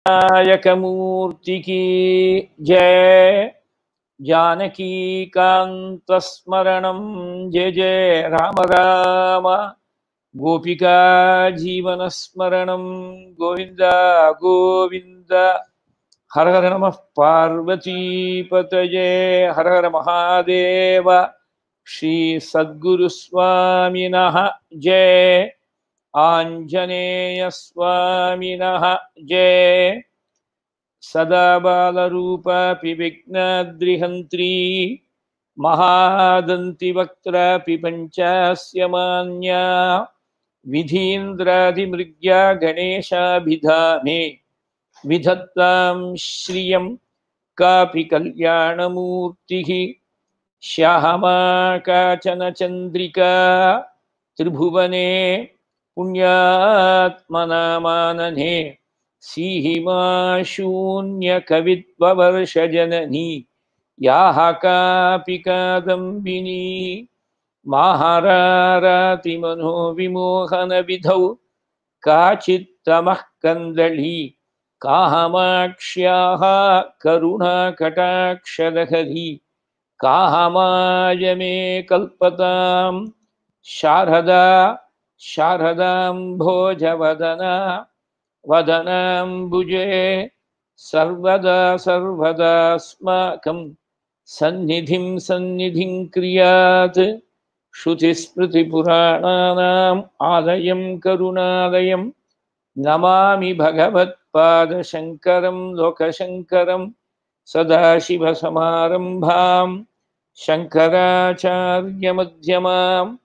विनायकमूर्ति की जय जानकीकान्तस्मरणं जय जय राम राम गोपिका जीवनस्मरणं गोविन्द गोविन्द हर हर नमः पार्वतीपतये हर हर महादेव श्रीसद्गुरुस्वामिनः जय आञ्जनेयस्वामिनः जय सदा बालरूपापि विघ्नाद्रिहन्त्री महादन्तिवक्त्रापि पञ्चास्य मान्या विधीन्द्रादिमृग्या गणेशाभिधाने विधत्तां श्रियं कापि कल्याणमूर्तिः श्यामा काचन चन्द्रिका त्रिभुवने पुण्यात्मनामानने सीहिमा शून्यकवित्ववर्षजननी याः कापि कादम्बिनी माहारारातिमनोविमोहनविधौ काचित्तमः कन्दली कामाक्ष्याः करुणाकटाक्षलहरी कामाय मे कल्पतां शारदा शारदां भोजवदना वदनाम्बुजे सर्वदा सर्वदास्माकं सन्निधिं सन्निधिं क्रियात् श्रुतिस्मृतिपुराणानाम् आलयं करुणालयं नमामि भगवत्पादशङ्करं लोकशङ्करं सदाशिवसमारम्भां शङ्कराचार्यमध्यमाम्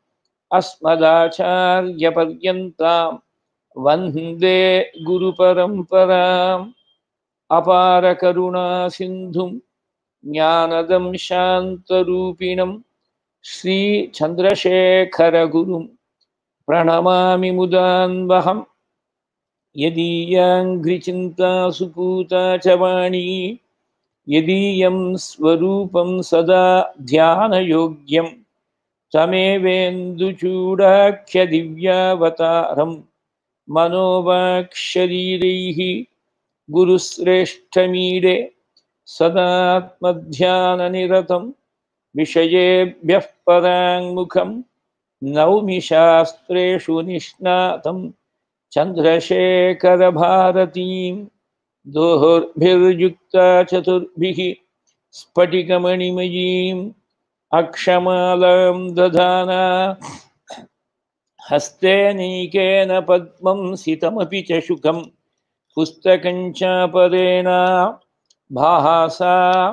अस्मदाचार्यपर्यन्तां वन्दे गुरुपरम्पराम् अपारकरुणासिन्धुं ज्ञानदं शान्तरूपिणं श्रीचन्द्रशेखरगुरुं प्रणमामि मुदान्वहं यदीयाङ्घ्रिचिन्ता सुपूता च वाणी यदीयं स्वरूपं सदा ध्यानयोग्यं तमेवेन्दुचूडाख्यदिव्यावतारं मनोवाक्शरीरैः गुरुश्रेष्ठमीडे सदात्मध्याननिरतं विषयेभ्यः पराङ्मुखं नौमि शास्त्रेषु निष्णातं चन्द्रशेखरभारतीं दोर्भिर्युक्ता चतुर्भिः स्फटिकमणिमयीम् अक्षमालां दधाना हस्ते नैकेन पद्मं सितमपि च शुकं पुस्तकं चापरेण भासा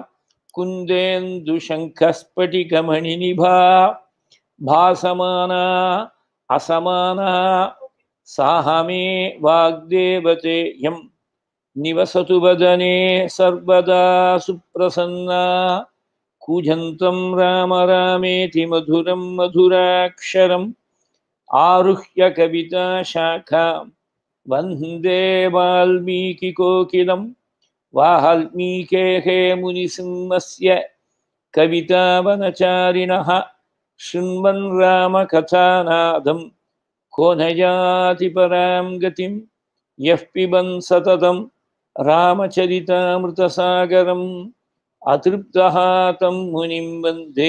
कुन्देन्दुशङ्खस्फटिकमणिनिभा भासमाना असमाना साह मे वाग्देवतेयं निवसतु वदने सर्वदा सुप्रसन्ना कूजन्तं राम रामेति मधुरं मधुराक्षरम् आरुह्य कविताशाखां वन्दे वाल्मीकिकोकिलं वाल्मीकेः मुनिसिंहस्य कवितावनचारिणः शृण्वन् रामकथानादं को न याति परां गतिं यः पिबन् सततं रामचरितामृतसागरम् अतृप्तः तं मुनिं वन्दे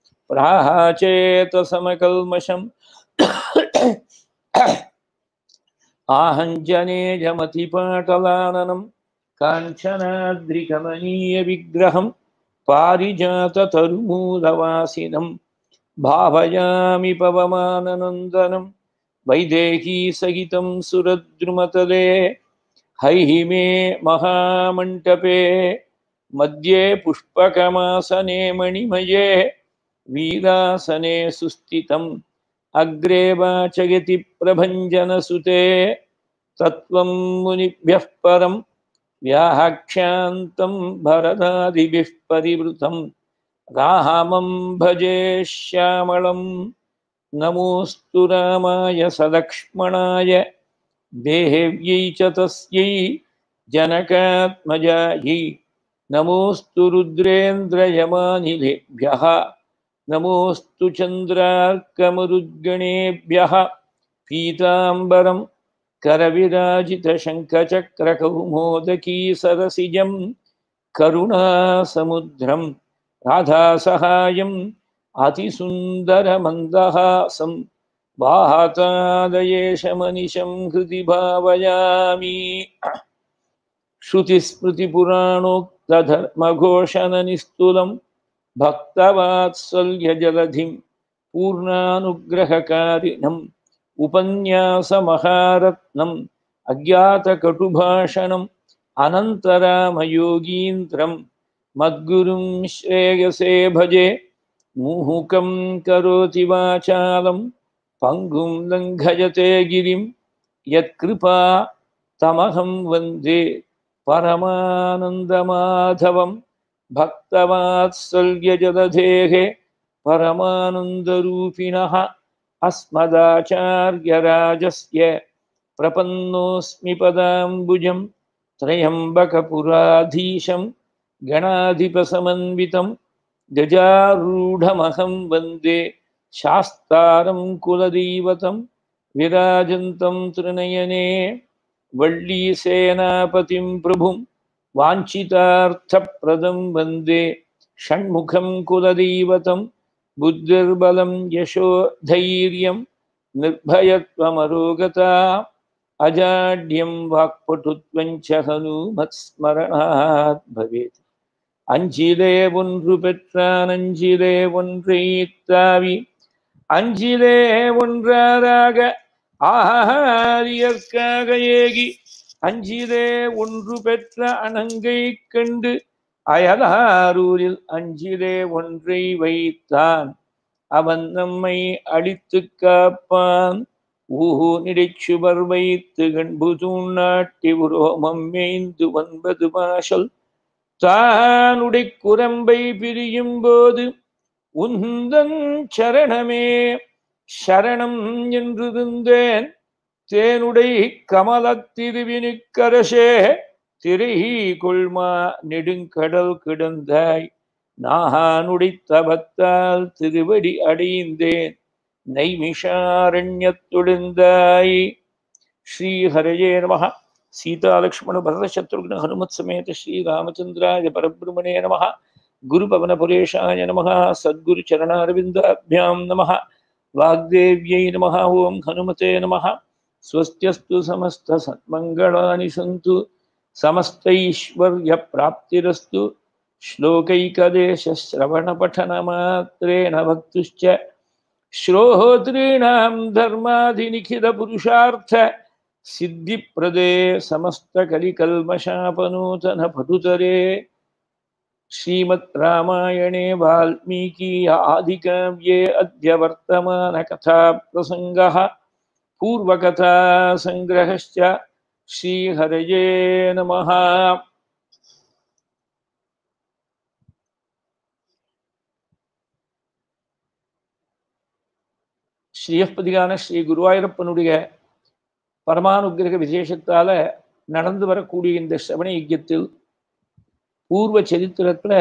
प्राचेतसमकल्मषम् आहञ्जनेयमतिपाटलाननं काञ्चनाद्रिकमनीयविग्रहं पारिजाततरुमूलवासिनं भावयामि पवमाननन्दनं वैदेहीसहितं सुरद्रुमतले हैहिमे महामण्टपे मध्ये पुष्पकमासने मणिमये वीरासने सुस्थितम् अग्रे वाचयति प्रभञ्जनसुते तत्त्वं मुनिभ्यः परं व्याहक्ष्यान्तं भरदादिभिः परिवृतं रामं भजे श्यामलं नमोऽस्तु रामाय सलक्ष्मणाय देहेव्यै च तस्यै जनकात्मजायै नमोऽस्तु रुद्रेन्द्रयमानिलेभ्यः नमोऽस्तु चन्द्रार्कमरुद्गणेभ्यः पीताम्बरं करविराजितशङ्खचक्रकौमोदकी सरसिजं करुणासमुद्रं राधासहायम् अतिसुन्दरमन्दहासं वातादयेशमनिशं हृदि भावयामि श्रुतिस्मृतिपुराणोक्तधर्मघोषणनिस्तुलं भक्तवात्सल्यजलधिं पूर्णानुग्रहकारिणम् उपन्यासमहारत्नम् अज्ञातकटुभाषणम् अनन्तरामयोगीन्द्रं मद्गुरुं श्रेयसे भजे मुहुकं करोति वाचालं पङ्गुं लङ्घयते गिरिं यत्कृपा तमहं वन्दे परमानन्दमाधवं भक्तवात्सल्यजलधेः परमानन्दरूपिणः अस्मदाचार्यराजस्य प्रपन्नोऽस्मि पदाम्बुजं त्र्यम्बकपुराधीशं गणाधिपसमन्वितं गजारूढमहं वन्दे शास्तारं कुलदैवतं विराजन्तं त्रिनयने वल्लीसेनापतिं प्रभुं वाञ्छितार्थप्रदं वन्दे षण्मुखं कुलदैवतं बुद्धिर्बलं यशो धैर्यं निर्भयत्वमरोगता अजाड्यं वाक्पटुत्वञ्च हनुमत्स्मरणात् भवेत् அஞ்சிலே ஒன்று பெற்றான் அஞ்சிலே ஒன்றை தாவி அஞ்சிலே ஒன்றாராக ஆரியற்காக ஏகி அஞ்சிலே ஒன்று பெற்ற அணங்கை கண்டு அயலாரூரில் அஞ்சிலே ஒன்றை வைத்தான் அவன் நம்மை அடித்து காப்பான் ஊஹு நிடைச்சுவர் வைத்து கண்பு தூண்ணாட்டி உரோமம் மேய்ந்து ஒன்பது மாசல் தானுடை குரம்பை பிரியும் போது உந்தன் சரணமே சரணம் என்றிருந்தேன் தேனுடை கமலத்திருவினுக்கரசே திரை கொள்மா நெடுங்கடல் கிடந்தாய் நானுடை தபத்தால் திருவடி அடைந்தேன் நைமிஷாரண்யத்துடுந்தாய் ஸ்ரீஹரயே நம சீதாலக்ஷ்மண பரதசத்ருக்ன ஹனுமத் சமேத ஸ்ரீராமச்சந்திராய பரபிரமணே நம குருபவனபுரேஷாய நம சத்குரு சரணாரவிந்தாபியாம் நம வாக்தேவ்யை நம ஓம் ஹனுமதே நம ஸ்வஸ்தியஸ்து சமஸ்த சத்மங்களானி சந்து समस्तैश्वर्यप्राप्तिरस्तु श्लोकैकदेशश्रवणपठनमात्रेण भक्तुश्च श्रोतॄणां धर्माधिनिखिलपुरुषार्थ सिद्धिप्रदे समस्तकलिकल्मषापनूतनपटुतरे श्रीमद् रामायणे वाल्मीकि आदिकाव्ये अद्य वर्तमानकथाप्रसङ्गः पूर्वकथासङ्ग्रहश्च श्रीहरये नमः ஸ்ரீயப்பதிகான ஸ்ரீ குருவாயூரப்பனுடைய பரமானுகிரக விசேஷத்தால நடந்து வரக்கூடிய இந்த சிரவண யஜ்யத்தில் பூர்வ சரித்திரத்துல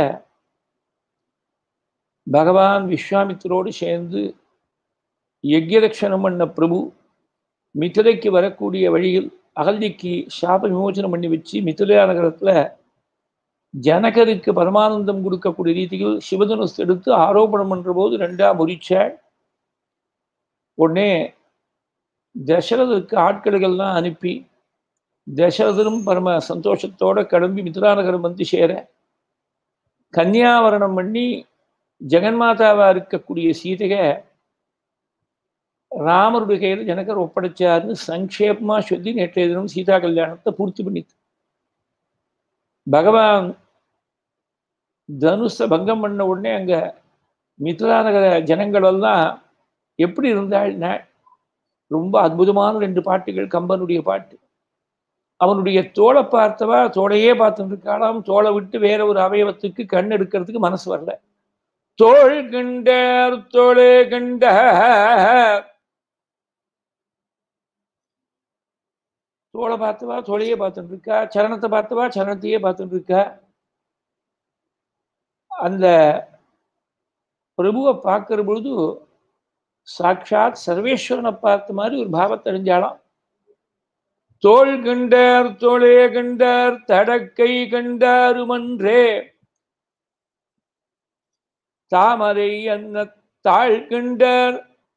பகவான் விஸ்வாமித்திரோடு சேர்ந்து யஜ்யதட்சணம் பண்ண பிரபு மிதிலைக்கு வரக்கூடிய வழியில் அகல்திக்கு சாப விமோசனம் பண்ணி வச்சு மிதிலா நகரத்துல ஜனகருக்கு பரமானந்தம் கொடுக்கக்கூடிய ரீதியில் சிவதனுஸ் எடுத்து ஆரோபணம் பண்ற போது ரெண்டா முறிச்சாள் உடனே தசரதருக்கு ஆட்கள்கள்லாம் அனுப்பி தசரதரும் பரம சந்தோஷத்தோட கிளம்பி மிதிலா நகரம் வந்து சேர கன்னியாவரணம் பண்ணி ஜெகன்மாதாவா இருக்கக்கூடிய சீதையை ராமருடைய கையில் ஜனகர் ஒப்படைச்சாருன்னு சங்கேபமா சொல்லி நேற்றைய தினம் சீதா கல்யாணத்தை பூர்த்தி பண்ணித்து பகவான் தனுஷ பங்கம் பண்ண உடனே அங்க மித்ரா நகர ஜனங்கள் எல்லாம் எப்படி இருந்தாள்னா ரொம்ப அற்புதமான ரெண்டு பாட்டுகள் கம்பனுடைய பாட்டு அவனுடைய தோளை பார்த்தவா தோளையே பார்த்துட்டு இருக்காளாம் தோளை விட்டு வேற ஒரு அவயவத்துக்கு கண் எடுக்கிறதுக்கு மனசு வரல தோள் கண்டார் தோளே கண்டார் தோளை பார்த்தவா தோளையே பார்த்துட்டு இருக்கா சரணத்தை பார்த்தவா சரணத்தையே பார்த்துட்டு இருக்கா அந்த பிரபுவை பார்க்கிற பொழுது சாட்சாத் சர்வேஸ்வரனை பார்த்த மாதிரி ஒரு பாவத்தை அறிஞ்சாலாம் தோள் கண்டார் தோளே கண்டார் தடக்கை கண்டாருமன்றே தாமரை அன்ன தாழ் கண்டார்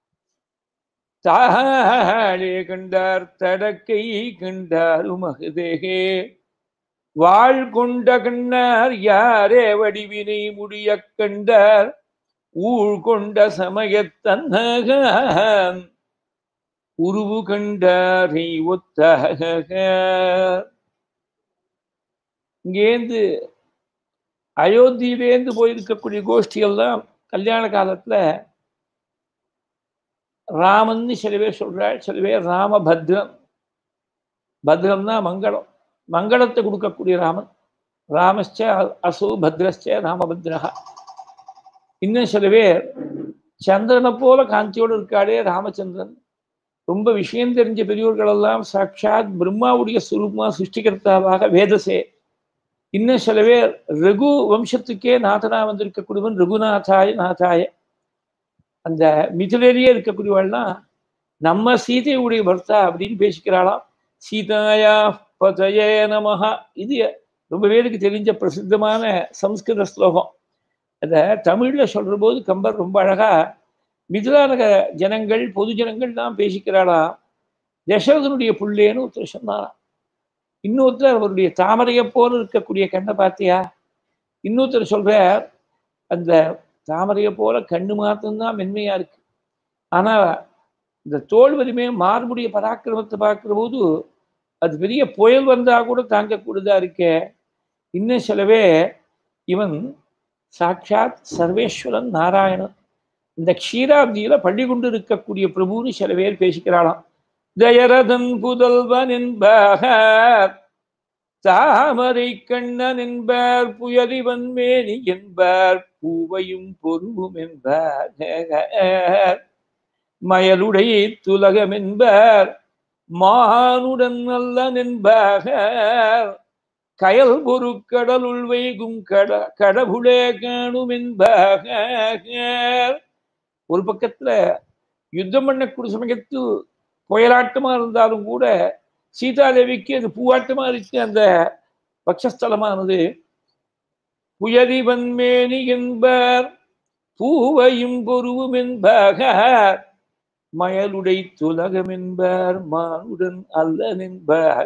தாளே கண்டார் தடக்கை கண்டாருமகுதேகே வாழ் கொண்ட கண்ணார் யாரே வடிவினை முடிய கண்டார் ஊழ் கொண்ட சமயத்தன்னக உருவு கண்டாரை ஒத்தக இங்கேந்து அயோத்தியிலேந்து போயிருக்கக்கூடிய கோஷ்டிகள் தான் கல்யாண காலத்துல ராமன்னு சில பேர் சொல்றாள் சில பேர் ராமபத்ரம் பத்ரம்னா மங்களம் மங்களத்தை கொடுக்கக்கூடிய ராமன் ராமஸ்ச அசு பத்ரஸ்ச ராமபத்ரஹா இன்னும் சில பேர் சந்திரனை போல காந்தியோடு இருக்காளே ராமச்சந்திரன் ரொம்ப விஷயம் தெரிஞ்ச பெரியோர்கள் எல்லாம் சாட்சாத் பிரம்மாவுடைய சுரூபமா சிருஷ்டிகர்த்தாவாக வேதசே இன்னும் சில பேர் ரகு வம்சத்துக்கே நாதனா வந்திருக்கக்கூடியவன் ரகுநாதாய நாதாய அந்த மிதிலேயே இருக்கக்கூடியவள்லாம் நம்ம சீதையுடைய பர்த்தா அப்படின்னு பேசிக்கிறாளாம் சீதாயா பதயே நமஹா இது ரொம்ப பேருக்கு தெரிஞ்ச பிரசித்தமான சம்ஸ்கிருத ஸ்லோகம் அதை தமிழில் சொல்கிற போது கம்பர் ரொம்ப அழகாக மிதுலாநக ஜனங்கள் பொது ஜனங்கள் தான் பேசிக்கிறாளாம் தசரதனுடைய புள்ளேன்னு ஒருத்தர் சொன்னாராம் இன்னொருத்தர் அவருடைய தாமரையை போல இருக்கக்கூடிய கண்ணை பார்த்தியா இன்னொருத்தர் சொல்றார் அந்த தாமரையை போல கண்ணு மாத்திரம்தான் மென்மையா இருக்கு ஆனா இந்த தோல் வலிமை மார்புடைய பராக்கிரமத்தை பார்க்கிற போது அது பெரிய புயல் வந்தா கூட தாங்கக்கூடியதா இருக்கே இன்னும் சிலவே இவன் சாட்சாத் சர்வேஸ்வரன் நாராயணன் இந்த க்ஷீராப்தியில பள்ளி கொண்டு இருக்கக்கூடிய பிரபுன்னு சில பேர் பேசிக்கிறாளாம் ஜயரதன் புதல்வன் என்பார் தாமரை கண்ணன் என்பார் புயலிவன் மேனி என்பார் பூவையும் பொருவும் என்பார் மயலுடை துலகம் என்பார் மானுடன் நல்லன் என்பார் கயல் பொரு கடலுள் வைகும் கட கடவுளே காணும் என்பார் ஒரு பக்கத்துல யுத்தம் பண்ணக்கூடிய சமயத்து புயலாட்டமா இருந்தாலும் கூட சீதாதேவிக்கு அது பூவாட்டமா இருக்கு அந்த பட்சஸ்தலமானது புயதி வன்மேனி என்பார் பூவையும் பொருவும் என்பார் மயலுடை துலகம் என்பார் மானுடன் அல்லன் என்பார்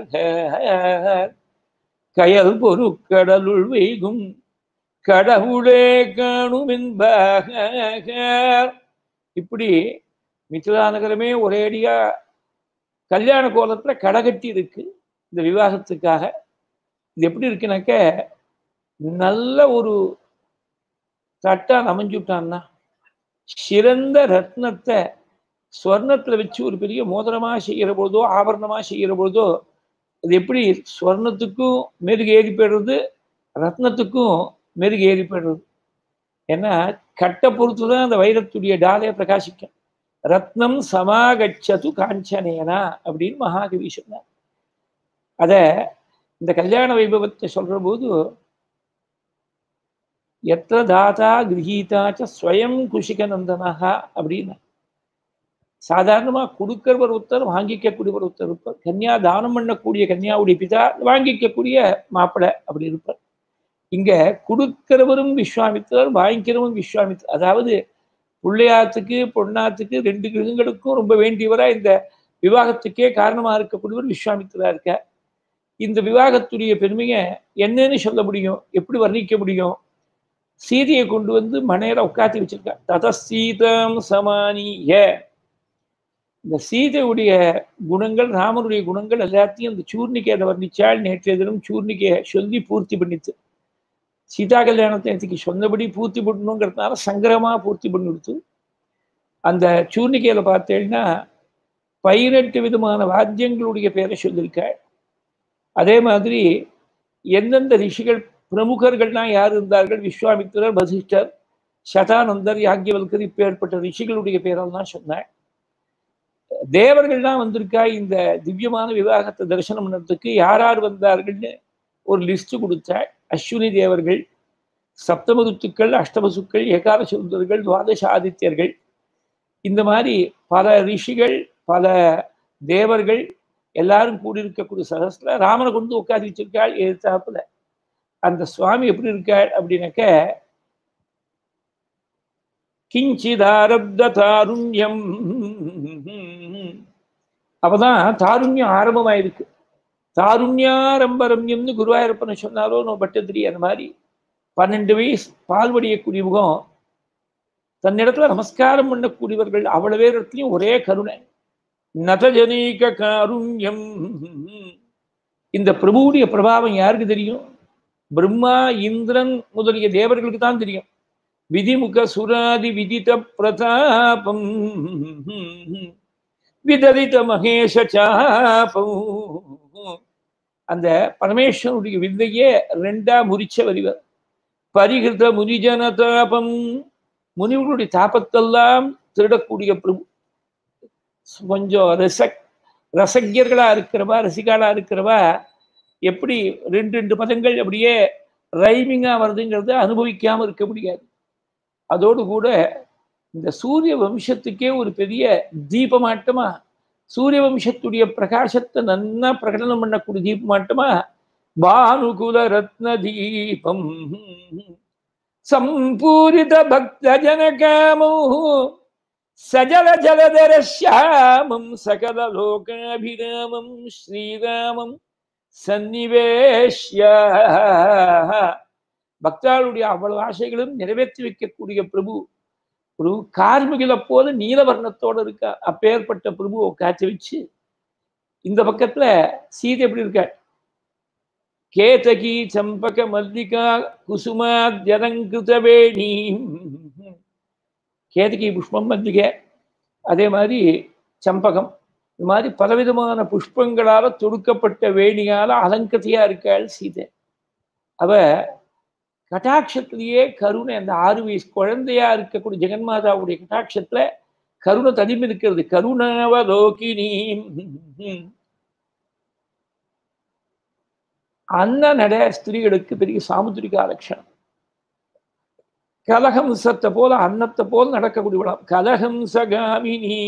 கயல் பொரு கடலுள் வைகும் கடவுளே காணும் என்பார் இப்படி மிथिला நகரமே ஒரேடியா கல்யாண கோலத்துல கடகட்டி இருக்கு இந்த விவாகத்துக்காக இது எப்படி இருக்குனாக்க நல்ல ஒரு தட்டா அமைஞ்சுட்டான்னா சிறந்த ரத்னத்தை ஸ்வர்ணத்துல வச்சு ஒரு பெரிய மோதிரமா செய்கிற பொழுதோ ஆபரணமா செய்கிற பொழுதோ அது எப்படி ஸ்வர்ணத்துக்கும் மெருகு ஏறி போயிடுறது ரத்னத்துக்கும் மெருகு ஏறி போயிடுறது ஏன்னா கட்டை பொறுத்து தான் அந்த வைரத்துடைய டாலே பிரகாசிக்கும் ரத்னம் சமாகச்சது காஞ்சனேனா அப்படின்னு மகாகவி சொன்னார் அத இந்த கல்யாண வைபவத்தை சொல்ற போது எத்த தாத்தா கிரகீதாச்ச ஸ்வயம் குஷிகநந்தனஹா அப்படின்னு சாதாரணமா கொடுக்கிறவர் ஒருத்தர் வாங்கிக்கக்கூடியவர் ஒருத்தர் இருப்பார் கன்யா தானம் பண்ணக்கூடிய கன்யாவுடைய பிதா வாங்கிக்கக்கூடிய மாப்பிள்ளை அப்படி இருப்பார் இங்க கொடுக்கிறவரும் விஸ்வாமித்திரர் வாங்கிக்கிறவரும் விஸ்வாமித்திரர் அதாவது பிள்ளையாத்துக்கு பொன்னாத்துக்கு ரெண்டு கிரகங்களுக்கும் ரொம்ப வேண்டியவரா இந்த விவாகத்துக்கே காரணமா இருக்கக்கூடியவர் விஸ்வாமித்திரா இருக்க இந்த விவாகத்துடைய பெருமையை என்னன்னு சொல்ல முடியும் எப்படி வர்ணிக்க முடியும் சீதையை கொண்டு வந்து மனையில உட்காத்தி வச்சிருக்கா தத சீதம் சமானிய இந்த சீதையுடைய குணங்கள் ராமனுடைய குணங்கள் எல்லாத்தையும் இந்த சூர்ணிக்கையை வர்ணிச்சால் நேற்றைய தினம் சூர்ணிக்கையை சொல்லி பூர்த்தி பண்ணிச்சு சீதா கல்யாணத்தை நேற்றுக்கு சொன்னபடி பூர்த்தி பண்ணணுங்கிறதுனால சங்கரமா பூர்த்தி பண்ணி கொடுத்து அந்த சூர்ணிக்கையில பார்த்தேன்னா பதினெட்டு விதமான வாத்தியங்களுடைய பேரை சொல்லியிருக்க அதே மாதிரி எந்தெந்த ரிஷிகள் பிரமுகர்கள்லாம் யார் இருந்தார்கள் விஸ்வாமித்திரர் வசிஷ்டர் சதானந்தர் யாக்கியவல்கர் இப்போ ஏற்பட்ட ரிஷிகளுடைய பேரெல்லாம் சொன்னேன் தேவர்கள்லாம் வந்திருக்கா இந்த திவ்யமான விவாகத்தை தரிசனம் பண்ணதுக்கு யார் யார் வந்தார்கள்னு ஒரு லிஸ்ட் கொடுத்தாள் அஸ்வினி தேவர்கள் சப்தமருத்துக்கள் அஷ்டமசுக்கள் ஏகாதசுந்தர்கள் துவாதச ஆதித்யர்கள் இந்த மாதிரி பல ரிஷிகள் பல தேவர்கள் எல்லாரும் கூடியிருக்கக்கூடிய சதஸ்ல ராமனை கொண்டு உட்காந்து வச்சிருக்காள் எதிர்த்தாப்புல அந்த சுவாமி எப்படி இருக்காள் அப்படின்னாக்க கிஞ்சிதாரப்த தாருண்யம் அப்பதான் தாருண்யம் ஆரம்பமாயிருக்கு தாருண்யாரம்பரம்யம்னு குருவாயூரப்பனை சொன்னாரோ நோ பட்டத்திரி அந்த மாதிரி பன்னெண்டு வயசு பால்வடியக்கூடிய முகம் தன்னிடத்துல நமஸ்காரம் பண்ணக்கூடியவர்கள் அவ்வளவு பேரிடத்துலையும் ஒரே கருணை நதஜனீக காருண்யம் இந்த பிரபுவுடைய பிரபாவம் யாருக்கு தெரியும் பிரம்மா இந்திரன் முதலிய தேவர்களுக்கு தான் தெரியும் விதிமுக சுராதி விதித பிரதாபம் விதரித மகேஷ சாபம் அந்த பரமேஸ்வரனுடைய வித்தையே ரெண்டா முறிச்ச வரிவர் பரிகிருத முனிஜன தாபம் முனிவர்களுடைய தாபத்தெல்லாம் திருடக்கூடிய பிரபு கொஞ்சம் ரசக் ரசக்கியர்களா இருக்கிறவா ரசிகாலா இருக்கிறவா எப்படி ரெண்டு ரெண்டு பதங்கள் அப்படியே ரைமிங்கா வருதுங்கிறத அனுபவிக்காம இருக்க முடியாது அதோடு கூட இந்த சூரிய வம்சத்துக்கே ஒரு பெரிய தீபமாட்டமா சூரிய வம்சத்துடைய பிரகாசத்தை நன்னா பிரகடனம் பண்ணக்கூடிய தீபமாட்டமா பானுகுல ரத்ன தீபம் சம்பூரித பக்த ஜனகாமோ சஜல ஜலதர ஷியாமம் சகல லோகாபிராமம் ஸ்ரீராமம் சந்நிவேஷ்ய பக்தாளுடைய அவ்வளவு ஆசைகளும் நிறைவேற்றி வைக்கக்கூடிய பிரபு ஒரு கார்மிகளை போல நீலவர்ணத்தோட இருக்க அப்பேற்பட்ட பிரபுவை காய்ச்சி வச்சு இந்த பக்கத்துல சீதை எப்படி இருக்க கேதகி சம்பக மல்லிகா குசுமா ஜனங்கிருத வேணி கேதகி புஷ்பம் மல்லிகை அதே மாதிரி சம்பகம் இந்த மாதிரி பலவிதமான புஷ்பங்களால தொடுக்கப்பட்ட வேணியால அலங்கத்தையா இருக்காள் சீதை அவ கட்டாட்சத்திலேயே கருணை அந்த ஆறு வயசு குழந்தையா இருக்கக்கூடிய ஜெகன்மாதாவுடைய கட்டாட்சத்துல கருணை தனிமை இருக்கிறது கருணாவலோகினி அன்ன நட ஸ்திரீகளுக்கு பெரிய சாமுத்திரிகா லட்சணம் கலகம்சத்தை போல அன்னத்தை போல நடக்கக்கூடிய விடம் கலகம்சகாமினி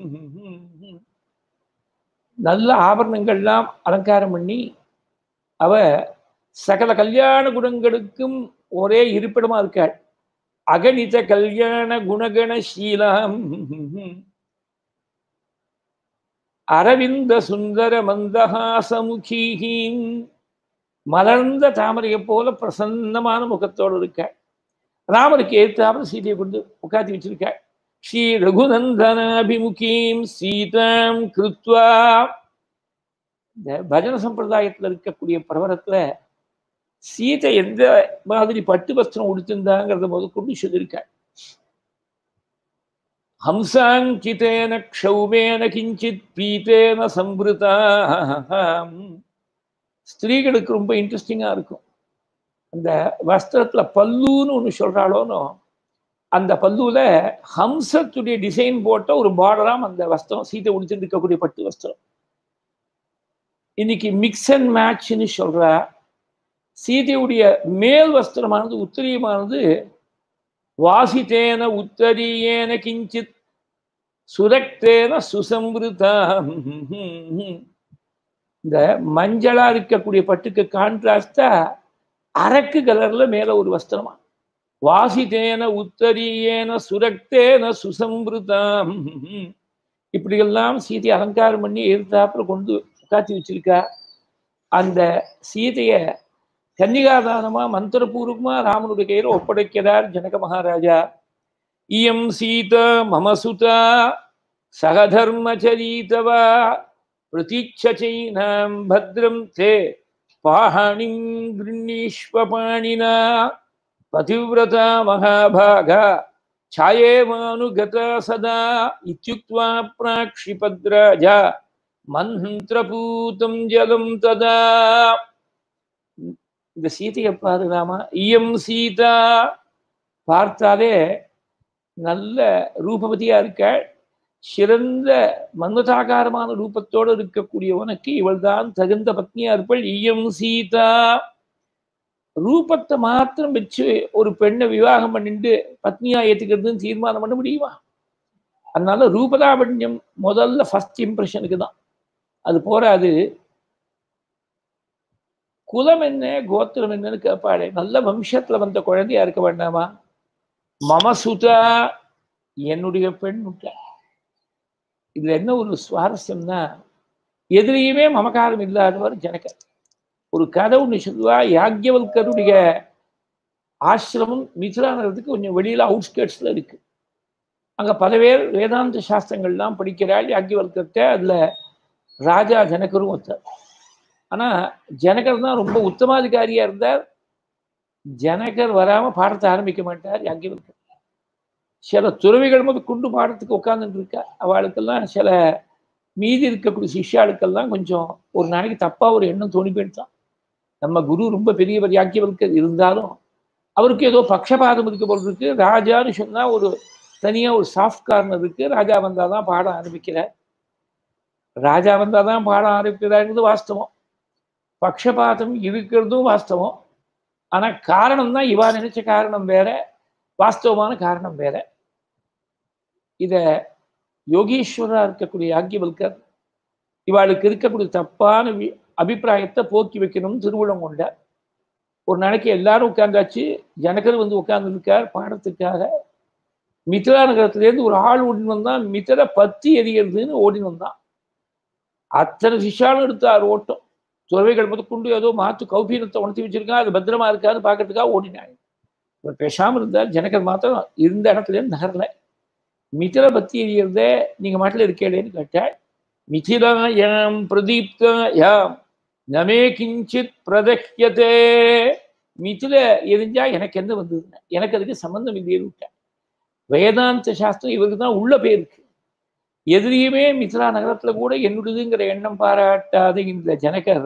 நல்ல ஆபரணங்கள்லாம் அலங்காரம் பண்ணி அவ சகல கல்யாண குணங்களுக்கும் ஒரே இருப்பிடமா இருக்காள் அகணித கல்யாண குணகண சீலாம் அரவிந்த சுந்தர மந்தஹாசமுகி மலர்ந்த தாமரையை போல பிரசன்னமான முகத்தோடு இருக்க ராமருக்கு ஏற்றாமல் சீதையை கொண்டு உட்காந்து வச்சிருக்க ஸ்ரீ ரகுநந்தனாபிமுகீம் சீதாம் கிருத்வா இந்த பஜன சம்பிரதாயத்துல இருக்கக்கூடிய பிரபலத்துல சீதை எந்த மாதிரி பட்டு வஸ்திரம் உடுத்திருந்தாங்கிறத முதற்கொண்டு சொல்லியிருக்க ஹம்சாங்கிதேன க்ஷௌமேன கிஞ்சித் பீத்தேன சம்பிருதா ஸ்திரீகளுக்கு ரொம்ப இன்ட்ரெஸ்டிங்கா இருக்கும் அந்த வஸ்திரத்துல பல்லுன்னு ஒன்று சொல்றாளோனோ அந்த பல்லுல ஹம்சத்துடைய டிசைன் போட்ட ஒரு பார்டராம் அந்த வஸ்திரம் சீதை உடுத்திட்டு இருக்கக்கூடிய பட்டு வஸ்திரம் இன்னைக்கு மிக்ஸ் அண்ட் மேட்ச்னு சொல்றா சீதையுடைய மேல் வஸ்திரமானது உத்தரியமானது வாசித்தேன உத்தரியேன கிஞ்சித் சுரக்தேன சுசம்பிருதா இந்த மஞ்சளா இருக்கக்கூடிய பட்டுக்கு கான்ட்ராஸ்டா அரக்கு கலர்ல மேல ஒரு வஸ்திரமா வாசித்தேன உத்தரியேன சுரக்தேன சுசம்பிருதாம் இப்படியெல்லாம் சீதை அலங்காரம் பண்ணி எதிர்த்தாப்புல கொண்டு காட்சி வச்சிருக்கா அந்த சீதைய கன்னிகாதானமா மந்திரபூர்வமா ராமனுடைய கையில ஒப்படைக்கிறார் ஜனக மகாராஜா இயம் சீதா மம சுதா சகதர்மச்சரீதவா பிரதீட்சைனாம் பத்ரம் தே பாணிம் கிருண்ணீஸ்வபாணினா பதிவிரதா மகாபாகா छायेवानुगता सदा इत्युक्त्वा प्राक्षिपद्राजा மந்திரபூதம் ஜலம் ததா இந்த சீதையை பாரு ராமா இயம் சீதா பார்த்தாலே நல்ல ரூபவதியா இருக்க சிறந்த மன்மதாகாரமான ரூபத்தோடு இருக்கக்கூடியவனுக்கு இவள்தான் தகுந்த பத்னியா இருப்பள் இயம் சீதா ரூபத்தை மாத்திரம் வச்சு ஒரு பெண்ணை விவாகம் பண்ணிட்டு பத்னியா ஏத்துக்கிறதுன்னு தீர்மானம் பண்ண முடியுமா அதனால ரூபதாபண்யம் முதல்ல ஃபர்ஸ்ட் இம்ப்ரெஷனுக்கு தான் அது போராது குலம் என்ன கோத்திரம் என்னன்னு கேட்பாளே நல்ல வம்சத்துல வந்த குழந்தையா இருக்க வேண்டாமா மமசுதா என்னுடைய பெண் விட்டா இதுல என்ன ஒரு சுவாரஸ்யம்னா எதிரியுமே மமகாரம் இல்லாதவர் ஜனகர் ஒரு கதை ஒன்று சொல்லுவா யாக்கியவல்கருடைய ஆசிரமம் மிதிலா நகரத்துக்கு கொஞ்சம் வெளியில அவுட்ஸ்கர்ட்ஸ்ல இருக்கு அங்க பல பேர் வேதாந்த சாஸ்திரங்கள்லாம் படிக்கிறாள் யாக்கியவல்கர்கிட்ட அதுல ராஜா ஜனகரும் ஒருத்தர் ஆனா ஜனகர் தான் ரொம்ப உத்தமாதிகாரியா இருந்தார் ஜனகர் வராம பாடத்தை ஆரம்பிக்க மாட்டார் யாக்கியவல்கர் சில துறவிகள் முதல் கொண்டு பாடத்துக்கு உட்கார்ந்துட்டு இருக்கா அவளுக்கெல்லாம் சில மீதி இருக்கக்கூடிய சிஷ்யாளுக்கெல்லாம் கொஞ்சம் ஒரு நாளைக்கு தப்பா ஒரு எண்ணம் தோணி போயிட்டான் நம்ம குரு ரொம்ப பெரியவர் யாக்கியவல்கர் இருந்தாலும் அவருக்கு ஏதோ பக்ஷபாதம் இருக்க போல் இருக்கு ராஜான்னு சொன்னா ஒரு தனியா ஒரு சாஃப்ட் கார்னர் இருக்கு ராஜா வந்தாதான் பாடம் ஆரம்பிக்கிறார் ராஜா வந்தாதான் பாடம் ஆரம்பிக்கிறாருங்கிறது வாஸ்தவம் பக்ஷபாதம் இருக்கிறதும் வாஸ்தவம் ஆனா காரணம் தான் இவா நினைச்ச காரணம் வேற வாஸ்தவமான காரணம் வேற இத யோகீஸ்வரா இருக்கக்கூடிய யாக்கியவல்கர் இவாளுக்கு இருக்கக்கூடிய தப்பான வி- அபிப்பிராயத்தை போக்கி வைக்கணும்னு திருவுளம் கொண்டார் ஒரு நாளைக்கு எல்லாரும் உட்கார்ந்தாச்சு ஜனகர் வந்து உட்கார்ந்து இருக்கார் பாடத்துக்காக மித்திரா நகரத்திலேருந்து ஒரு ஆள் ஓடின்னு வந்தான் மித்திர பத்தி எரியறதுன்னு ஓடின்னு வந்தான் அத்தனை சிஷாலும் எடுத்தார் ஓட்டம் துறவைகள் முதல் கொண்டு ஏதோ மாத்து கௌபீனத்தை உணர்த்தி வச்சிருக்கான் அது பத்திரமா இருக்காது பார்க்கறதுக்காக ஓடினாங்க இவர் பேசாம இருந்தார் ஜனகர் மாத்திரம் இருந்த இடத்துல இருந்து நகரல மித்திர பத்தி எரியறதே நீங்க மாட்டில் இருக்கேளேன்னு கேட்டாள் மிதிலாயாம் பிரதீப்தாயாம் நமே கிஞ்சித் பிரதஹ்யதே மிதில எரிஞ்சா எனக்கு என்ன வந்ததுன்னு எனக்கு அதுக்கு சம்பந்தம் இல்லைன்னு விட்டேன் வேதாந்த சாஸ்திரம் இவருக்கு தான் உள்ள போயிருக்கு எதிரியுமே மிதிலா நகரத்துல கூட என்னுடையதுங்கிற எண்ணம் பாராட்டாத இந்த ஜனகர்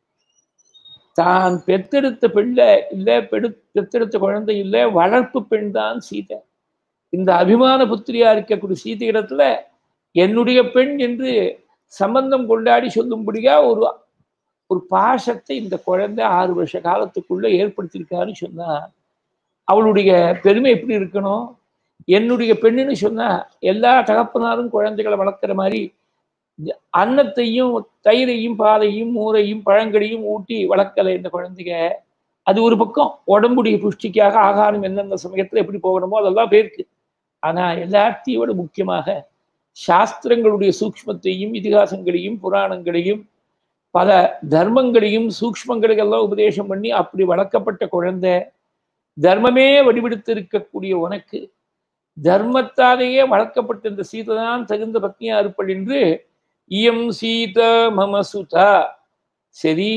தான் பெத்தெடுத்த பிள்ளை இல்லை பெடு பெத்தெடுத்த குழந்தை இல்லை வளர்ப்பு பெண் தான் சீதை இந்த அபிமான புத்திரியா இருக்கக்கூடிய சீதை இடத்துல என்னுடைய பெண் என்று சம்பந்தம் கொண்டாடி சொல்லும்படியா ஒரு ஒரு பாசத்தை இந்த குழந்தை ஆறு வருஷ காலத்துக்குள்ள ஏற்படுத்தியிருக்காருன்னு சொன்னா அவளுடைய பெருமை எப்படி இருக்கணும் என்னுடைய பெண்ணுன்னு சொன்னா எல்லா தகப்பனாரும் குழந்தைகளை வளர்க்குற மாதிரி ஜ- அன்னத்தையும் தயிரையும் பாலையும் மூரையும் பழங்களையும் ஊட்டி வளர்க்கலை இந்த குழந்தைங்க அது ஒரு பக்கம் உடம்புடைய புஷ்டிக்காக ஆகாரம் எந்தெந்த சமயத்துல எப்படி போகணுமோ அதெல்லாம் பேருக்கு ஆனா எல்லாத்தையும் விட முக்கியமாக சாஸ்திரங்களுடைய சூக்ஷ்மத்தையும் இதிகாசங்களையும் புராணங்களையும் பல தர்மங்களையும் சூக்ஷ்மங்களுக்கெல்லாம் உபதேசம் பண்ணி அப்படி வளர்க்கப்பட்ட குழந்தை தர்மமே வடிவெடுத்து இருக்கக்கூடிய உனக்கு தர்மத்தாலேயே வளர்க்கப்பட்ட இந்த சீதை தான் தகுந்த பத்னியா இருப்பள் என்று இயம் சீதா மம சுதா சரி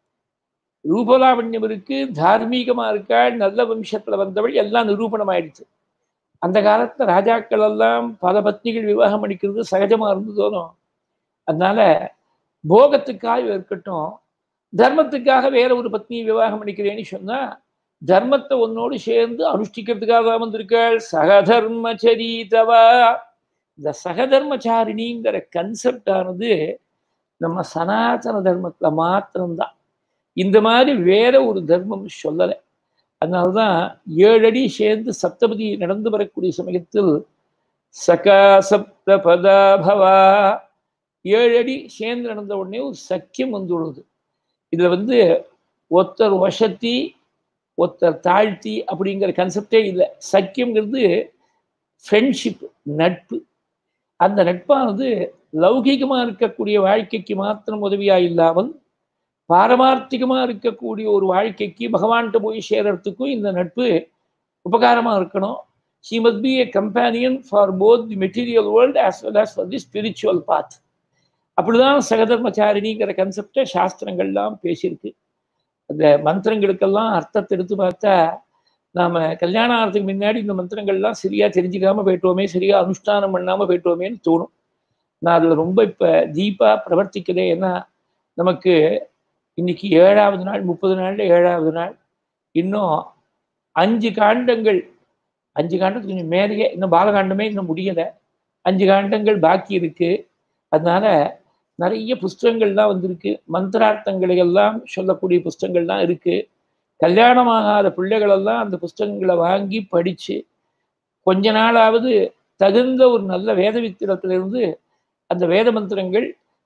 ரூபலாவண்யம் இருக்கு தார்மீகமா இருக்காள் நல்ல வம்சத்துல வந்தவள் எல்லாம் நிரூபணம் ஆயிடுச்சு அந்த காலத்துல ராஜாக்கள் எல்லாம் பல பத்னிகள் விவாகம் பண்ணிக்கிறது சகஜமா இருந்ததோனும் அதனால போகத்துக்காக இருக்கட்டும் தர்மத்துக்காக வேற ஒரு பத்னியை விவாகம் பண்ணிக்கிறேன்னு சொன்னா தர்மத்தை உன்னோடு சேர்ந்து அனுஷ்டிக்கிறதுக்காக தான் வந்திருக்காள் சகதர்மச்சரீதவா இந்த சகதர்மச்சாரிணிங்கிற கன்செப்ட் ஆனது நம்ம சனாதன தர்மத்துல மாத்திரம்தான் இந்த மாதிரி வேற ஒரு தர்மம் சொல்லலை அதனால்தான் ஏழு அடி சேர்ந்து சப்தபதி நடந்து வரக்கூடிய சமயத்தில் சகா சப்த பதாபவா ஏழு அடி சேர்ந்து நடந்த உடனே ஒரு சக்கியம் வந்துள்ளது இதுல வந்து ஒருத்தர் வசத்தி ஒருத்தர் தாழ்த்தி அப்படிங்கிற கன்செப்டே இல்லை சக்கியம்ங்கிறது ஃப்ரெண்ட்ஷிப் நட்பு அந்த நட்பானது லௌகிகமா இருக்கக்கூடிய வாழ்க்கைக்கு மாத்திரம் உதவியா இல்லாமல் பாரமார்த்திகமா இருக்கக்கூடிய ஒரு வாழ்க்கைக்கு பகவான்கிட்ட போய் சேர்றதுக்கும் இந்த நட்பு உபகாரமா இருக்கணும் she must be a companion for both the material world as well as for the spiritual path அப்படிதான் சகதர்மச்சாரிணிங்கிற கன்செப்டை சாஸ்திரங்கள்லாம் பேசியிருக்கு அந்த மந்திரங்களுக்கெல்லாம் அர்த்தத்தை எடுத்து பார்த்தா நாம கல்யாணம் ஆகிறதுக்கு முன்னாடி இந்த மந்திரங்கள்லாம் சரியா தெரிஞ்சுக்காம போயிட்டோமே சரியா அனுஷ்டானம் பண்ணாம போயிட்டோமேன்னு தோணும் நான் அதுல ரொம்ப இப்ப டீப்பா பிரவர்த்திக்கிறேன் ஏன்னா நமக்கு இன்னைக்கு ஏழாவது நாள் முப்பது நாள்ல ஏழாவது நாள் இன்னும் அஞ்சு காண்டங்கள் அஞ்சு காண்டத்துக்கு கொஞ்சம் மேலேயே இன்னும் பாலகாண்டமே இன்னும் முடியலை அஞ்சு காண்டங்கள் பாக்கி இருக்கு அதனால நிறைய புஸ்தகங்கள்லாம் வந்திருக்கு மந்திரார்த்தங்களை எல்லாம் சொல்லக்கூடிய புஸ்தகங்கள்லாம் இருக்கு கல்யாணமாகாத பிள்ளைகள் எல்லாம் அந்த புஸ்தகங்களை வாங்கி படிச்சு கொஞ்ச நாளாவது தகுந்த ஒரு நல்ல வேத வித்திரத்திலிருந்து அந்த வேத மந்திரங்கள்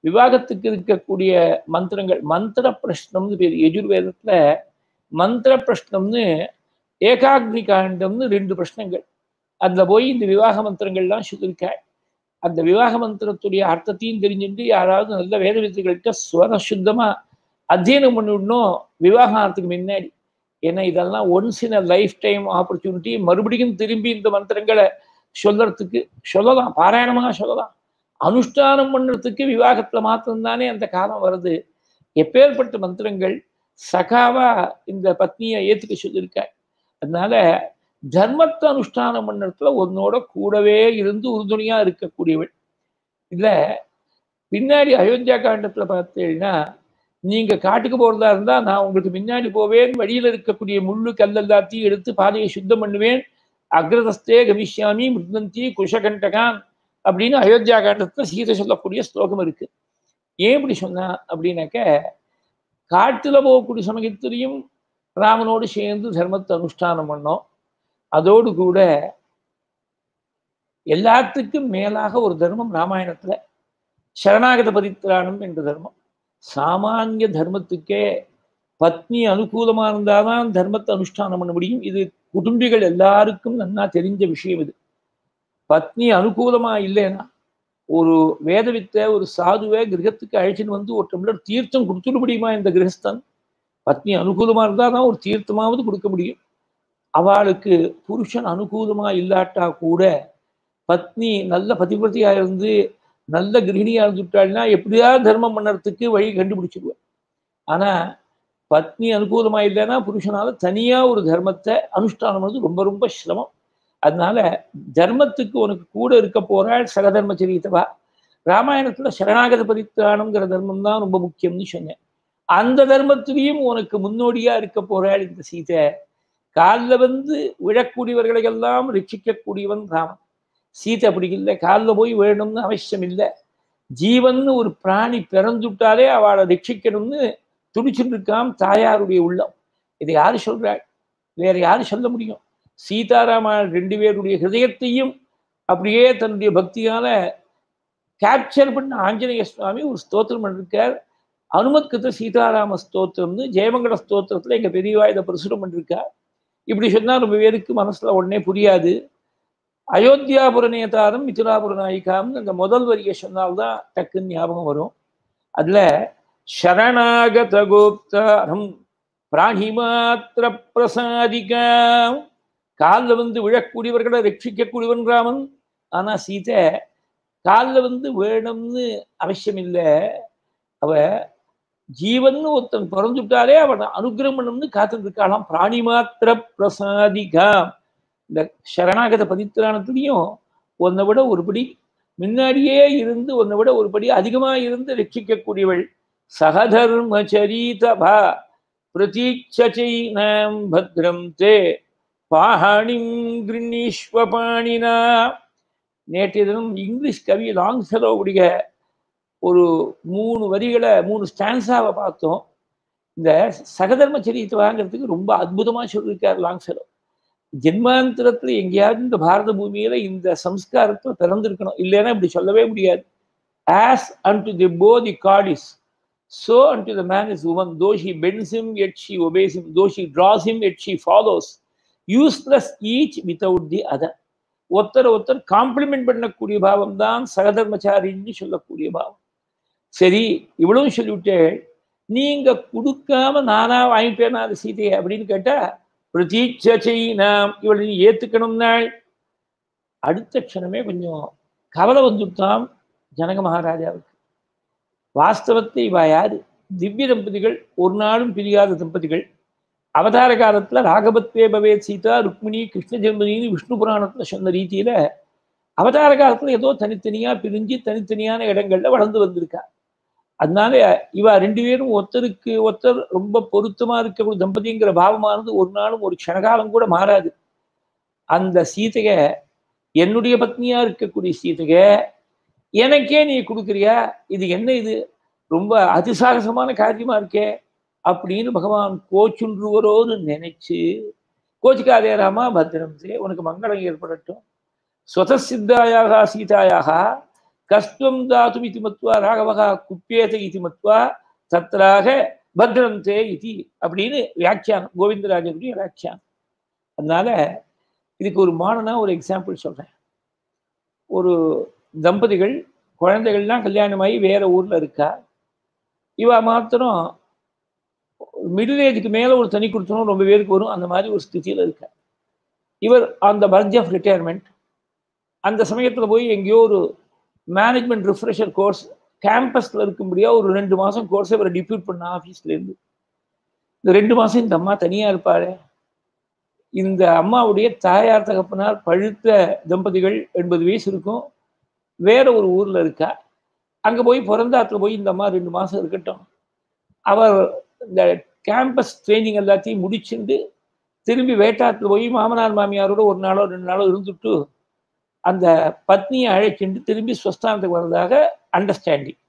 விவாகத்துக்கு இருக்கக்கூடிய மந்திரங்கள் மந்திர பிரஷ்னம்னு பேர் எஜுர்வேதத்துல மந்திர பிரஷ்னம்னு ஏகாக்னி காண்டம்னு ரெண்டு பிரஷ்னங்கள் அதுல போய் இந்த விவாக மந்திரங்கள்லாம் சொல்லியிருக்காள் அந்த விவாக மந்திரத்துடைய அர்த்தத்தையும் தெரிஞ்சுட்டு யாராவது நல்ல வேத வித்துகள்கிட்ட ஸ்வர சுத்தமா அத்தியனம் பண்ணிவிடணும் விவாகத்துக்கு முன்னாடி ஏன்னா இதெல்லாம் once in a lifetime opportunity மறுபடியும் திரும்பி இந்த மந்திரங்களை சொல்றதுக்கு சொல்லலாம் பாராயணமாக சொல்லலாம் அனுஷ்டானம் பண்ணுறதுக்கு விவாகத்துல மாத்திரம்தானே அந்த காலம் வருது எப்பேற்பட்ட மந்திரங்கள் சகாவா இந்த பத்னியை ஏத்துக்க சொல்லியிருக்காள் அதனால தர்மத்தை அனுஷ்டானம் பண்ணுறதுல உன்னோட கூடவே இருந்து உறுதுணையா இருக்கக்கூடியவள் இதுல பின்னாடி அயோத்தியா காண்டத்துல பார்த்தீங்கன்னா நீங்க காட்டுக்கு போறதா இருந்தா நான் உங்களுக்கு முன்னாடி போவேன் வழியில இருக்கக்கூடிய முள்ளு கல் எல்லாத்தையும் எடுத்து பாதையை சுத்தம் பண்ணுவேன் அக்ரதஸ்தே கமிஷ்யாமி மிருதந்தி குஷகண்டகான் அப்படின்னு அயோத்தியா காண்டத்துல சீதை சொல்லக்கூடிய ஸ்லோகம் இருக்கு ஏன் இப்படி சொன்னா அப்படின்னாக்க காட்டுல போகக்கூடிய சமயத்திலையும் ராமனோடு சேர்ந்து தர்மத்தை அனுஷ்டானம் பண்ணோம் அதோடு கூட எல்லாத்துக்கும் மேலாக ஒரு தர்மம் ராமாயணத்துல சரணாகத பரித்ராணம் என்ற தர்மம் சாமானிய தர்மத்துக்கே பத்னி அனுகூலமா இருந்தாதான் தர்மத்தை அனுஷ்டானம் பண்ண முடியும் இது குடும்பிகள் எல்லாருக்கும் நன்னா தெரிஞ்ச விஷயம் இது பத்னி அனுகூலமா இல்லைன்னா ஒரு வேதவித்த ஒரு சாதுவை கிரகத்துக்கு அழைச்சின்னு வந்து ஒரு டம்ளர் தீர்த்தம் கொடுத்துட முடியுமா இந்த கிரகஸ்தன் பத்னி அனுகூலமா இருந்தால் தான் ஒரு தீர்த்தமாவது கொடுக்க முடியும் அவளுக்கு புருஷன் அனுகூலமா இல்லாட்டா கூட பத்னி நல்ல பதிபதியா இருந்து நல்ல கிரகிணியா இருந்துட்டாள்னா எப்படியாவது தர்மம் பண்ணுறதுக்கு வழி கண்டுபிடிச்சிடுவேன் ஆனா பத்னி அனுகூலமா இல்லைன்னா புருஷனால தனியா ஒரு தர்மத்தை அனுஷ்டானம் வந்து ரொம்ப ரொம்ப சிரமம் அதனால தர்மத்துக்கு உனக்கு கூட இருக்க போறாள் சகதர்ம சரித்தவா ராமாயணத்துல சரணாகத பரித்ராணம்ங்கிற தர்மம் தான் ரொம்ப முக்கியம்னு சொன்னேன் அந்த தர்மத்திலையும் உனக்கு முன்னோடியா இருக்க போறாள் இந்த சீதை காலில் வந்து விழக்கூடியவர்களையெல்லாம் ரட்சிக்கக்கூடியவன் ராமன் சீதை அப்படி இல்லை காலில் போய் வேணும்னு அவசியம் இல்லை ஜீவன் ஒரு பிராணி பிறந்துட்டாலே அவளை ரட்சிக்கணும்னு துடிச்சுட்டு இருக்காம் தாயாருடைய உள்ளம் இதை யாரு சொல்றாள் வேற யாரு சொல்ல முடியும் சீதாராமன் ரெண்டு பேருடைய ஹிருதயத்தையும் அப்படியே தன்னுடைய பக்தியால கேப்சர் பண்ண ஆஞ்சநேய சுவாமி ஒரு ஸ்தோத்திரம் பண்ணிருக்கார் அனுமத்கிருத்த சீதாராம ஸ்தோத்திரம்னு ஜெயமங்கல ஸ்தோத்திரத்துல எங்க பெரியவா இதை பிரசுரம் பண்ணிருக்கார் இப்படி சொன்னா ரொம்ப பேருக்கு மனசுல உடனே புரியாது அயோத்தியாபுர நேதாரம் மிதுராபுர நாயிகாம்னு அந்த முதல் வரியை சொன்னால்தான் டக்குன்னு ஞாபகம் வரும் அதுல சரணாகத கோப்தாரம் பிராணி மாத்திர பிரசாதிகாம் காலில் வந்து விழக்கூடியவர்களை ரட்சிக்கக்கூடியவன் ராமன் ஆனா சீதை காலில் வந்து வேணும்னு அவசியம் இல்லை அவ ஜீவன் ஒருத்தன் பிறந்துட்டாலே அவன் அனுகிரகம் பண்ணணும்னு காத்துட்டு இருக்காளாம் பிராணி மாத்திர பிரசாதிகாம் இந்த சரணாகத பதித்திரானத்துலையும் உன்னை விட ஒருபடி முன்னாடியே இருந்து உன்னை விட ஒருபடி அதிகமா இருந்து ரட்சிக்கக்கூடியவள் சகதர்ம சரிதபா பிரதீட்சைனாம் பத்ரம் தே பாணிம் கிருணீஸ்வ பாணினா நேற்றைய தினம் இங்கிலீஷ் கவி லாங் செலவுடைய ஒரு மூணு வரிகளை மூணு ஸ்டான்ஸாவை பார்த்தோம் இந்த சகதர்ம சரித்தை வாங்கிறதுக்கு ரொம்ப அற்புதமா சொல்லியிருக்கார் லாங் செலவு ஜென்மாந்திரத்துல எங்கேயாவது இந்த பாரத பூமியில இந்த சம்ஸ்காரத்துல பிறந்திருக்கணும் இல்லைன்னா இப்படி சொல்லவே முடியாது ஆஸ் அன் டு தி போ தி காடிஸ் so unto the man is woman though she bends him yet she obeys him though she draws him yet she follows useless each without the other ஒருத்தர் ஒருத்தர் காம்ப்ளிமெண்ட் பண்ணக்கூடிய பாவம் தான் சகதர்மச்சாரின்னு சொல்லக்கூடிய பாவம் சரி இவ்வளவு சொல்லிவிட்டு நீங்க கொடுக்காம நானா வாங்கிப்பேனா அது சீதையை அப்படின்னு கேட்டா பிரதீட்சை நாம் இவளை நீ ஏத்துக்கணும்னாள் அடுத்த க்ஷணமே கொஞ்சம் கவலை வந்துட்டான் ஜனக மகாராஜாவுக்கு வாஸ்தவத்தை இவா யாரு திவ்ய தம்பதிகள் ஒரு நாளும் பிரியாத தம்பதிகள் அவதார காலத்துல ராகவத்வே பவேத் சீதா ருக்மிணி கிருஷ்ண ஜென்மனின்னு விஷ்ணு புராணத்துல சொன்ன ரீதியில அவதார காலத்துல ஏதோ தனித்தனியா பிரிஞ்சு தனித்தனியான இடங்கள்ல வளர்ந்து வந்திருக்கா அதனால இவ ரெண்டு பேரும் ஒருத்தருக்கு ஒருத்தர் ரொம்ப பொருத்தமா இருக்கக்கூடிய தம்பதிங்கிற பாவமானது ஒரு நாளும் ஒரு க்ஷணகாலம் கூட மாறாது அந்த சீதைய என்னுடைய பத்னியா இருக்கக்கூடிய சீதைய எனக்கே நீ கொடுக்குறியா இது என்ன இது ரொம்ப அதிசாகசமான காரியமா இருக்கே அப்படின்னு பகவான் கோச்சுன்றுவரோன்னு நினைச்சு கோச்சிக்காதே ராமா பத்திரம் சே உனக்கு மங்களம் ஏற்படட்டும் ஸ்வதசித்தாயாக சீதாயாக கஸ்துவம் தாத்தும் இது மத்வா ராகவகா குப்பேத இது மத்வா தத்ராக பத்ரந்தே இது அப்படின்னு வியாக்கியானம் கோவிந்தராஜனுடைய வியாக்கியானம் அதனால இதுக்கு ஒரு மாடனா ஒரு எக்ஸாம்பிள் சொல்றேன் ஒரு தம்பதிகள் குழந்தைகள்லாம் கல்யாணமாகி வேற ஊர்ல இருக்கா இவ மாத்திரம் மிடில் ஏஜுக்கு மேல ஒரு தனி கொடுத்தனும் ரொம்ப பேருக்கு வரும் அந்த மாதிரி ஒரு ஸ்திதியில இருக்கா இவர் அந்த பர்ஜ் ஆஃப் ரிட்டையர்மெண்ட் அந்த சமயத்துல போய் எங்கேயோ ஒரு மேனேஜ்மெண்ட் ரிஃப்ரெஷர் கோர்ஸ் கேம்பஸ்ல இருக்கும்படியா ஒரு ரெண்டு மாசம் கோர்ஸ் இவரை டிப்யூட் பண்ண ஆஃபீஸ்ல இருந்து இந்த ரெண்டு மாசம் இந்த அம்மா தனியா இருப்பாரு இந்த அம்மாவுடைய தாயார் தகப்பனார் பழுத்த தம்பதிகள் எண்பது வயசு இருக்கும் வேற ஒரு ஊர்ல இருக்கா அங்க போய் பிறந்தாத்துல போய் இந்த அம்மா ரெண்டு மாசம் இருக்கட்டும் அவர் இந்த கேம்பஸ் ட்ரைனிங் எல்லாத்தையும் முடிச்சுட்டு திரும்பி வேட்டாத்துல போய் மாமனார் மாமியாரோட ஒரு நாளோ ரெண்டு நாளோ இருந்துட்டு அந்த பத்னியை அழைச்சிட்டு திரும்பி ஸ்வஸ்தானத்துக்கு வர்றதாக அண்டர்ஸ்டாண்டிங்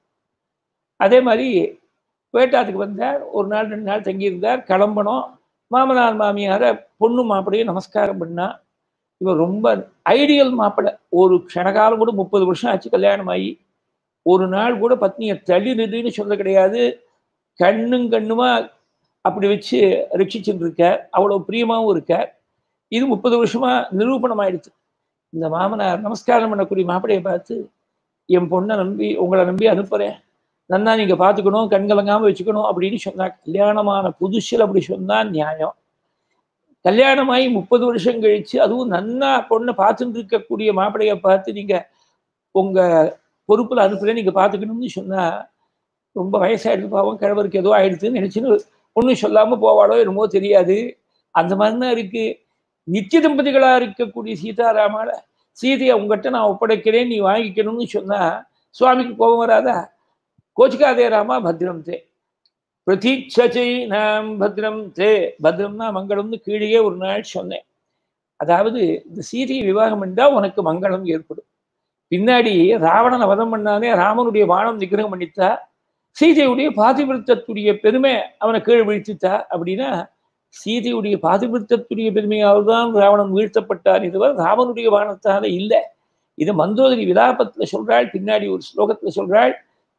அதே மாதிரி வேட்டாத்துக்கு வந்தார் ஒரு நாள் ரெண்டு நாள் தங்கியிருந்தார் கிளம்பணும் மாமனார் மாமியாரை பொண்ணு மாப்பிளையும் நமஸ்காரம் பண்ணா இவர் ரொம்ப ஐடியல் மாப்பிள்ளை ஒரு க்ஷணகாலம் கூட முப்பது வருஷம் ஆச்சு கல்யாணம் ஆகி ஒரு நாள் கூட பத்னியை தள்ளி நிறுன்னு சொல்ல கிடையாது கண்ணும் கண்ணுமா அப்படி வச்சு ரட்சிச்சுட்டு இருக்கார் அவ்வளோ பிரியமாகவும் இருக்கார் இது முப்பது வருஷமா நிரூபணம் ஆயிடுச்சு இந்த மாமனார் நமஸ்காரம் பண்ணக்கூடிய மாப்பிளையை பார்த்து என் பொண்ணை நம்பி உங்களை நம்பி அனுப்புறேன் நன்னா நீங்க பார்த்துக்கணும் கண்கலங்காம வச்சுக்கணும் அப்படின்னு சொன்னா கல்யாணமான புதுசில் அப்படி சொன்னா நியாயம் கல்யாணமாகி முப்பது வருஷம் கழிச்சு அதுவும் நன்னா பொண்ணை பார்த்துட்டு இருக்கக்கூடிய மாப்பிளைய பார்த்து நீங்க உங்க பொறுப்புல அனுப்புறேன் நீங்க பார்த்துக்கணும்னு சொன்னா ரொம்ப வயசாயிடுது பாவம் கிழவருக்கு ஏதோ ஆயிடுதுன்னு நினைச்சுன்னு ஒன்றும் சொல்லாம போவாளோ என்னமோ தெரியாது அந்த மாதிரி தான் இருக்கு நித்திய தம்பதிகளா இருக்கக்கூடிய சீதாராமால சீதையை உங்ககிட்ட நான் ஒப்படைக்கிறேன் நீ வாங்கிக்கணும்னு சொன்னா சுவாமிக்கு கோபம் வராதா கோச்சிக்காதே ராமா பத்ரம் தே பிரதீட்சை நாம் பத்ரம் தே பத்ரம்னா மங்களம்னு கீழே ஒரு நாள் சொன்னேன் அதாவது இந்த சீதையை விவாகம் பண்ணா உனக்கு மங்களம் ஏற்படும் பின்னாடி ராவணனை வதம் பண்ணானே ராமனுடைய வானம் நிகிரகம் பண்ணித்தா சீதையுடைய பாதிவிருத்தத்துடைய பெருமை அவனை கீழே வீழ்த்தித்தா அப்படின்னா சீதையுடைய பாதிவிருத்தத்துடைய பெருமையால் தான் ராவணன் வீழ்த்தப்பட்டார் இதுவரை ராமனுடைய வானத்தால இல்லை இது மந்தோதரி விலாபத்துல சொல்றாள் பின்னாடி ஒரு ஸ்லோகத்துல சொல்றாள்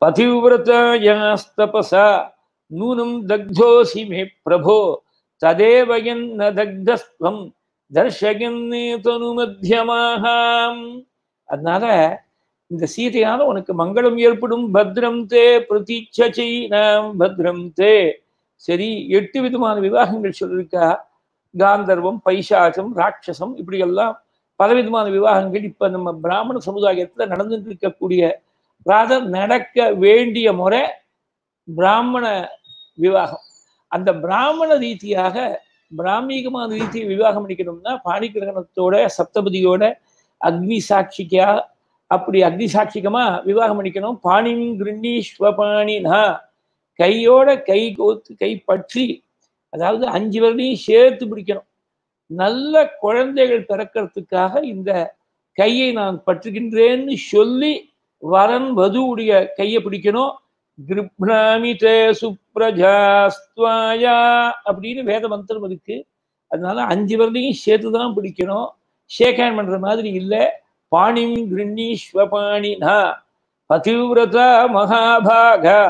பதிவிரதயாஸ்தபசா நூனம் தக்தோசி மே பிரபோ ததேவயன் ந தக்தஸ்வம் தர்ஷகன்னே தனு மத்தியமாகாம் அதனால இந்த சீதையால உனக்கு மங்களம் ஏற்படும் பத்ரம் தே பிரதீட்சை நாம் பத்ரம் தே சரி எட்டு விதமான விவாகங்கள் சொல்லியிருக்கா காந்தர்வம் பைசாசம் ராட்சசம் இப்படி எல்லாம் பலவிதமான விவாகங்கள் இப்ப நம்ம பிராமண சமுதாயத்துல நடந்துட்டு இருக்கக்கூடிய ராதர் நடக்க வேண்டிய முறை பிராமண விவாகம் அந்த பிராமண ரீதியாக பிராமீகமான ரீதியை விவாகம் பண்ணிக்கணும்னா பாணிகிரகணத்தோட சப்தபதியோட அக்னி சாட்சிக்கா அப்படி அக்னி சாட்சிகமா விவாகம் பண்ணிக்கணும் பாணிம் கிருண்ணீஸ்வபாணினா கையோட கை கோத்து கை பற்றி அதாவது அஞ்சு வரலையும் சேர்த்து பிடிக்கணும் நல்ல குழந்தைகள் பிறக்கிறதுக்காக இந்த கையை நான் பற்றுகின்றேன்னு சொல்லி வரன் வதுவுடைய கையை பிடிக்கணும் கிருப்ணாமி தே சுப்ரஜாஸ்துவாயா அப்படின்னு வேத மந்திரம் இருக்கு அதனால அஞ்சு வரலையும் சேர்த்து தான் பிடிக்கணும் ஷேக் ஹேண்ட் பண்ற மாதிரி இல்லை பாணிம் கிருண்ணீஸ்வபாணினா பதிவிரதா மகாபாகா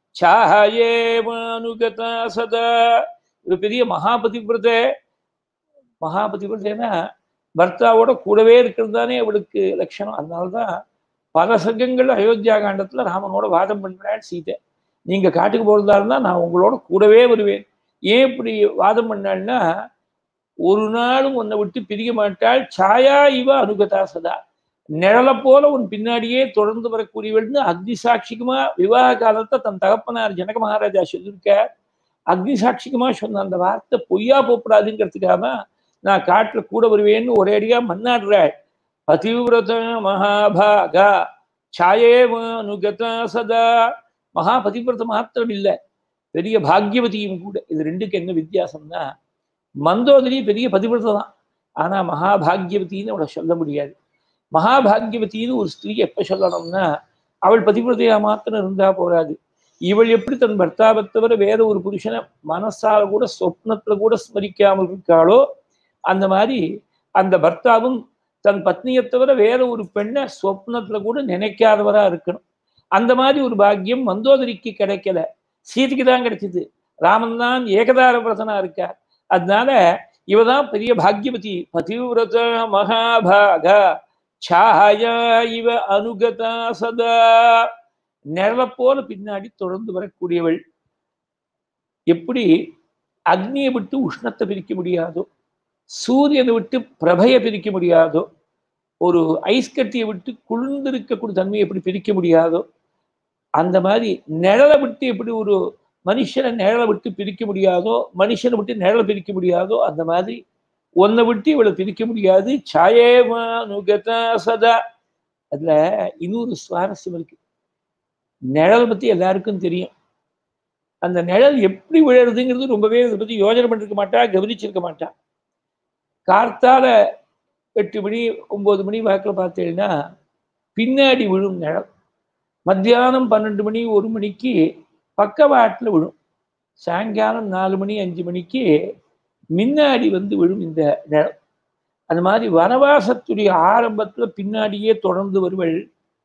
சாயேவானுகதா சதா ஒரு பெரிய மகாபதிவிரத மகாபதிவிரதேனா பர்த்தாவோட கூடவே இருக்கிறது தானே அவளுக்கு லட்சணம் அதனால்தான் பல சங்கங்கள் அயோத்தியா காண்டத்துல ராமனோட வாதம் பண்றாள் சீதை நீங்க காட்டுக்கு போறதா இருந்தா நான் உங்களோட கூடவே வருவேன் ஏன் இப்படி வாதம் பண்ணாள்னா ஒரு நாளும் உன்னை விட்டு பிரிய மாட்டாள் சாயா இவ அனுகதா சதா நிழலை போல உன் பின்னாடியே தொடர்ந்து வரக்கூடியவள்னு அக்னி சாட்சிக்குமா விவாக காலத்தை தன் தகப்பனார் ஜனக மகாராஜா சொல்லியிருக்கார் அக்னி சாட்சிக்குமா சொன்ன அந்த வார்த்தை பொய்யா போகக்கூடாதுங்கிறதுக்காக நான் காட்டுல கூட வருவேன்னு ஒரேடியா மன்னாடுறாள் பதிவிரத மகாபாகா சாயேவானுகதா சதா மகா பதிவிரத மாத்திரம் இல்லை பெரிய பாக்யவதியும் கூட இது ரெண்டுக்கு என்ன வித்தியாசம்னா மந்தோதரி பெரிய பதிவிரதை தான் ஆனா மகாபாகியவதின்னு அவளை சொல்ல முடியாது மகாபாகியவதின்னு ஒரு ஸ்திரீ எப்ப சொல்லணும்னா அவள் பதிவிரதையா மாத்திரம் இருந்தா போராது இவள் எப்படி தன் பர்த்தாவை தவிர வேற ஒரு புருஷனை மனசால கூட சொப்னத்துல கூட ஸ்மரிக்காமல் இருக்காளோ அந்த மாதிரி அந்த பர்த்தாவும் தன் பத்னியை தவிர வேற ஒரு பெண்ணை சொப்னத்துல கூட நினைக்காதவரா இருக்கணும் அந்த மாதிரி ஒரு பாக்கியம் மந்தோதரிக்கு கிடைக்கல சீதைக்கு தான் கிடைச்சது ராமன் தான் ஏகதார பிரதனா இருக்கார் அதனால இவதான் பெரிய பாக்யவதி பதிவிரத மகாபாக சாயா இவ அனுகதா சதா நிழலை போல பின்னாடி தொடர்ந்து வரக்கூடியவள் எப்படி அக்னியை விட்டு உஷ்ணத்தை பிரிக்க முடியாதோ சூரியனை விட்டு பிரபையை பிரிக்க முடியாதோ ஒரு ஐஸ் கட்டியை விட்டு குளிர்ந்திருக்கக்கூடிய தன்மையை எப்படி பிரிக்க முடியாதோ அந்த மாதிரி நிழலை விட்டு எப்படி ஒரு மனுஷனை நிழலை விட்டு பிரிக்க முடியாதோ மனுஷனை விட்டு நிழலை பிரிக்க முடியாதோ அந்த மாதிரி ஒன்னை விட்டு இவளை பிரிக்க முடியாது சாயேமா நுகதா சதா அதுல இன்னொரு சுவாரஸ்யம் இருக்கு நிழலை பத்தி எல்லாருக்கும் தெரியும் அந்த நிழல் எப்படி விழுறதுங்கிறது ரொம்பவே இதை பத்தி யோஜனை பண்ணிருக்க மாட்டா கவனிச்சிருக்க மாட்டா கார்த்தால எட்டு மணி ஒன்பது மணி வாக்கில் பார்த்தீங்கன்னா பின்னாடி விழும் நிழல் மத்தியானம் பன்னெண்டு மணி ஒரு மணிக்கு பக்கவாட்டில் விழும் சாயங்காலம் நாலு மணி அஞ்சு மணிக்கு முன்னாடி வந்து விழும் இந்த நிழல் அது மாதிரி வனவாசத்துடைய ஆரம்பத்தில் பின்னாடியே தொடர்ந்து வருவள்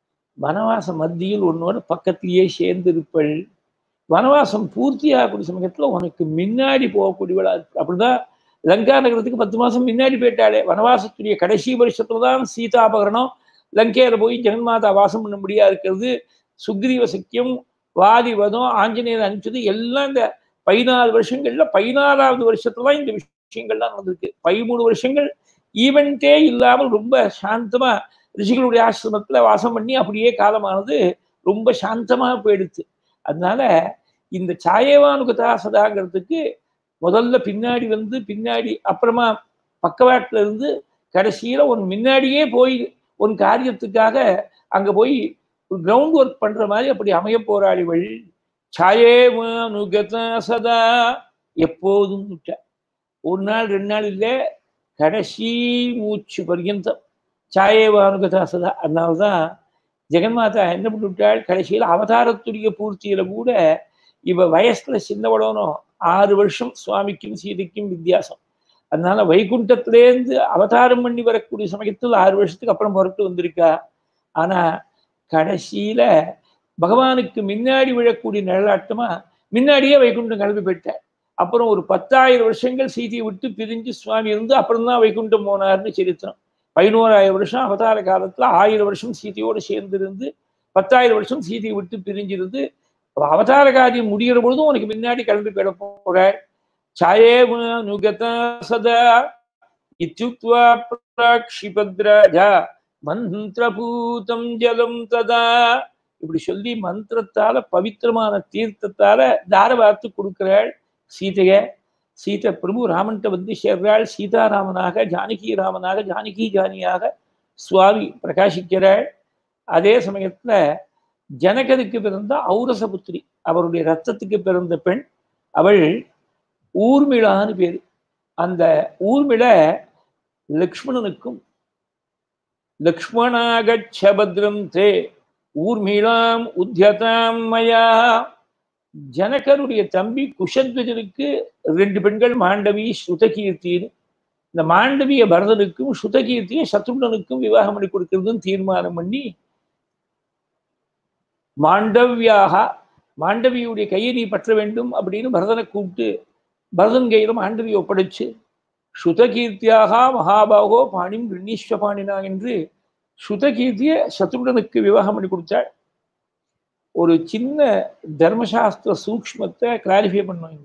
வனவாச மத்தியில் உன்னோட பக்கத்திலேயே சேர்ந்து இருப்பள் வனவாசம் பூர்த்தி ஆகக்கூடிய சமயத்தில் உனக்கு முன்னாடி போகக்கூடியவளா இருக்கு அப்படிதான் லங்கா நகரத்துக்கு பத்து மாசம் முன்னாடி போயிட்டாளே வனவாசத்துடைய கடைசி வருஷத்துல தான் சீதாபகரணம் லங்கையில போய் ஜெகன்மாதா வாசம் பண்ண முடியா இருக்கிறது சுக்ரீவ சக்கியம் வாதிவதம் ஆஞ்சநேயர் அனுப்பிச்சது எல்லாம் இந்த பதினாலு வருஷங்கள்ல பதினாலாவது வருஷத்துல தான் இந்த விஷயங்கள்லாம் நடந்திருக்கு பதிமூணு வருஷங்கள் ஈவெண்ட்டே இல்லாமல் ரொம்ப சாந்தமா ரிஷிகளுடைய ஆசிரமத்துல வாசம் பண்ணி அப்படியே காலமானது ரொம்ப சாந்தமா போயிடுச்சு அதனால இந்த சாயவானுகதா சதாங்கிறதுக்கு முதல்ல பின்னாடி வந்து பின்னாடி அப்புறமா பக்கவாட்டில் இருந்து கடைசியில் உன் முன்னாடியே போய் உன் காரியத்துக்காக அங்கே போய் ஒரு கிரவுண்ட் ஒர்க் பண்ணுற மாதிரி அப்படி அமைய போராளிவள் சாயே நுகதா சதா எப்போதும் ஒரு நாள் ரெண்டு நாள் இல்லை கடைசி மூச்சு பர்யந்தம் சாயேவானுகதா சதா அதனால தான் ஜெகன்மாதா என்ன பண்ணிவிட்டாள் கடைசியில் அவதாரத்துடைய பூர்த்தியில கூட இவ வயசுல சின்னவளோனோ ஆறு வருஷம் சுவாமிக்கும் சீதைக்கும் வித்தியாசம் அதனால வைகுண்டத்திலேருந்து அவதாரம் பண்ணி வரக்கூடிய சமயத்தில் ஆறு வருஷத்துக்கு அப்புறம் புறத்து வந்திருக்கா ஆனா கடைசியில பகவானுக்கு முன்னாடி விழக்கூடிய நிழலாட்டமா முன்னாடியே வைகுண்டம் கிளம்பி போயிட்டார் அப்புறம் ஒரு பத்தாயிரம் வருஷங்கள் சீதையை விட்டு பிரிஞ்சு சுவாமி இருந்து அப்புறம் தான் வைகுண்டம் போனார்னு சரித்திரம் பதினோராயிரம் வருஷம் அவதார காலத்துல ஆயிரம் வருஷம் சீதையோடு சேர்ந்து இருந்து பத்தாயிரம் வருஷம் சீதையை விட்டு பிரிஞ்சிருந்து அவதார காரியம் முடிகிற பொழுதும் உனக்கு முன்னாடி கிளம்பி போயிட போற சாயே நுகதா சதா இத்யுக்த்வா பிராக்ஷிபத்ராஜா மந்திரபூதம் ஜலம் ததா இப்படி சொல்லி மந்திரத்தால பவித்திரமான தீர்த்தத்தால தார வார்த்து கொடுக்கிறாள் சீதைய சீதை பிரபு ராமன்கிட்ட வந்து சேர்றாள் சீதாராமனாக ஜானகி ராமனாக ஜானகி ஜானியாக சுவாமி பிரகாசிக்கிறாள் அதே சமயத்துல ஜனகருக்கு பிறந்த ஔரசபுத்திரி அவருடைய ரத்தத்துக்கு பிறந்த பெண் அவள் ஊர்மிளான்னு பேரு அந்த ஊர்மிள லக்ஷ்மணனுக்கும் லக்ஷ்மணாகச்சபத்ரம் தே ஊர்மிளாம் உத்தியதாம் மயா ஜனகருடைய தம்பி குஷத்வஜனுக்கு ரெண்டு பெண்கள் மாண்டவி ஸ்ருதகீர்த்தின்னு இந்த மாண்டவிய பரதனுக்கும் ஸ்ருதகீர்த்தியை சத்ருடனுக்கும் விவாகம் பண்ணி கொடுக்கறதுன்னு தீர்மானம் பண்ணி மாண்டவியாக மாண்டவியுடைய கையை நீ பற்ற வேண்டும் அப்படின்னு பரதனை கூப்பிட்டு பரதன் கையில மாண்டவியை ஒப்படைச்சு ஸ்ருதகீர்த்தியாக மகாபாகோ பாணிம் கிருணீஸ்வ பாணினா என்று ஸ்ருதகீர்த்திய சத்ருடனுக்கு விவாகம் பண்ணி கொடுத்தாள் ஒரு சின்ன தர்மசாஸ்திர சூக்மத்தை கிளாரிஃபை பண்ணுவாங்க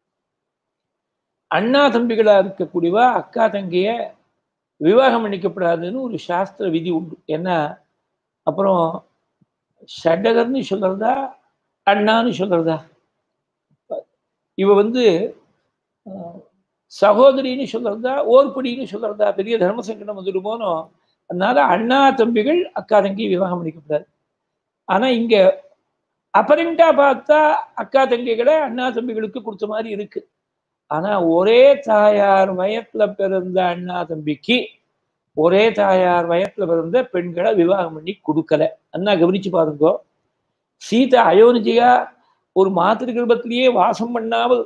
அண்ணா தம்பிகளா இருக்கக்கூடியவா அக்கா தங்கைய விவாகம் பண்ணிக்கப்படாதுன்னு ஒரு சாஸ்திர விதி உண்டு ஏன்னா அப்புறம் ஷடகர்னு சொல்றதா அண்ணான்னு சொல்றதா இவ வந்து சகோதரின்னு சொல்றதா ஓர்படின்னு சொல்றதா பெரிய தர்ம சங்கடம் வந்துடுமோனோ அதனால அண்ணா தம்பிகள் அக்கா தங்கி விவாகம் பண்ணிக்கப்படாது ஆனா இங்க அப்பரண்டா பார்த்தா அக்கா தங்கைகளை அண்ணா தம்பிகளுக்கு கொடுத்த மாதிரி இருக்கு ஆனா ஒரே தாயார் வயத்துல பிறந்த அண்ணா தம்பிக்கு ஒரே தாயார் வயத்துல பிறந்த பெண்களை விவாகம் பண்ணி கொடுக்கல அண்ணா கவனிச்சு பாருங்கோ சீதா அயோனிஜியா ஒரு மாத்திரு கிருபத்திலேயே வாசம் பண்ணாமல்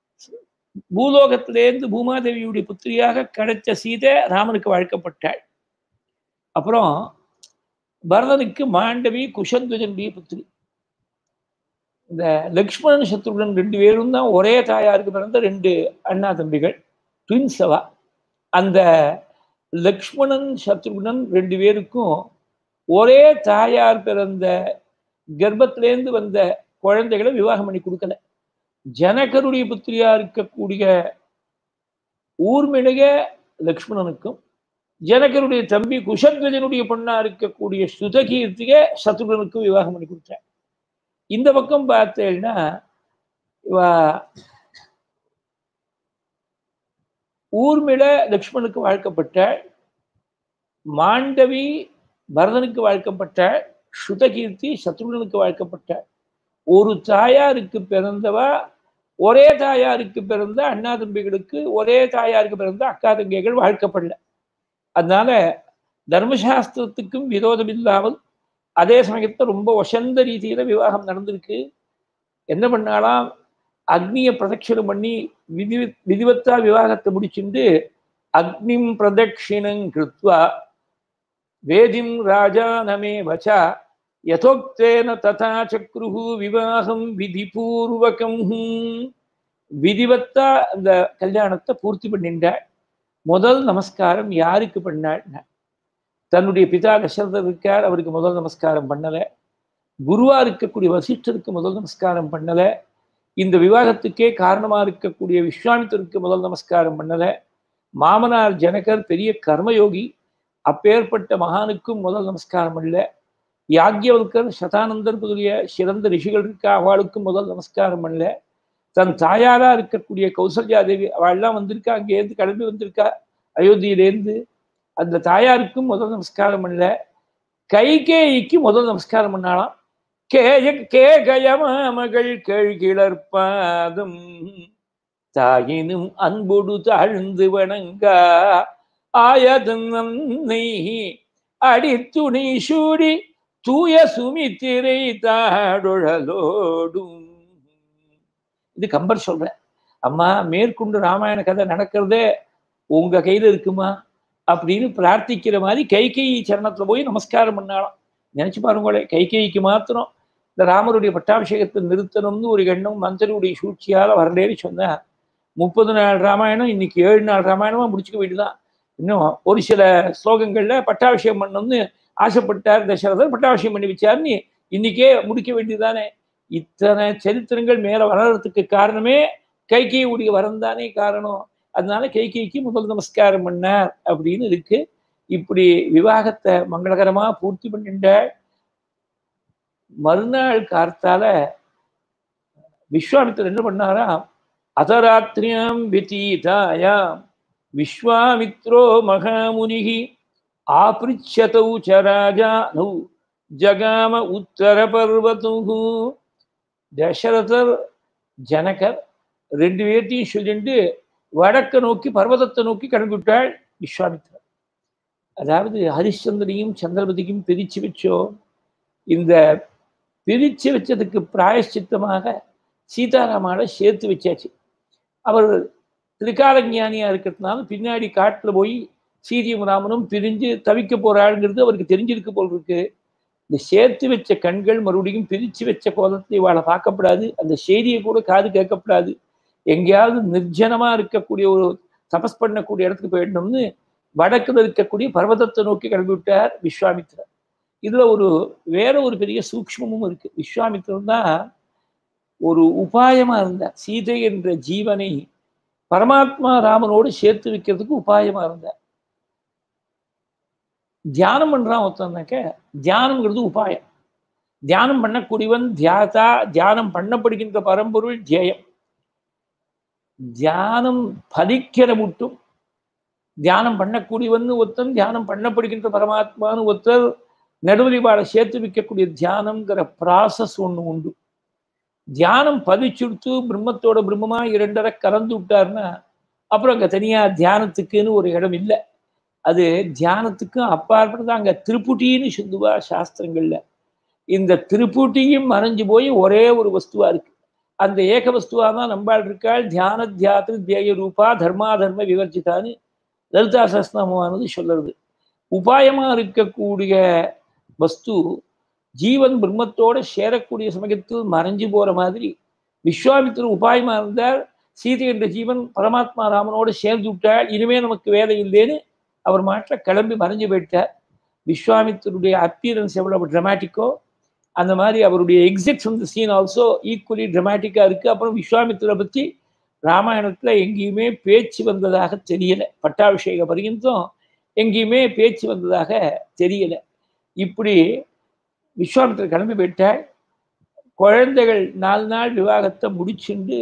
பூலோகத்திலேருந்து பூமாதேவியுடைய புத்திரியாக கிடைச்ச சீதை ராமனுக்கு வழக்கப்பட்டாள் அப்புறம் பரதனுக்கு மாண்டவி குஷத்வஜனுடைய புத்திரி இந்த லக்ஷ்மணன் சத்ருகன் ரெண்டு பேரும் தான் ஒரே தாயாருக்கு பிறந்த ரெண்டு அண்ணா தம்பிகள் ட்வின்ஸவா அந்த லக்ஷ்மணன் சத்ருகுணன் ரெண்டு பேருக்கும் ஒரே தாயார் பிறந்த கர்ப்பத்திலேருந்து வந்த குழந்தைகளை விவாகம் பண்ணி கொடுக்கல ஜனகருடைய புத்திரியா இருக்கக்கூடிய ஊர்மிளக லக்ஷ்மணனுக்கும் ஜனகருடைய தம்பி குஷத்வஜனுடைய பொண்ணா இருக்கக்கூடிய சுதகீர்த்திக சத்ருகனுக்கும் விவாகம் பண்ணி கொடுத்தார் இந்த பக்கம் பார்த்தேன்னா இவ ஊர்மிள லக்ஷ்மணுக்கு வாழ்க்கப்பட்ட மாண்டவி பரதனுக்கு வாழ்க்கப்பட்ட ஸ்ருதகீர்த்தி சத்ருகனுக்கு வாழ்க்கப்பட்ட ஒரு தாயாருக்கு பிறந்தவா ஒரே தாயாருக்கு பிறந்த அண்ணா தம்பிகளுக்கு ஒரே தாயாருக்கு பிறந்த அக்கா தங்கைகள் வாழ்க்கப்படல அதனால தர்மசாஸ்திரத்துக்கும் விரோதம் இல்லாமல் அதே சமயத்தை ரொம்ப வசந்த ரீதியில விவாகம் நடந்திருக்கு என்ன பண்ணாலாம் அக்னியை பிரதட்சிணம் பண்ணி விதி விதிவத்தா விவாகத்தை முடிச்சுட்டு அக்னிம் பிரதட்சிணம் கிருத்வா வேதிம் ராஜா நமே வச்சா யதோக்தேன ததா சக்ருஹு விவாகம் விதிபூர்வகம் விதிவத்தா அந்த கல்யாணத்தை பூர்த்தி பண்ணிண்டாள் முதல் நமஸ்காரம் யாருக்கு பண்ணாள் தன்னுடைய பிதா தசரதர் இருக்கார் அவருக்கு முதல் நமஸ்காரம் பண்ணலை குருவா இருக்கக்கூடிய வசிஷ்டருக்கு முதல் நமஸ்காரம் பண்ணலை இந்த விவாகத்துக்கே காரணமா இருக்கக்கூடிய விஸ்வாமித்தருக்கு முதல் நமஸ்காரம் பண்ணலை மாமனார் ஜனகர் பெரிய கர்மயோகி அப்பேற்பட்ட மகானுக்கும் முதல் நமஸ்காரம் பண்ணல யாக்யவல்கர் சதானந்தர் முதலிய சிறந்த ரிஷிகள் இருக்கா அவளுக்கும் முதல் நமஸ்காரம் பண்ணல தன் தாயாரா இருக்கக்கூடிய கௌசல்யா தேவி அவள்லாம் வந்திருக்கா அங்கேருந்து கிளம்பி வந்திருக்கா அயோத்தியிலேருந்து அந்த தாயாருக்கும் முதல் நமஸ்காரம் பண்ணல கைகேயிக்கு முதல் நமஸ்காரம் பண்ணாலாம் கேய கேகயமா மகள் கேழ்கிளர்பாதம் தாயினும் அன்பொடு தாழ்ந்து வணங்கா ஆயதன் நன்னை அடித்துணி சூடி தூய சுமித்திரை தாடுழலோடும் இது கம்பர் சொல்றேன் அம்மா மேற்கொண்டு ராமாயண கதை நடக்கிறதே உங்க கையில இருக்குமா அப்படின்னு பிரார்த்திக்கிற மாதிரி கைகேயி சரணத்துல போய் நமஸ்காரம் பண்ணாலாம் நினைச்சு பாருங்களே கைகேயிக்கு மாத்திரம் இந்த ராமருடைய பட்டாபிஷேகத்தை நிறுத்தணும்னு ஒரு எண்ணம் மந்திரியுடைய சூழ்ச்சியால வரலேன்னு சொன்னேன் முப்பது நாள் ராமாயணம் இன்னைக்கு ஏழு நாள் ராமாயணமா முடிச்சுக்க வேண்டியதான் இன்னும் ஒரு சில ஸ்லோகங்கள்ல பட்டாபிஷேகம் பண்ணணும்னு ஆசைப்பட்டார் தசரதர் பட்டாபிஷேகம் பண்ணி வச்சாருன்னு இன்னைக்கே முடிக்க வேண்டியதானே இத்தனை சரித்திரங்கள் மேல வளர்றதுக்கு காரணமே கைகையுடைய வரம் தானே காரணம் அதனால கைகைக்கு முதல் நமஸ்காரம் பண்ணார் அப்படின்னு இருக்கு இப்படி விவாகத்தை மங்களகரமா பூர்த்தி பண்ணிட்ட மறுநாள் கார்த்தால விஸ்வாமித்தர் என்ன பண்ணாராம் அதராத்திரியாம் விதீதாயாம் விஸ்வாமித்ரோ மகாமுனிகி ஆபிருச்சதௌ ச ராஜானௌ ஜகாம உத்தர பர்வத்து தசரதர் ஜனகர் ரெண்டு பேர்த்தையும் சொல்லிட்டு வடக்க நோக்கி பர்வதத்தை நோக்கி கிளம்பிவிட்டாள் விஸ்வாமித்ரர் அதாவது ஹரிச்சந்திரனையும் சந்திரபதியும் பிரிச்சு வச்சோம் இந்த பிரிச்சு வச்சதுக்கு பிராயஷ்சித்தமாக சீதாராமாவை சேர்த்து வச்சாச்சு அவர் திரிகாலஞானியா இருக்கிறதுனால பின்னாடி காட்டுல போய் சீதியும் ராமனும் பிரிஞ்சு தவிக்க போறாளுங்கிறது அவருக்கு தெரிஞ்சிருக்கு போல் இருக்கு இந்த சேர்த்து வச்ச கண்கள் மறுபடியும் பிரிச்சு வச்ச கோலத்தை இவாளை பார்க்கப்படாது அந்த செய்தியை கூட காது கேட்கப்படாது எங்கேயாவது நிர்ஜனமா இருக்கக்கூடிய ஒரு தபஸ் பண்ணக்கூடிய இடத்துக்கு போயிடணும்னு வடக்குல இருக்கக்கூடிய பர்வதத்தை நோக்கி கிளம்பி விட்டார் விஸ்வாமித்திரர் இதுல ஒரு வேற ஒரு பெரிய சூக்ஷ்மமும் இருக்கு விஸ்வாமித்திரர் தான் ஒரு உபாயமா இருந்தார் சீதை என்ற ஜீவனை பரமாத்மா ராமனோடு சேர்த்து வைக்கிறதுக்கு உபாயமா இருந்தார் தியானம் பண்றான் ஒருத்தனாக்க தியானம்ங்கிறது உபாயம் தியானம் பண்ணக்கூடியவன் தியாதா தியானம் பண்ணப்படுகின்ற பரம்பொருள் ஜெயம் தியானம் பலிக்கிற முட்டும் தியானம் பண்ணக்கூடியவன் ஒருத்தன் தியானம் பண்ணப்படுகின்ற பரமாத்மான்னு ஒருத்தர் நடுவழிபாடை சேர்த்து வைக்கக்கூடிய தியானம்ங்கிற ப்ராசஸ் ஒன்று உண்டு தியானம் பதிச்சுடுத்து பிரம்மத்தோட பிரம்மமா இரண்டரை கலந்து விட்டாருன்னா அப்புறம் அங்க தனியா தியானத்துக்குன்னு ஒரு இடம் இல்லை அது தியானத்துக்கும் அப்பாற்பட்டு அங்க திருப்புட்டின்னு சொல்லுவா சாஸ்திரங்கள்ல இந்த திருப்புட்டியும் மறைஞ்சு போய் ஒரே ஒரு வஸ்துவா இருக்கு அந்த ஏக வஸ்துவா தான் நம்பாள் இருக்காள் தியான தியாத்திரு தேய ரூபா தர்மா தர்ம விவர்ஜிதான்னு லலிதா சஸ்நாமமானது சொல்லுறது உபாயமா இருக்கக்கூடிய வஸ்து ஜீவன் பிரம்மத்தோட சேரக்கூடிய சமயத்தில் மறைஞ்சு போற மாதிரி விஸ்வாமித்திரர் உபாயமா இருந்தால் சீதை என்ற ஜீவன் பரமாத்மா ராமனோட சேர்ந்து விட்டால் இனிமே நமக்கு வேலை இல்லைன்னு அவர் மாட்டில் கிளம்பி மறைஞ்சு போயிட்டார் விஸ்வாமித்தருடைய அப்பியரன்ஸ் எவ்வளவு ட்ரமாட்டிக்கோ அந்த மாதிரி அவருடைய exit from the scene also equally ட்ரமாட்டிக்காக இருக்குது அப்புறம் விஸ்வாமித்திரை பற்றி ராமாயணத்தில் எங்கேயுமே பேச்சு வந்ததாக தெரியலை பட்டாபிஷேக பரியந்தம் எங்கேயுமே பேச்சு வந்ததாக தெரியலை இப்படி விஸ்வாமித்திரர் கிளம்பி போயிட்டால் குழந்தைகள் நாலு நாள் விவாகத்தை முடிச்சுண்டு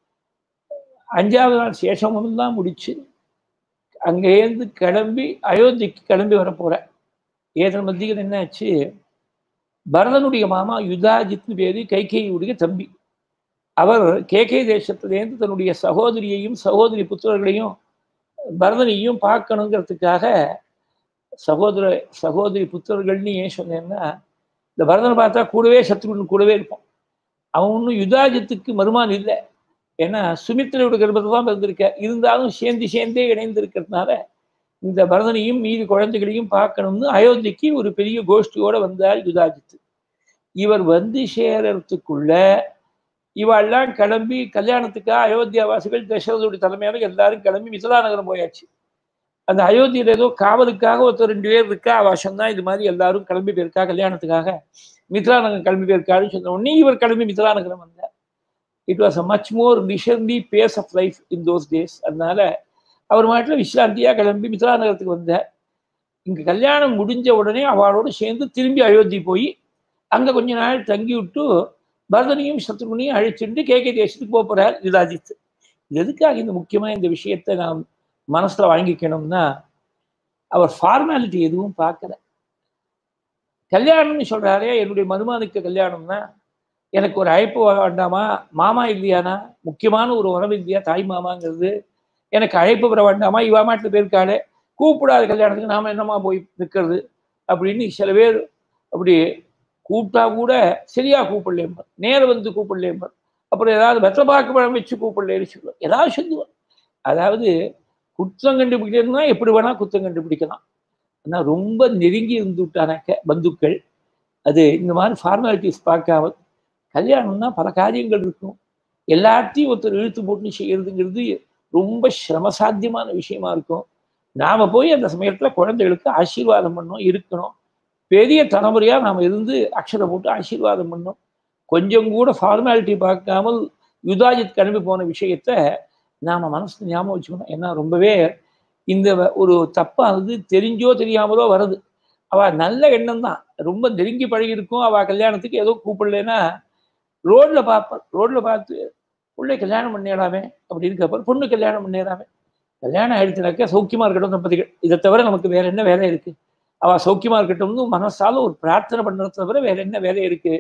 அஞ்சாவது நாள் சேஷமும் தான் முடிச்சு அங்கேருந்து கிளம்பி அயோத்திக்கு கிளம்பி வர போகிறேன் ஏதன் மத்தியில் என்னாச்சு பரதனுடைய மாமா யுதாஜித்னு பேரு கைகேயுடைய தம்பி அவர் கேகே தேசத்திலேருந்து தன்னுடைய சகோதரியையும் சகோதரி புத்திரர்களையும் பரதனையும் பார்க்கணுங்கிறதுக்காக சகோதர சகோதரி புத்திரர்கள்னு ஏன் சொன்னேன்னா இந்த பரதனை பார்த்தா கூடவே சத்ருகன் கூடவே இருப்பான் அவன் ஒன்றும் யுதாஜித்துக்கு மருமான் இல்லை ஏன்னா சுமித்திரையோட கர்ப்பத்தில் தான் பிறந்திருக்க இருந்தாலும் சேர்ந்து சேர்ந்தே இணைந்திருக்கிறதுனால இந்த பரதனையும் மீதி குழந்தைகளையும் பார்க்கணும்னு அயோத்திக்கு ஒரு பெரிய கோஷ்டியோட வந்தார் யுதாஜித்து இவர் வந்து சேரத்துக்குள்ள இவெல்லாம் கிளம்பி கல்யாணத்துக்காக அயோத்தியா வாசிகள் தசரதோடைய தலைமையான எல்லாரும் கிளம்பி மிதிலா நகரம் போயாச்சு அந்த அயோத்தியில் ஏதோ காவலுக்காக ஒருத்தர் ரெண்டு பேர் இருக்கா அவசம் தான் இது மாதிரி எல்லாரும் கிளம்பி போயிருக்கா கல்யாணத்துக்காக மித்ரா நகரம் கிளம்பி போயிருக்காருன்னு சொன்ன உடனே இவர் கிளம்பி மித்ரா நகரம் வந்தார் it was a much more leisurely pace of life in those days அதனால அவர் மாட்டில் விஸ்ராந்தியாக கிளம்பி மித்ரா நகரத்துக்கு வந்தார் இங்கே கல்யாணம் முடிஞ்ச உடனே அவளோடு சேர்ந்து திரும்பி அயோத்தி போய் அங்கே கொஞ்ச நாள் தங்கி விட்டு பரதனையும் சத்ருகுனையும் அழைச்சிட்டு கே கே தேசத்துக்கு போக போகிறார் யுதாஜித் எதுக்காக இந்த முக்கியமாக இந்த விஷயத்தை நாம் மனசில் வாங்கிக்கணும்னா அவர் ஃபார்மாலிட்டி எதுவும் பார்க்கல கல்யாணம்னு சொல்கிறாரே என்னுடைய மருமானுக்கு கல்யாணம்னா எனக்கு ஒரு அழைப்பு வேண்டாமா மாமா இல்லையானா முக்கியமான ஒரு உறவு இல்லையா தாய் மாமாங்கிறது எனக்கு அழைப்பு பெற வேண்டாமா இவா மாட்டில் போயிருக்காளே கூப்பிடாத கல்யாணத்துக்கு நாம என்னமா போய் நிற்கிறது அப்படின்னு சில பேர் அப்படி கூப்பிட்டா கூட சரியா கூப்பிடலேம்பர் நேரம் வந்து கூப்பிடலேம்பர் அப்புறம் ஏதாவது வெத்தப்பாக்கு பழம் வச்சு கூப்பிடலேன்னு சொல்லுவோம் ஏதாவது சொல்லுவோம் அதாவது குற்றம் கண்டுபிடிக்கிறதுனா எப்படி வேணா குற்றம் கண்டுபிடிக்கலாம் ஆனால் ரொம்ப நெருங்கி இருந்து விட்டானாக்க பந்துக்கள் அது இந்த மாதிரி ஃபார்மாலிட்டிஸ் பார்க்காம கல்யாணம்னா பல காரியங்கள் இருக்கும் எல்லாத்தையும் ஒருத்தர் இழுத்து போட்டு செய்யறதுங்கிறது ரொம்ப சிரமசாத்தியமான விஷயமா இருக்கும் நாம போய் அந்த சமயத்துல குழந்தைகளுக்கு ஆசீர்வாதம் பண்ணோம் இருக்கணும் பெரிய தலைமுறையா நாம இருந்து அக்ஷரம் போட்டு ஆசீர்வாதம் பண்ணோம் கொஞ்சம் கூட ஃபார்மாலிட்டி பார்க்காமல் யுதாஜித் கிளம்பி போன விஷயத்த நாம மனசுல ஞாபகம் வச்சுக்கணும் ஏன்னா ரொம்பவே இந்த ஒரு தப்பானது தெரிஞ்சோ தெரியாமலோ வருது அவ நல்ல எண்ணம் தான் ரொம்ப நெருங்கி பழகி இருக்கும் அவ கல்யாணத்துக்கு ஏதோ கூப்பிடலன்னா ரோட்ல பார்ப்பேன் ரோட்ல பார்த்து பிள்ளை கல்யாணம் பண்ணிடலாமே அப்படி இருக்கப்ப பொண்ணு கல்யாணம் பண்ணிடலாமே கல்யாணம் ஆயிடுச்சுனாக்கா சௌக்கியமா இருக்கட்டும் தம்பதிகள் இதை தவிர நமக்கு வேற என்ன வேலை இருக்கு அவ சௌக்கியமா இருக்கட்டும்னு மனசால ஒரு பிரார்த்தனை பண்ணுறத தவிர வேற என்ன வேலை இருக்கு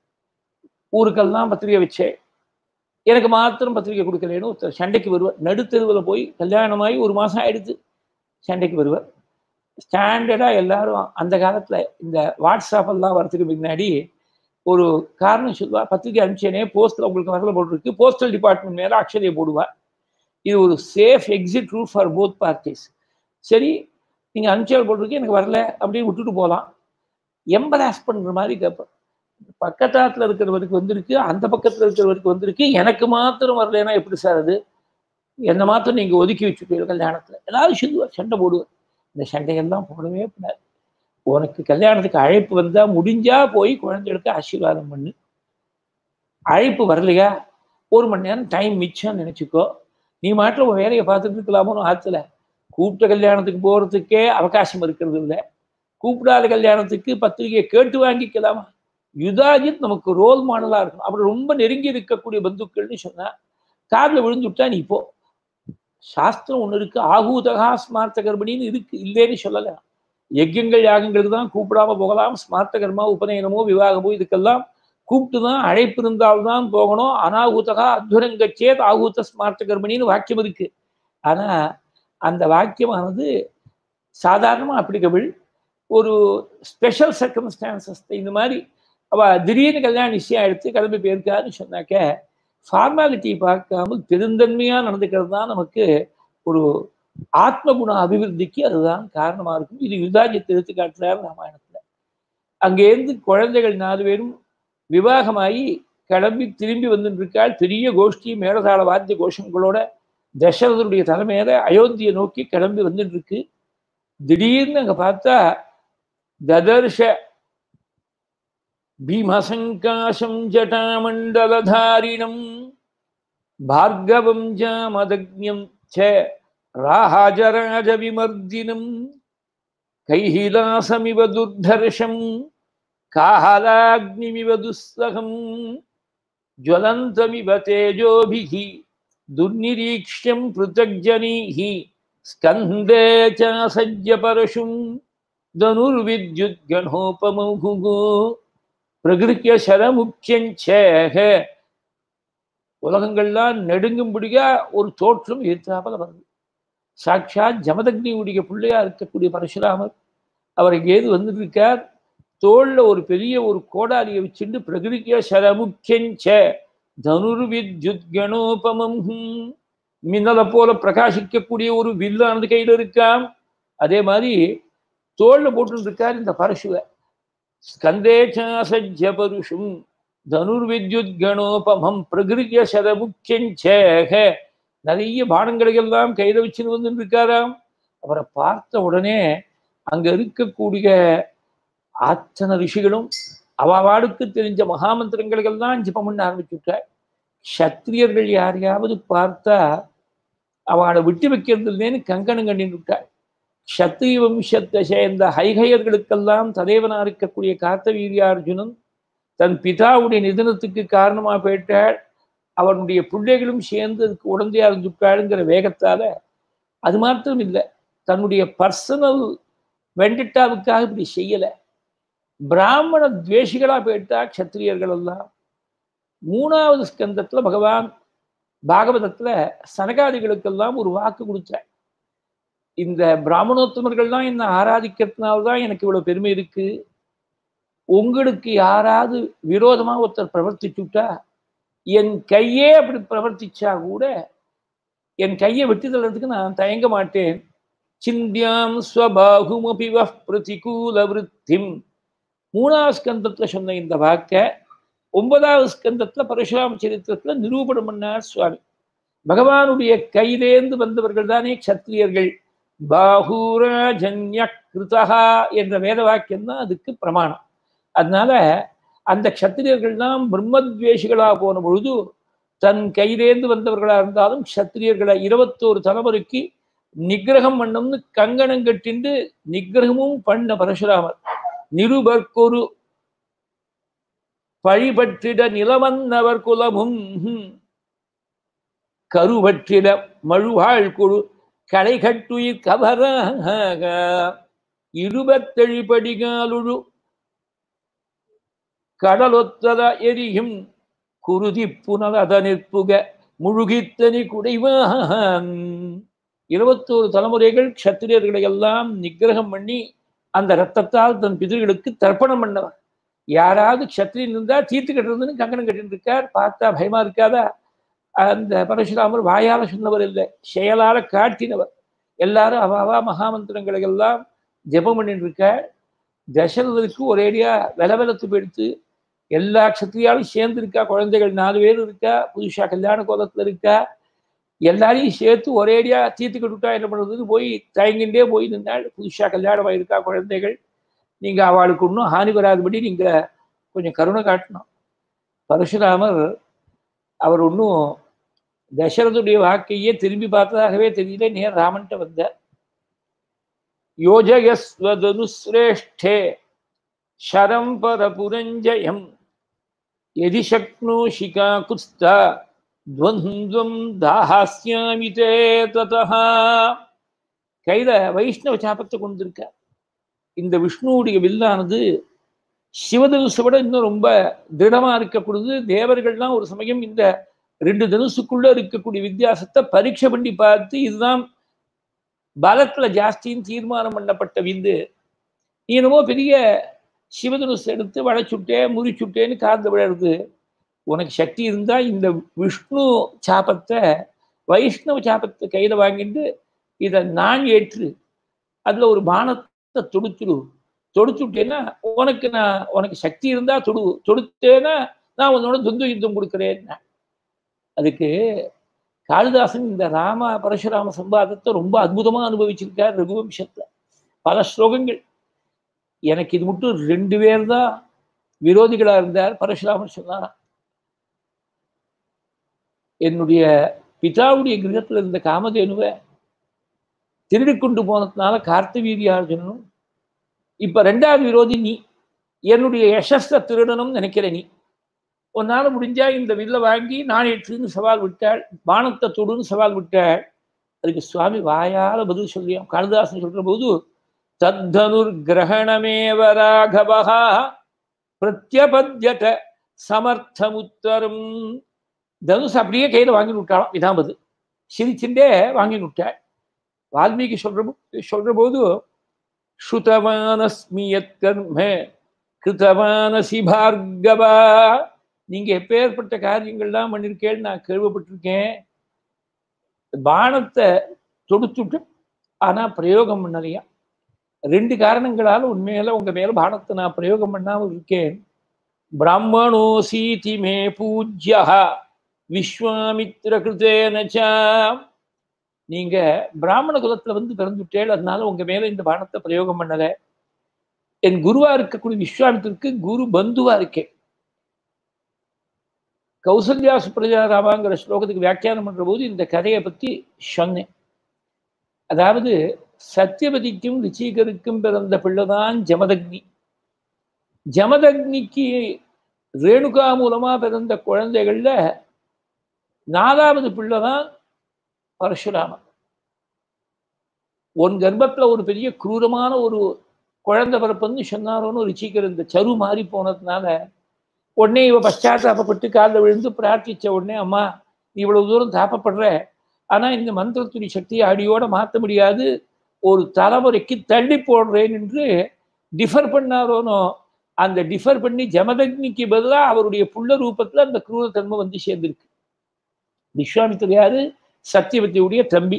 ஊருக்கெல்லாம் பத்திரிகை வச்சேன் எனக்கு மாத்திரம் பத்திரிகை கொடுக்கலன்னு ஒருத்தர் சண்டைக்கு வருவார் நடுத்தெருவில் போய் கல்யாணமாகி ஒரு மாதம் ஆயிடுச்சு சண்டைக்கு வருவார் ஸ்டாண்டர்டாக எல்லாரும் அந்த காலத்தில் இந்த வாட்ஸ்அப் எல்லாம் வரதுக்கு முன்னாடி ஒரு காரணம் சொல்லுவா பத்திரிகை அனுப்பிச்சேனே போஸ்ட்டில் உங்களுக்கு வரல போட்டிருக்கு போஸ்டல் டிபார்ட்மெண்ட் மேலே அக்ஷதையை போடுவார் இது ஒரு safe exit route for both parties சரி நீங்கள் அனுப்பிச்சல் போட்டிருக்கு எனக்கு வரல அப்படின்னு விட்டுட்டு போகலாம் எம்பராஸ் பண்ணுற மாதிரி கேட்பேன் பக்கத்தாத்துல இருக்கிறவருக்கு வந்திருக்கு அந்த பக்கத்துல இருக்கிறவருக்கு வந்திருக்கு எனக்கு மாத்திரம் வரலன்னா எப்படி சார் அது என்னை மாத்திரம் நீங்க ஒதுக்கி வச்சுப்பீங்க கல்யாணத்துல எல்லாரும் சொல்லுவார் சண்டை போடுவார் இந்த சண்டையெல்லாம் போடவே கூடாது உனக்கு கல்யாணத்துக்கு அழைப்பு வந்தா முடிஞ்சா போய் குழந்தைகளுக்கு ஆசீர்வாதம் பண்ணு அழைப்பு வரலையா ஒரு மணி நேரம் டைம் மிச்சம் நினைச்சுக்கோ நீ மாட்டில் உன் வேலையை பார்த்துட்டு இருக்கலாமோன்னு ஆத்துல கூப்பிட்ட கல்யாணத்துக்கு போறதுக்கே அவகாசம் இருக்கிறது இல்லை கூப்பிடாத கல்யாணத்துக்கு பத்திரிகையை கேட்டு வாங்கிக்கலாமா யுதாஜித் நமக்கு ரோல் மாடலா இருக்கும் அப்படி ரொம்ப நெருங்கி இருக்கக்கூடிய பந்துக்கள்னு சொன்னா கார்ல விழுந்து விட்டா நீ போ சாஸ்திரம் ஒண்ணு இருக்கு ஆகூதகா ஸ்மார்த்த கர்ப்பிணின்னு இருக்கு இல்லைன்னு சொல்லல யஜ்யங்கள் யாகங்களுக்கு தான் கூப்பிடாம போகலாம் ஸ்மார்த்த கர்மா உபநயனமோ விவாகமோ இதுக்கெல்லாம் கூப்பிட்டு தான் அழைப்பு இருந்தால்தான் போகணும் அனாகூதகா அத்வரங்கச்சேத் ஆகூத ஸ்மார்த்த கர்ப்பிணின்னு வாக்கியம் இருக்கு ஆனா அந்த வாக்கியமானது சாதாரணமா அப்ளிகபிள் ஒரு ஸ்பெஷல் சர்க்கம்ஸ்டான்சஸ் இந்த மாதிரி அவ திடீர்னு கல்யாணம் நிச்சயம் எடுத்து கிளம்பி போயிருக்காருன்னு சொன்னாக்க ஃபார்மாலிட்டி பார்க்காமல் பெருந்தன்மையாக நடந்துக்கிறது தான் நமக்கு ஒரு ஆத்ம குண அபிவிருத்திக்கு அதுதான் காரணமா இருக்கும் இது யுதாஜித்தை எடுத்து காட்டுறாரு ராமாயணத்துல அங்கேருந்து குழந்தைகள் நாலு பேரும் விவாகமாகி கிளம்பி திரும்பி வந்துட்டு இருக்காள் பெரிய கோஷ்டி மேலதாள வாத்திய கோஷங்களோட தசரதனுடைய தலைமையில அயோத்தியை நோக்கி கிளம்பி வந்துட்டு இருக்கு திடீர்னு அங்க பார்த்தா ததர்ஷ பீமசங்காசம் ஜட்டாமண்டலதாரிணம் பார்கவம் ஜாமதக்ஞம் ச ராஜராஜ விமர்தினம் கைலாசமிவ துர்தர்ஷம் காலாக்னிமிவ துஸ்தகம் ज्वलन्तमिव तेजोभिः दुर्निरीक्ष्यं पृथग्जनीः स्कन्धे च सज्य परशुं धनुर्विद्युद्गणोपमौहुः பிரகிருத்திய சரமுக்கியஞ்சேக உலகங்கள்லாம் நெடுங்கும்படியா ஒரு தோற்றம் ஏற்றாமல் வருது சாட்சாத் ஜமதக்னியுடைய பிள்ளையா இருக்கக்கூடிய பரசுராமர் அவர் எங்கேது வந்துட்டு இருக்கார் தோல்ல ஒரு பெரிய ஒரு கோடாலியை வச்சுட்டு பிரகிருத்திய சரமுக்கியஞ்ச தனுர்வித்யுத்கணோபமம் மின்னலை போல பிரகாசிக்கக்கூடிய ஒரு வில்லானது கையில் இருக்காம் அதே மாதிரி தோல்ல போட்டு இருக்கார் இந்த பரசுவை ஸ்கந்தே சாசஜ்ய பருஷும் தனுர்வித்யுத் கணோபமம் பிரகிருத்திய சதமுக்கியஞ்சேக நிறைய பானங்களை எல்லாம் கையில வச்சுன்னு வந்து இருக்காராம் அவரை பார்த்த உடனே அங்க இருக்கக்கூடிய அத்தனை ரிஷிகளும் அவாவாளுக்கு தெரிஞ்ச மகாமந்திரங்களுக்கெல்லாம் ஜிபம் பண்ண ஆரம்பிச்சுட்டார் சத்திரியர்கள் யாரையாவது பார்த்தா அவளை விட்டு வைக்கிறது இல்லைன்னு கங்கணம் கண்டின்னு விட்டாள் சத்திரிய வம்சத்தை சேர்ந்த ஹைகையர்களுக்கெல்லாம் ததேவனா இருக்கக்கூடிய கார்த்தவீரியார்ஜுனன் தன் பிதாவுடைய நிதனத்துக்கு காரணமா போயிட்டாள் அவனுடைய பிள்ளைகளும் சேர்ந்து அதுக்கு உடந்தையா இருந்துட்டாளுங்கிற வேகத்தால அது மாத்திரம் இல்லை தன்னுடைய பர்சனல் வெண்டிட்டாவுக்காக இப்படி செய்யல பிராமண துவேஷிகளா போயிட்டா க்ஷத்திரியர்கள் எல்லாம் மூணாவது ஸ்கந்தத்துல பகவான் பாகவதத்துல சனகாதிகளுக்கெல்லாம் ஒரு வாக்கு கொடுத்தார் இந்த பிராமணோத்தமர்கள்லாம் என்ன ஆராதிக்கிறதுனால்தான் எனக்கு இவ்வளவு பெருமை இருக்கு உங்களுக்கு யாராவது விரோதமா ஒருத்தர் பிரவர்த்திச்சுட்டா என் கையே அப்படி பிரவர்த்திச்சா கூட என் கையை வெட்டி தள்ளுறதுக்கு நான் தயங்க மாட்டேன் சிந்தியாம் ஸ்வபாகுமபிவ பிரதிகூல விருத்திம் மூணாவது ஸ்கந்தத்துல சொன்ன இந்த வாக்க ஒன்பதாவது ஸ்கந்தத்துல பரசுராம சரித்திரத்துல நிரூபணம் பண்ணார் சுவாமி பகவானுடைய கையிலேந்து வந்தவர்கள் தானே க்ஷத்திரியர்கள் பாகூராஜன்ய கிருதா என்ற வேத வாக்கியம் தான் அதுக்கு பிரமாணம் அதனால அந்த க்ஷத்திரியர்கள் தான் பிரம்மத்வேஷிகளாக போன பொழுது தன் கையிலேந்து வந்தவர்களா இருந்தாலும் க்ஷத்திரியர்களை இருபத்தோரு தலைமுறைக்கு நிகிரகம் பண்ணம்னு கங்கணம் கட்டிண்டு நிகிரகமும் பண்ண பரசுராமர் நிருபர்க்கொரு பழிபற்றிட நிலமன்னவர் குலமும் கருவற்றிட மழுவாள் குழு களை கட்டுயிர் கவராக இருபத்தெழிபடிகாலுழு கடலொத்தத எரியும் குருதி புனலத நிற்புக முழுகித்தனி குடைவான் இருபத்தோரு தலைமுறைகள் க்ஷத்திரியர்களை எல்லாம் நிகிரகம் பண்ணி அந்த ரத்தத்தால் தன் பிதர்களுக்கு தர்ப்பணம் பண்ணவர் யாராவது க்ஷத்திரியன் இருந்தா தீர்த்து கட்டுறதுன்னு கங்கணம் கட்டிட்டு இருக்கார் பார்த்தா பயமா இருக்காதா அந்த பரசுராமர் வாயால சொன்னவர் இல்லை செயலால காட்டினவர் எல்லாரும் அவாவா மகாமந்திரங்களை எல்லாம் ஜெபம் பண்ணிட்டு இருக்க தசரதற்கு ஒரேடியா விலவெலத்து போயிடுத்து எல்லா க்ஷத்திரியாலும் சேர்ந்து இருக்கா குழந்தைகள் நாலு பேர் இருக்கா புதுசா கல்யாண கோலத்துல இருக்கா எல்லாரையும் சேர்த்து ஒரேடியா தீர்த்துக்கிட்டு விட்டா என்ன பண்ணுறதுன்னு போய் தயங்கின்றே போய் நின்றாள் புதுசா கல்யாணம் ஆயிருக்கா குழந்தைகள் நீங்க அவளுக்கு ஒன்றும் ஹானி வராதபடி நீங்க கொஞ்சம் கருணை காட்டணும் பரசுராமர் அவர் ஒன்றும் தசரதுடைய வாக்கையே திரும்பி பார்த்ததாகவே தெரியல நேர் ராமன்ட்ட வந்தார் யோஜயஸ்வதனுசிரேஷ்டே ஷரம் பரபுரஞ்சயம் எதி சக்னோஷிகா குஸ்தா துவந்துவம் தாஹாஸ்யாமி தே ததா கையில வைஷ்ணவ சாபத்தை கொண்டிருக்க இந்த விஷ்ணுவுடைய வில்லானது சிவதனுசை விட இன்னும் ரொம்ப திடமா இருக்கக்கூடியது தேவர்கள்லாம் ஒரு சமயம் இந்த ரெண்டு தனுசுக்குள்ள இருக்கக்கூடிய வித்தியாசத்தை பரீட்சை பண்ணி பார்த்து இதுதான் பலத்துல ஜாஸ்தின்னு தீர்மானம் பண்ணப்பட்ட விந்து நீ என்னமோ பெரிய சிவதனுசு எடுத்து வளைச்சுட்டே முறிச்சுட்டேன்னு காந்த விழருது உனக்கு சக்தி இருந்தா இந்த விஷ்ணு சாபத்தை வைஷ்ணவ சாபத்தை கையில வாங்கிட்டு இதை நான் ஏற்று அதுல ஒரு பானத்தை தொடுத்துடு தொடுத்துட்டேன்னா உனக்கு நான் உனக்கு சக்தி இருந்தா தொடு தொடுத்தேன்னா நான் உன்னோட துந்து யுத்தம் கொடுக்குறேன் அதுக்கு காளிதாசன் இந்த ராம பரசுராம சம்பாதத்தை ரொம்ப அற்புதமா அனுபவிச்சிருக்கார் ரகுவம்சத்துல பல ஸ்லோகங்கள் எனக்கு இது மட்டும் ரெண்டு பேர் தான் விரோதிகளா இருந்தார் பரசுராமர் சொன்னாராம் என்னுடைய பிதாவுடைய கிரகத்துல இருந்த காமதேனுவை திருடி கொண்டு போனதுனால கார்த்தவீரியார்ஜுனனும் இப்ப ரெண்டாவது விரோதி நீ என்னுடைய யசஸ்த திருடனும் நினைக்கிற நீ உன்னால முடிஞ்சா இந்த வில்ல வாங்கி நாணயத்துன்னு சவால் விட்டாள் பானத்தை தொடுன்னு சவால் விட்டாள் அதுக்கு சுவாமி வாயால பதில் சொல்லியாம் காளிதாசன் சொல்ற போது தத்தனுர் கிரகணமேவ ராகவா பிரத்யபத்யத சமர்த்தமுத்தரும் தனுஷ் அப்படியே கையில வாங்கி விட்டாளாம் இதான் பதில் சிரிச்சுட்டே வாங்கி விட்டாள் வால்மீகி சொல்ற சொல்ற போது ஸ்ருதமானஸ்மி யத் கர்ம கிருதமானசி பார்கவா நீங்க எப்பேற்பட்ட காரியங்கள்லாம் பண்ணிருக்கேன்னு நான் கேள்விப்பட்டிருக்கேன் பானத்தை தொடுத்துட்டு ஆனா பிரயோகம் பண்ணலையா ரெண்டு காரணங்களால உண்மையில உங்க மேல பானத்தை நான் பிரயோகம் பண்ணாமல் இருக்கேன் பிராமணோ சீதி மே பூஜ்யா விஸ்வாமித்ர கிருதேனச்சா நீங்க பிராமண குலத்துல வந்து பிறந்துட்டேள் அதனால உங்க மேல இந்த பானத்தை பிரயோகம் பண்ணல என் குருவா இருக்கக்கூடிய விஸ்வாமித்திற்கு குரு பந்துவா இருக்கேன் கௌசல்யா சுப்ரஜா ராமாங்கிற ஸ்லோகத்துக்கு வியாக்கியானம் பண்ற போது இந்த கதையை பத்தி சொன்னேன் அதாவது சத்தியவதிக்கும் ரிச்சிகருக்கும் பிறந்த பிள்ளைதான் ஜமதக்னி ஜமதக்னிக்கு ரேணுகா மூலமா பிறந்த குழந்தைகள்ல நாலாவது பிள்ளைதான் பரசுராமன் உன் கர்ப்பத்துல ஒரு பெரிய குரூரமான ஒரு குழந்தை பிறப்புன்னு சொன்னாரோன்னு ரிச்சிகர் இந்த சரு மாறி போனதுனால உடனே இவ பశ్చాத்தாபப்பட்டு காலில் விழுந்து பிரார்த்திச்ச உடனே அம்மா நீ இவ்வளவு தூரம் தாப்பப்படுற ஆனா இந்த மந்திரத்துடைய சக்தியை அடியோட மாற்ற முடியாது ஒரு தலைமுறைக்கு தள்ளி போடுறேன் என்று டிஃபர் பண்ணாரோனோ அந்த டிஃபர் பண்ணி ஜமதக்னிக்கு பதிலாக அவருடைய புள்ள ரூபத்துல அந்த குரூரத்தன்மை வந்து சேர்ந்திருக்கு விஸ்வாமித்தர் யாரு சத்தியவதியுடைய தம்பி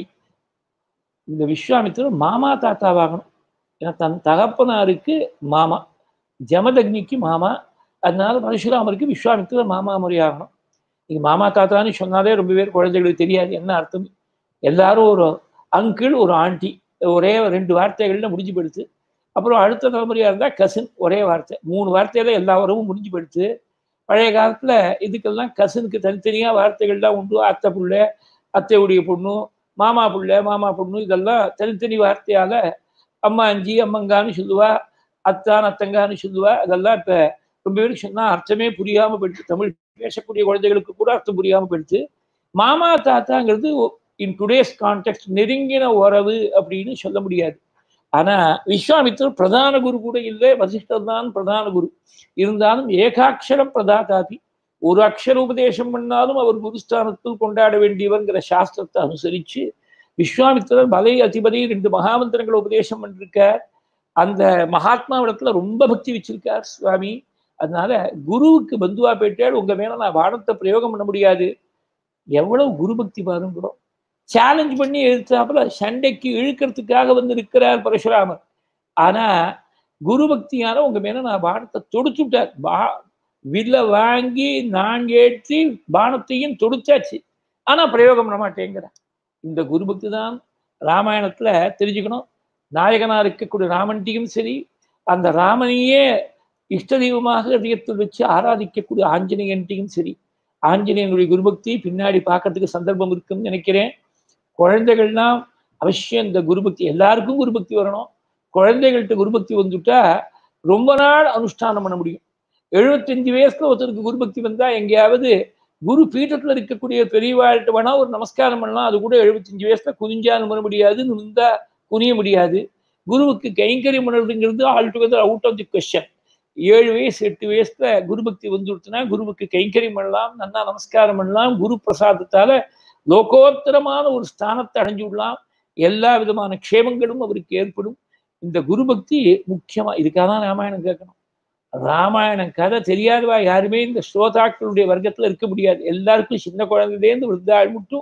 இந்த விஸ்வாமித்திரர் மாமா தாத்தாவாகணும் ஏன்னா தன் தகப்பனாருக்கு மாமா ஜமதக்னிக்கு மாமா அதனால பரசுராமருக்கு விஸ்வாமித்திரர் மாமா முறையாகணும் நீங்க மாமா தாத்தான்னு சொன்னாலே ரொம்ப பேர் குழந்தைகளுக்கு தெரியாது என்ன அர்த்தம் எல்லாரும் ஒரு அங்கிள் ஒரு ஆண்டி ஒரே ரெண்டு வார்த்தைகள்ல முடிஞ்சு போயிடுச்சு அப்புறம் அடுத்த தலைமுறையா இருந்தா கசின் ஒரே வார்த்தை மூணு வார்த்தையில எல்லா உறவும் முடிஞ்சு போயிடுச்சு பழைய காலத்துல இதுக்கெல்லாம் கசினுக்கு தனித்தனியா வார்த்தைகள்லாம் உண்டு அத்தை புள்ள அத்தையுடைய பொண்ணு மாமா புள்ள மாமா பொண்ணு இதெல்லாம் தனித்தனி வார்த்தையால அம்மா அஞ்சி அம்மங்கான்னு சொல்லுவா அத்தான் அத்தங்கான்னு சொல்லுவா அதெல்லாம் இப்ப ரொம்ப பேருக்கு சொன்னா அர்த்தமே புரியாம போயிடுச்சு தமிழ் பேசக்கூடிய குழந்தைகளுக்கு கூட அர்த்தம் புரியாம போயிடுச்சு மாமா தாத்தாங்கிறது இன் டுடேஸ் கான்டெக்ட் நெருங்கின உறவு அப்படின்னு சொல்ல முடியாது ஆனா விஸ்வாமித்தர் பிரதான குரு கூட இல்லை வசிஷ்டர் தான் பிரதான குரு இருந்தாலும் ஏகாட்சரம் பிரதாதாதி ஒரு அக்ஷர உபதேசம் பண்ணாலும் அவர் குருஸ்தானத்தில் கொண்டாட வேண்டியவங்கிற சாஸ்திரத்தை அனுசரிச்சு விஸ்வாமித்திரர் மலை அதிபதி ரெண்டு மகாமந்திரங்களை உபதேசம் பண்ணிருக்கார் அந்த மகாத்மாவிடத்துல ரொம்ப பக்தி வச்சிருக்கார் சுவாமி அதனால குருவுக்கு பந்துவா போயிட்டால் உங்க மேல நான் வானத்தை பிரயோகம் பண்ண முடியாது எவ்வளவு குரு பக்தி பாருங்கிறோம் சேலஞ்ச் பண்ணி எடுத்தாப்புல சண்டைக்கு இழுக்கிறதுக்காக வந்து இருக்கிறார் பரசுராமர் ஆனா குரு பக்தியான உங்க மேல நான் பானத்தை தொடுத்துட்டார் பா வில்ல வாங்கி நான் ஏற்றி பானத்தையும் தொடுத்தாச்சு ஆனா பிரயோகம் பண்ண மாட்டேங்கிறார் இந்த குரு பக்தி தான் ராமாயணத்துல தெரிஞ்சுக்கணும் நாயகனா இருக்கக்கூடிய ராமன்ட்டியும் சரி அந்த ராமனையே இஷ்ட தெய்வமாக இதயத்தில் வச்சு ஆராதிக்கக்கூடிய ஆஞ்சநேயன்ட்டையும் சரி ஆஞ்சநேயனுடைய குருபக்தி பின்னாடி பார்க்கறதுக்கு சந்தர்ப்பம் இருக்குன்னு நினைக்கிறேன் குழந்தைகள்லாம் அவசியம் இந்த குருபக்தி எல்லாருக்கும் குருபக்தி வரணும் குழந்தைகள்கிட்ட குருபக்தி வந்துட்டா ரொம்ப நாள் அனுஷ்டானம் பண்ண முடியும் எழுபத்தஞ்சு வயசுல ஒருத்தருக்கு குருபக்தி வந்தா எங்கேயாவது குரு பீட்டத்துல இருக்கக்கூடிய பெரியவாழ்கிட்ட வேணா ஒரு நமஸ்காரம் பண்ணலாம் அது கூட எழுபத்தஞ்சு வயசுல குனிஞ்சான்னு பண்ண முடியாது நின்றா குனிய முடியாது குருவுக்கு கைங்கரியம் பண்ணுறதுங்கிறது altogether out of the question ஏழு வயசு எட்டு வயசுல குருபக்தி வந்துடுச்சுன்னா குருவுக்கு கைங்கரியம் பண்ணலாம் நன்னா நமஸ்காரம் பண்ணலாம் குரு பிரசாதத்தால லோகோத்தரமான ஒரு ஸ்தானத்தை அடைஞ்சு விடலாம் எல்லா விதமான க்ஷேமங்களும் அவருக்கு ஏற்படும் இந்த குருபக்தி முக்கியமா இதுக்காக தான் ராமாயணம் கேட்கணும் ராமாயணம் கதை தெரியாதவா யாருமே இந்த ஸ்ரோதாக்களுடைய வர்க்கத்துல இருக்க முடியாது எல்லாருக்கும் சின்ன குழந்தைலேருந்து விருத்தாள் மட்டும்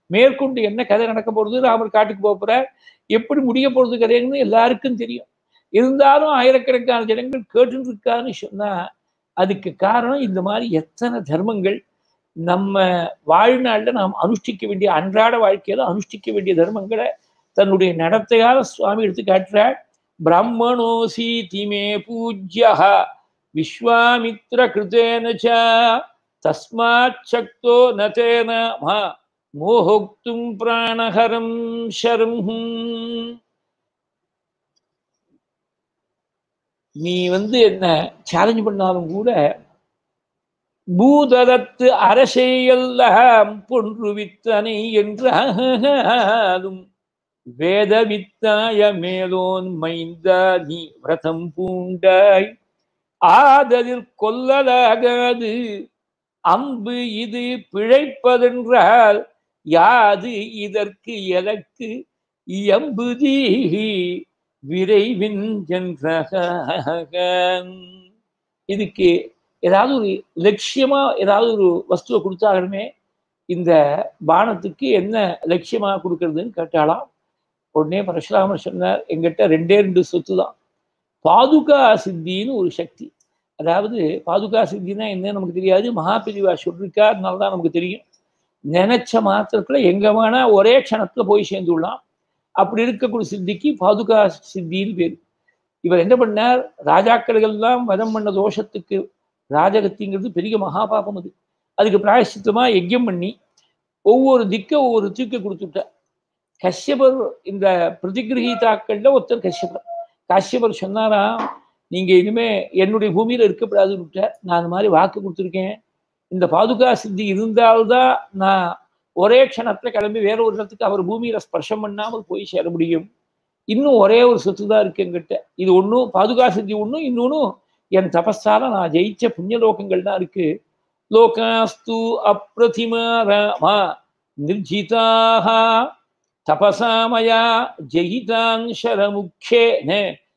மேற்கொண்டு என்ன கதை நடக்க போறது ராமர் காட்டுக்கு போக போறார் எப்படி முடிய போறது கதைன்னு எல்லாருக்கும் தெரியும் இருந்தாலும் ஆயிரக்கணக்கான ஜனங்கள் கேட்டுட்டு இருக்கான்னு சொன்னா அதுக்கு காரணம் இந்த மாதிரி எத்தனை தர்மங்கள் நம்ம வாழ்நாளில் நாம் அனுஷ்டிக்க வேண்டிய அன்றாட வாழ்க்கையில அனுஷ்டிக்க வேண்டிய தர்மங்களை தன்னுடைய நடத்தையால சுவாமி எடுத்து காட்டுறார் பிரம்மணோசி திமே பூஜ்யா விஸ்வாமித்ர கிருதேன ச தஸ்மாத் சக்தோ நதேன மா மோகோக்தும் பிராணஹரம் ஷரம் நீ வந்து என்ன சேலஞ்ச் பண்ணாலும் கூட பூதலத்து அரசையெல்லாம் பொன்று வித்தனை என்றாலும் வேத வித்தாய மேலோன் மைந்தா நீ விரதம் பூண்டாய் ஆதலில் கொல்லலாகாது அம்பு இது பிழைப்பதென்றால் யாது இதற்கு எனக்கு எம்புதி விரைவின் இதுக்கு ஏதாவது ஒரு லட்சியமா ஏதாவது ஒரு வஸ்துவை கொடுத்தாலுமே இந்த பானத்துக்கு என்ன லட்சியமா கொடுக்கறதுன்னு கேட்டாலாம் உடனே பரசுராமர் சொன்னார் எங்கிட்ட ரெண்டே ரெண்டு சொத்து தான் பாதுகா சித்தின்னு ஒரு சக்தி அதாவது பாதுகா சித்தினா என்ன நமக்கு தெரியாது மகாபிரிவா சொல்லிருக்கா அதனால தான் நமக்கு தெரியும் நினைச்ச மாத்திரத்துல எங்க வேணா ஒரே க்ஷணத்துல போய் சேர்ந்துடலாம் அப்படி இருக்கக்கூடிய சித்திக்கு பாதுகா சித்தின்னு பேர் இவர் என்ன பண்ணார் ராஜாக்கள்கள்லாம் வதம் பண்ண தோஷத்துக்கு ராஜகத்திங்கிறது பெரிய மகாபாபம் அது அதுக்கு பிராயசித்தமா யஜ்யம் பண்ணி ஒவ்வொரு திக்க ஒவ்வொரு தூக்க கொடுத்துட்டார் கஷ்யபர் இந்த பிரதிகிரகீதாக்கள்ல ஒருத்தர் கஷ்யபர் காஷ்யபர் சொன்னாரா நீங்க இனிமே என்னுடைய பூமியில இருக்கக்கூடாதுன்னு விட்டார் நான் அந்த மாதிரி வாக்கு கொடுத்துருக்கேன் இந்த பாதுகா சித்தி இருந்தால்தான் நான் ஒரே க்ஷணத்துல கிளம்பி வேற ஒரு இடத்துக்கு அவர் பூமியில ஸ்பர்ஷம் பண்ணாமல் போய் சேர முடியும் இன்னும் ஒரே ஒரு சொத்து தான் இருக்கு என்கிட்ட இது ஒன்றும் பாதுகா சித்தி ஒன்றும் இன்னொன்னும் என் தபஸால நான் ஜெயிச்ச புண்ணியலோகங்கள் தான் இருக்கு லோகாஸ்து அப்பிரதிமா ராமா நிர்ஜிதாக தபசாமயா ஜெயிதான் சரமுக்கேன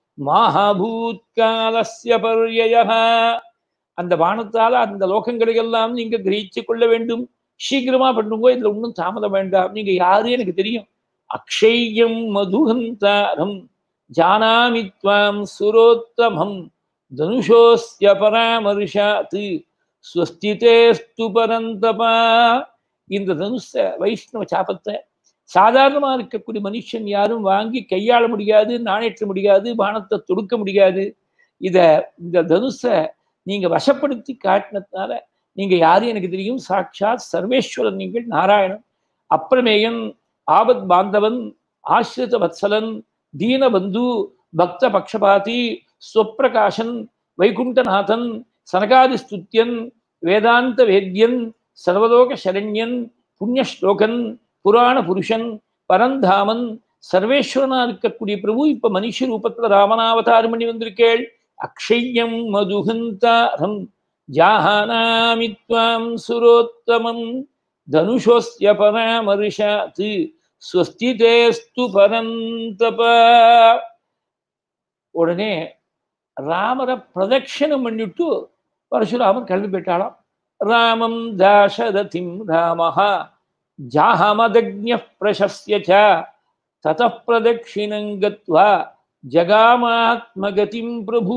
மகாபூத்காலஸ்ய பர்யய அந்த பானத்தால அந்த லோகங்களையெல்லாம் நீங்க கிரகிச்சு கொள்ள வேண்டும் சீக்கிரமா பண்ணுங்க இதுல ஒன்றும் தாமதம் வேண்டாம் நீங்க யாரு எனக்கு தெரியும் அக்ஷயம் மதுகந்தாரம் ஜானாமி துவாம் சுரோத்தமம் தனுஷோஸ்ய பராமர்ஷாத் ஸ்வஸ்திதேஸ்து பரந்தபா இந்த தனுஷ வைஷ்ணவ சாபத்தை சாதாரணமா இருக்கக்கூடிய மனுஷன் யாரும் வாங்கி கையாள முடியாது நாணேற்ற முடியாது பானத்தை தொடுக்க முடியாது இத இந்த தனுஷ நீங்க வசப்படுத்தி காட்டினதுனால நீங்க யாரும் எனக்கு தெரியும் சாட்சாத் சர்வேஸ்வரன் நீங்கள் நாராயணன் அப்பிரமேயன் ஆபத் பாந்தவன் ஆசிரித வத்சலன் தீனபந்து பக்த பக்ஷபாதி ஸ்வப்பிரகாசன் வைகுண்டநாதன் சனகாதி ஸ்துத்யன் வேதாந்த வேத்யன் சர்வலோக சரண்யன் புண்ணியஸ்லோகன் புராண புருஷன் பரந்தாமன் சர்வேஸ்வரனா இருக்கக்கூடிய பிரபு இப்ப மனுஷ ரூபத்துல ராமனாவதாரம் பண்ணி வந்திருக்கேள் அக்ஷயம் மதுகந்தாரம் ஜாஹானாமி துவாம் சுரோத்தமம் தனுஷோஸ்ய பராமர்ஷாத் ஸ்வஸ்திதேஸ்து பரந்தப உடனே ராமரை பிரதட்சணம் பண்ணிட்டு பரசுராமர் கிளம்பி போயிட்டாளாம் ராமம் தாசரதிம் ராமஹா ஜாஹமதக்ஞ பிரசஸ்ய ச தத பிரதட்சிணம் கத்வா ஜகாமாத்மகதிம் பிரபு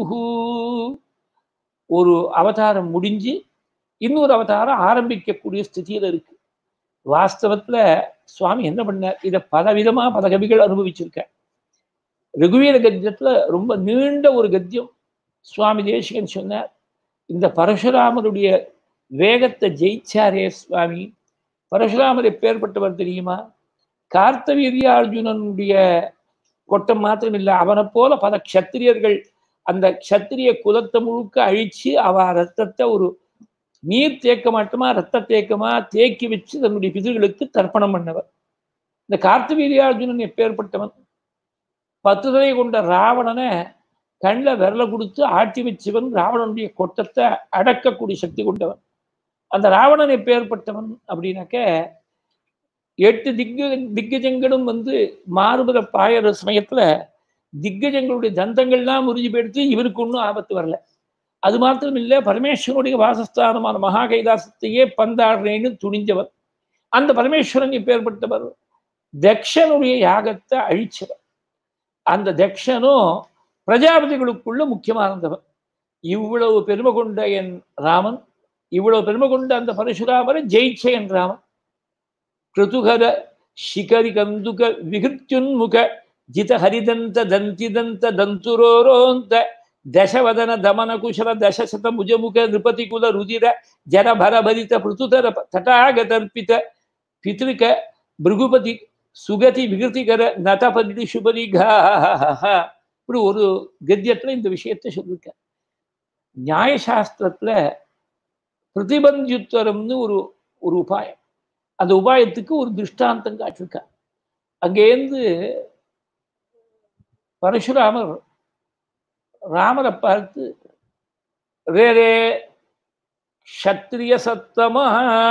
ஒரு அவதாரம் முடிஞ்சு இன்னொரு அவதாரம் ஆரம்பிக்கக்கூடிய ஸ்திதியில இருக்கு வாஸ்தவத்துல சுவாமி என்ன பண்ணார் இதை பலவிதமா பல கவிகள் அனுபவிச்சிருக்க ரகுவீர கத்தியத்துல ரொம்ப நீண்ட ஒரு கத்தியம் சுவாமி தேசிகன் சொன்னார் இந்த பரசுராமருடைய வேகத்தை ஜெயிச்சாரே சுவாமி பரசுராமர் எப்பேற்பட்டவர் தெரியுமா கார்த்தவீரியார்ஜுனனுடைய கொட்டம் மாத்திரம் இல்லை அவனை போல பல க்ஷத்திரியர்கள் அந்த க்ஷத்திரிய குலத்தை முழுக்க அழிச்சு அவ ரத்தத்தை ஒரு நீர் தேக்க மாட்டோமா ரத்த தேக்கமா தேக்கி வச்சு தன்னுடைய பிதர்களுக்கு தர்ப்பணம் பண்ணவர் இந்த கார்த்தவீரியார்ஜுனன் எப்பேற்பட்டவன் பத்து தலை கொண்ட ராவணனை கண்ணில் விரலை கொடுத்து ஆட்டி வச்சவன் ராவணனுடைய கொட்டத்தை அடக்கக்கூடிய சக்தி கொண்டவன் அந்த ராவணன் எப்பேற்பட்டவன் அப்படின்னாக்க எட்டு திக்க திக்கஜங்களும் வந்து மாறுபட பாயற சமயத்துல திக்கஜங்களுடைய தந்தங்கள்லாம் முறிஞ்சு போயிடுத்து இவருக்கு ஒன்றும் ஆபத்து வரல அது மாத்திரம் இல்லை பரமேஸ்வரனுடைய வாசஸ்தானமான மகா கைலாசத்தையே பந்தாடுறேன்னு துணிஞ்சவர் அந்த பரமேஸ்வரன் இப்பேற்பட்டவர் தக்ஷனுடைய யாகத்தை அழிச்சவர் அந்த தக்ஷனும் பிரஜாபதிகளுக்குள்ள முக்கியமானந்தவர் இவ்வளவு பெருமை கொண்ட என் ராமன் இவ்வளவு பெருமை கொண்ட அந்த பரசுராமரை ஜெயிச்ச என் ராமன் கிருதுகர ಶಿಖರಿ ಕಂದುಕ ವಿಹೃತ್ಯುನ್ಮುಖ ಜಿತ ಹರಿದಂತ ದಂತಿದಂತ ದಂತುರೋರೋಂತ ದಶವದನ ದಮನ ಕುಶಲ ದಶಶತ ಭುಜಮುಖ ನೃಪತಿ ಕುಲ ರುದಿರ ಜನ ಭರಭರಿತ ಪೃಥುತರ ತಟಾಗತರ್ಪಿತ ಪಿತೃಕ ಭೃಗುಪತಿ சுகதி விகிருதிகர நதபதி சுபரிகா இப்படி ஒரு கத்தியத்துல இந்த விஷயத்தை சொல்லிருக்க நியாயசாஸ்திரத்துல பிரதிபந்தியுத்தரம்னு ஒரு ஒரு உபாயம் அந்த உபாயத்துக்கு ஒரு திருஷ்டாந்தம் காட்டிருக்கா அங்கேருந்து பரசுராமர் ராமரை பார்த்து ரே ரே க்ஷத்ரிய சத்தமா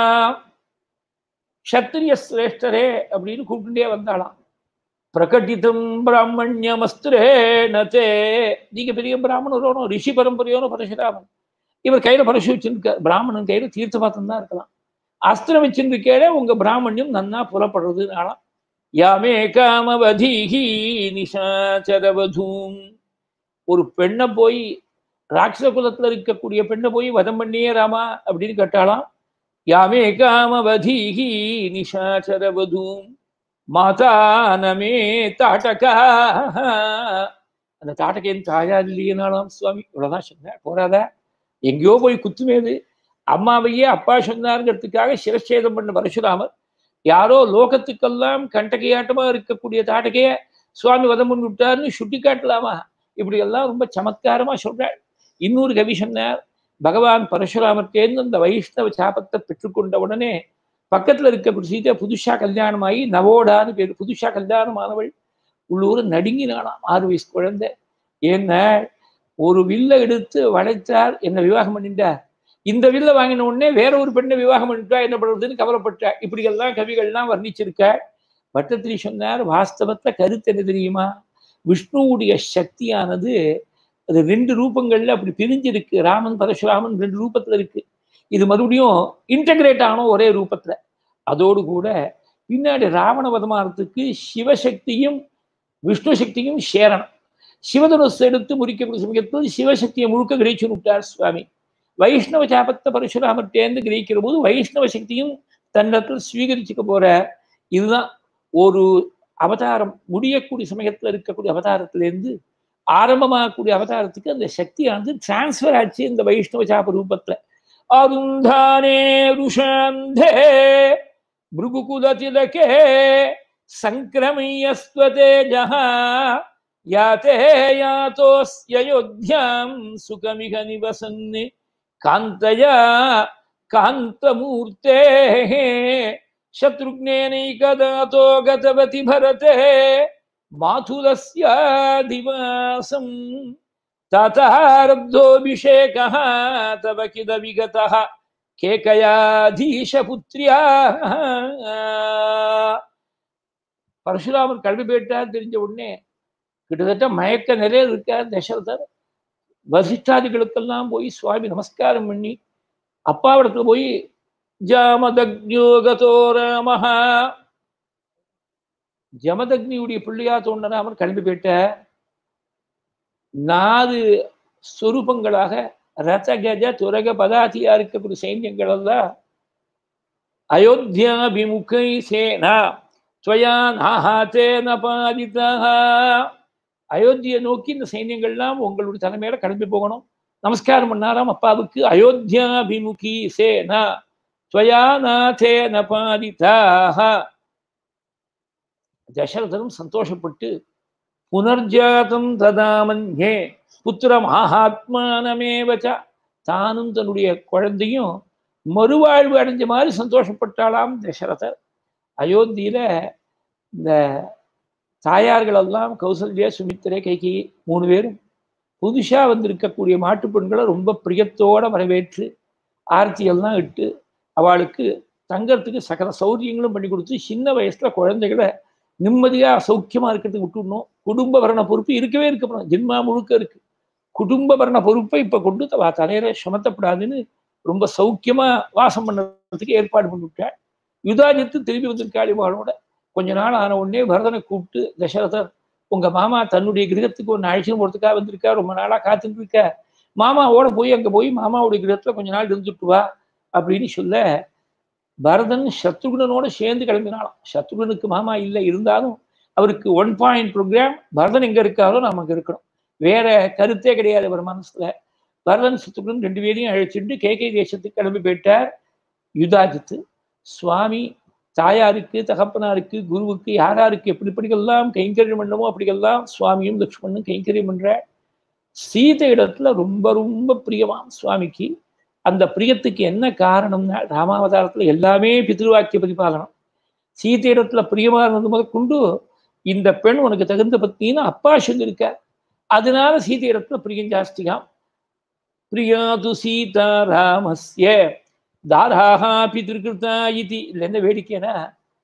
க்ஷத்ரிய சிரேஷ்டரே அப்படின்னு கூப்பிட்டுட்டே வந்தாளாம் பிரகட்டிதம் பிராமணியமஸ்திரே நதே நீங்க பெரிய பிராமணரோனோ ரிஷி பரம்பரையோனோ பரசுராமன் இவர் கையில பரசு வச்சிருக்க பிராமணன் கையில தீர்த்த பாத்திரம் தான் இருக்கலாம் அஸ்திரம் வச்சிருக்கேடே உங்க பிராமணியம் நன்னா புலப்படுறதுனாலாம் யாமே காமவதீஹி நிஷாச்சரவதூம் ஒரு பெண்ணை போய் ராட்சச குலத்துல இருக்கக்கூடிய பெண்ணை போய் வதம் பண்ணியே ராமா அப்படின்னு கேட்டாலாம் யாமே காமவதீஹி நிஷாச்சரவதூம் மாதா நமே தாட்டகா அந்த தாட்டகையின் தாயா இல்லையனாலாம் சுவாமி இவ்வளவுதான் சொன்னேன் போறாதா எங்கேயோ போய் குத்துமேது அம்மாவையே அப்பா சொன்னாருங்கிறதுக்காக சிரச்சேதம் பண்ண பரசுராமர் யாரோ லோகத்துக்கெல்லாம் கண்டகையாட்டமா இருக்கக்கூடிய தாட்டகைய சுவாமி வதம் பண்ணி விட்டாருன்னு சுட்டி காட்டலாமா இப்படி எல்லாம் ரொம்ப சமத்காரமா சொல்றாள் இன்னொரு கவி சொன்னார் பகவான் பரசுராமர்த்தேர்ந்து அந்த வைஷ்ணவ சாபத்தை பெற்றுக்கொண்ட உடனே பக்கத்துல இருக்கக்கூடிய சீதை புதுசா கல்யாணமாகி நவோடான்னு பேர் புதுசா கல்யாணமானவள் உள்ளூர் நடுங்கினாலாம் ஆறு வயசு குழந்தை ஏன்னா ஒரு வில்ல எடுத்து வளைத்தார் என்ன விவாகம் பண்ணிட்டார் இந்த வில்ல வாங்கின உடனே வேற ஒரு பெண்ணை விவாகம் பண்ணிட்டா என்ன பண்றதுன்னு கவலைப்பட்டா இப்படியெல்லாம் கவிகள்லாம் வர்ணிச்சிருக்க பட்டத்திரி சொன்னார் வாஸ்தவத்துல கருத்து என்ன தெரியுமா விஷ்ணுவுடைய சக்தியானது அது ரெண்டு ரூபங்கள்ல அப்படி பிரிஞ்சிருக்கு ராமன் பரசுராமன் ரெண்டு ரூபத்துல இருக்கு இது மறுபடியும் இன்டகிரேட் ஆனோம் ஒரே ரூபத்துல அதோடு கூட பின்னாடி ராவண வதமானத்துக்கு சிவசக்தியும் விஷ்ணு சக்தியும் சேரணும் சிவதனுசு எடுத்து முறிக்கக்கூடிய சமயத்தில் சிவசக்தியை முழுக்க கிரகிச்சு விட்டார் சுவாமி வைஷ்ணவ சாபத்தை பரசுராமர்ட்டேந்து கிரகிக்கிற போது வைஷ்ணவ சக்தியும் தன்னிடத்தில் ஸ்வீகரிச்சுக்க போற இதுதான் ஒரு அவதாரம் முடியக்கூடிய சமயத்துல இருக்கக்கூடிய அவதாரத்திலேருந்து ஆரம்பமாகக்கூடிய அவதாரத்துக்கு அந்த சக்தியானது டிரான்ஸ்ஃபர் ஆச்சு இந்த வைஷ்ணவ சாப ரூபத்துல அருந்தானே ருஷாந்தே भृगुकुलतिलके सङ्क्रमयस्त्वतेजः याते यातोऽस्ययोध्यां सुखमिह निवसन् कान्तया कान्तमूर्तेः शत्रुघ्नेनैकदातो गतवति भरते माथुलस्यादिवासम् ततारब्धोऽभिषेकः तव किदविगतः கேகயாதீஷபுத்ரியா பரசுராமர் கல்வி போயிட்டார் தெரிஞ்ச உடனே கிட்டத்தட்ட மயக்க நிலையில் இருக்கார் தசரதர் வசிஷ்டாதிகளுக்கெல்லாம் போய் சுவாமி நமஸ்காரம் பண்ணி அப்பாவிடத்துல போய் ஜாமதக்ஞோகதோ ராமஹா ஜமதக்னியுடைய பிள்ளையா தோன்ற ராமர் கிளம்பி போயிட்டார் நாலு ஸ்வரூபங்களாக ரத கஜ துரக பதாதியா இருக்கக்கூடிய சைன்யங்கள் எல்லாம் அயோத்தியாபிமுகை சேனா ஸ்வயா நாஹாத்தேன பாதிதா அயோத்தியை நோக்கி இந்த சைன்யங்கள்லாம் உங்களுடைய தலைமையில கிளம்பி போகணும் நமஸ்காரம் பண்ணாராம் அப்பாவுக்கு அயோத்தியாபிமுகி சேனா ஸ்வயா நாதேன பாதிதாக தசரதனும் சந்தோஷப்பட்டு புனர்ஜாதம் ததாமன்யே புத்திரம் ஆஹாத்மானமேவச்ச தானும் தன்னுடைய குழந்தையும் மறுவாழ்வு அடைஞ்ச மாதிரி சந்தோஷப்பட்டாளாம் தசரதர் அயோத்தியில இந்த தாயார்கள் எல்லாம் கௌசல்யா சுமித்திரை கைகி மூணு பேரும் புதுசா வந்திருக்கக்கூடிய மாட்டு பெண்களை ரொம்ப பிரியத்தோட வரவேற்று ஆர்த்தி எல்லாம் இட்டு அவளுக்கு தங்கறதுக்கு சகல சௌரியங்களும் பண்ணி கொடுத்து சின்ன வயசுல குழந்தைகளை நிம்மதியா சௌக்கியமா இருக்கிறதுக்கு விட்டுடணும் குடும்ப வரண பொறுப்பு இருக்கவே இருக்கப்படும் ஜென்மா முழுக்க இருக்கு குடும்ப வரண பொறுப்பை இப்ப கொண்டு தவா தலையில சுமத்தப்படாதுன்னு ரொம்ப சௌக்கியமா வாசம் பண்ணுறதுக்கு ஏற்பாடு பண்ணிவிட்டாள் யுதாஜித்து திரும்பி வந்திருக்காள் இவாளோட கொஞ்ச நாள் ஆன உடனே பரதனை கூப்பிட்டு தசரதர் உங்க மாமா தன்னுடைய கிரகத்துக்கு ஒன்று அழைச்சின்னு போறதுக்காக வந்திருக்கா ரொம்ப நாளா காத்துட்டு இருக்க மாமாவோட போய் அங்க போய் மாமாவுடைய கிரகத்துல கொஞ்ச நாள் இருந்துட்டு வா அப்படின்னு சொல்ல பரதன் சத்ருகுணனோட சேர்ந்து கிளம்பினாலும் சத்ருகுனுக்கு மாமா இல்லை இருந்தாலும் அவருக்கு ஒன் பாயிண்ட் ப்ரோக்ராம் பரதன் எங்க இருக்காரோ நாம அங்க இருக்கணும் வேற கருத்தே கிடையாது அவர் மனசுல பரதன் சத்ருகுணன் ரெண்டு பேரையும் அழைச்சிட்டு கேகை தேசத்துக்கு கிளம்பி போயிட்டார் யுதாஜித்து சுவாமி தாயாருக்கு தகப்பனாருக்கு குருவுக்கு யாராருக்கு எப்படி எப்படிக்கெல்லாம் கைங்கரியம் பண்ணமோ அப்படிக்கெல்லாம் சுவாமியும் லக்ஷ்மணும் கைங்கரியம் பண்ற சீதை இடத்துல ரொம்ப ரொம்ப பிரியமாம் சுவாமிக்கு அந்த பிரியத்துக்கு என்ன காரணம்னா ராமாவதாரத்துல எல்லாமே பித்ருவாக்கிய பரிபாலனம் சீதை இடத்துல பிரியமா இருந்தது முதல் கொண்டு இந்த பெண் உனக்கு தகுந்த பத்தின்னு அப்பா சொல்லியிருக்கார் அதனால சீதை இடத்துல பிரியம் ஜாஸ்தியாம் பிரியாது சீதா ராமஸ்ய தாராஹா பிதிருக்கிருத்தா இது இல்லை என்ன வேடிக்கைனா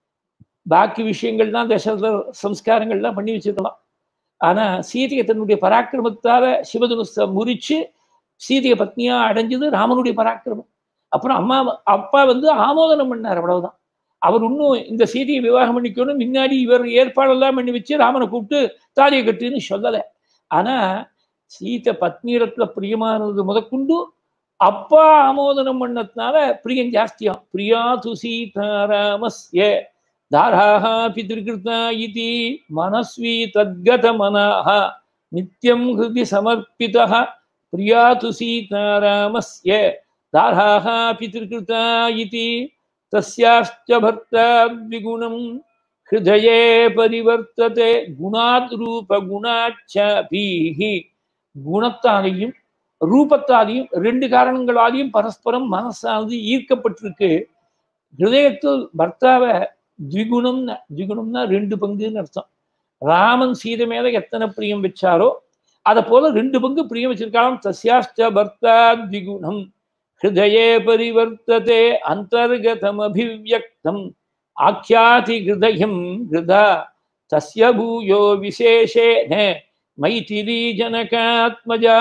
பாக்கி விஷயங்கள்லாம் தசரத சம்ஸ்காரங்கள்லாம் பண்ணி வச்சிருக்கலாம் ஆனா சீதையை தன்னுடைய பராக்கிரமத்தால சிவதனுச முறிச்சு சீதையை பத்னியா அடைஞ்சது ராமனுடைய பராக்கிரமம் அப்புறம் அம்மா அப்பா வந்து ஆமோதனம் பண்ணார் அவ்வளவுதான் அவர் இன்னும் இந்த சீதையை விவாகம் பண்ணிக்கணும் முன்னாடி இவர் ஏற்பாடெல்லாம் பண்ணி வச்சு ராமனை கூப்பிட்டு தாலியை கட்டுன்னு சொல்லலை ஆனா சீதை பத்னியிடத்துல பிரியமானது முதற்கொண்டு அப்பா ஆமோதனம் பண்ணதுனால பிரியம் ஜாஸ்தியாம் பிரியா து சீதாராமஸ்ய தாராஹா பிதிருக்கிருத்தா இது மனஸ்வி தத்கத மனாஹ நித்யம் ஹிருதி சமர்ப்பிதः பிரியா து சீதாராமஸ்ய தாராஹா பிதிருக்கிருத்தா இது தஸ்யாஸ்ச பர்த்தா द्विगुणम् ஹிருதயே பரிவர்த்ததே குணாத் ரூப குணாச்சபீஹி குணத்தாலையும் ரூபத்தாலையும் ரெண்டு காரணங்களாலையும் பரஸ்பரம் மனசானது ஈர்க்கப்பட்டிருக்கு ஹிருதயத்தில் பர்த்தாவை திகுணம்னு திகுணம்னா ரெண்டு பங்குன்னு அர்த்தம் ராமன் சீதை மேல எத்தனை பிரியம் வச்சாரோ அதை போல ரெண்டு பங்கு பிரியம் வச்சிருக்காலும் தஸ்யாஷ்ட பர்த்தா திகுணம் ஹிருதயே பரிவர்த்ததே அந்தர்கதம் அபிவியக்தம் ஆக்கியாதி ஹிருதயம் ஹிருதா தஸ்ய பூயோ விசேஷேன மைதிலி ஜனகாத்மஜா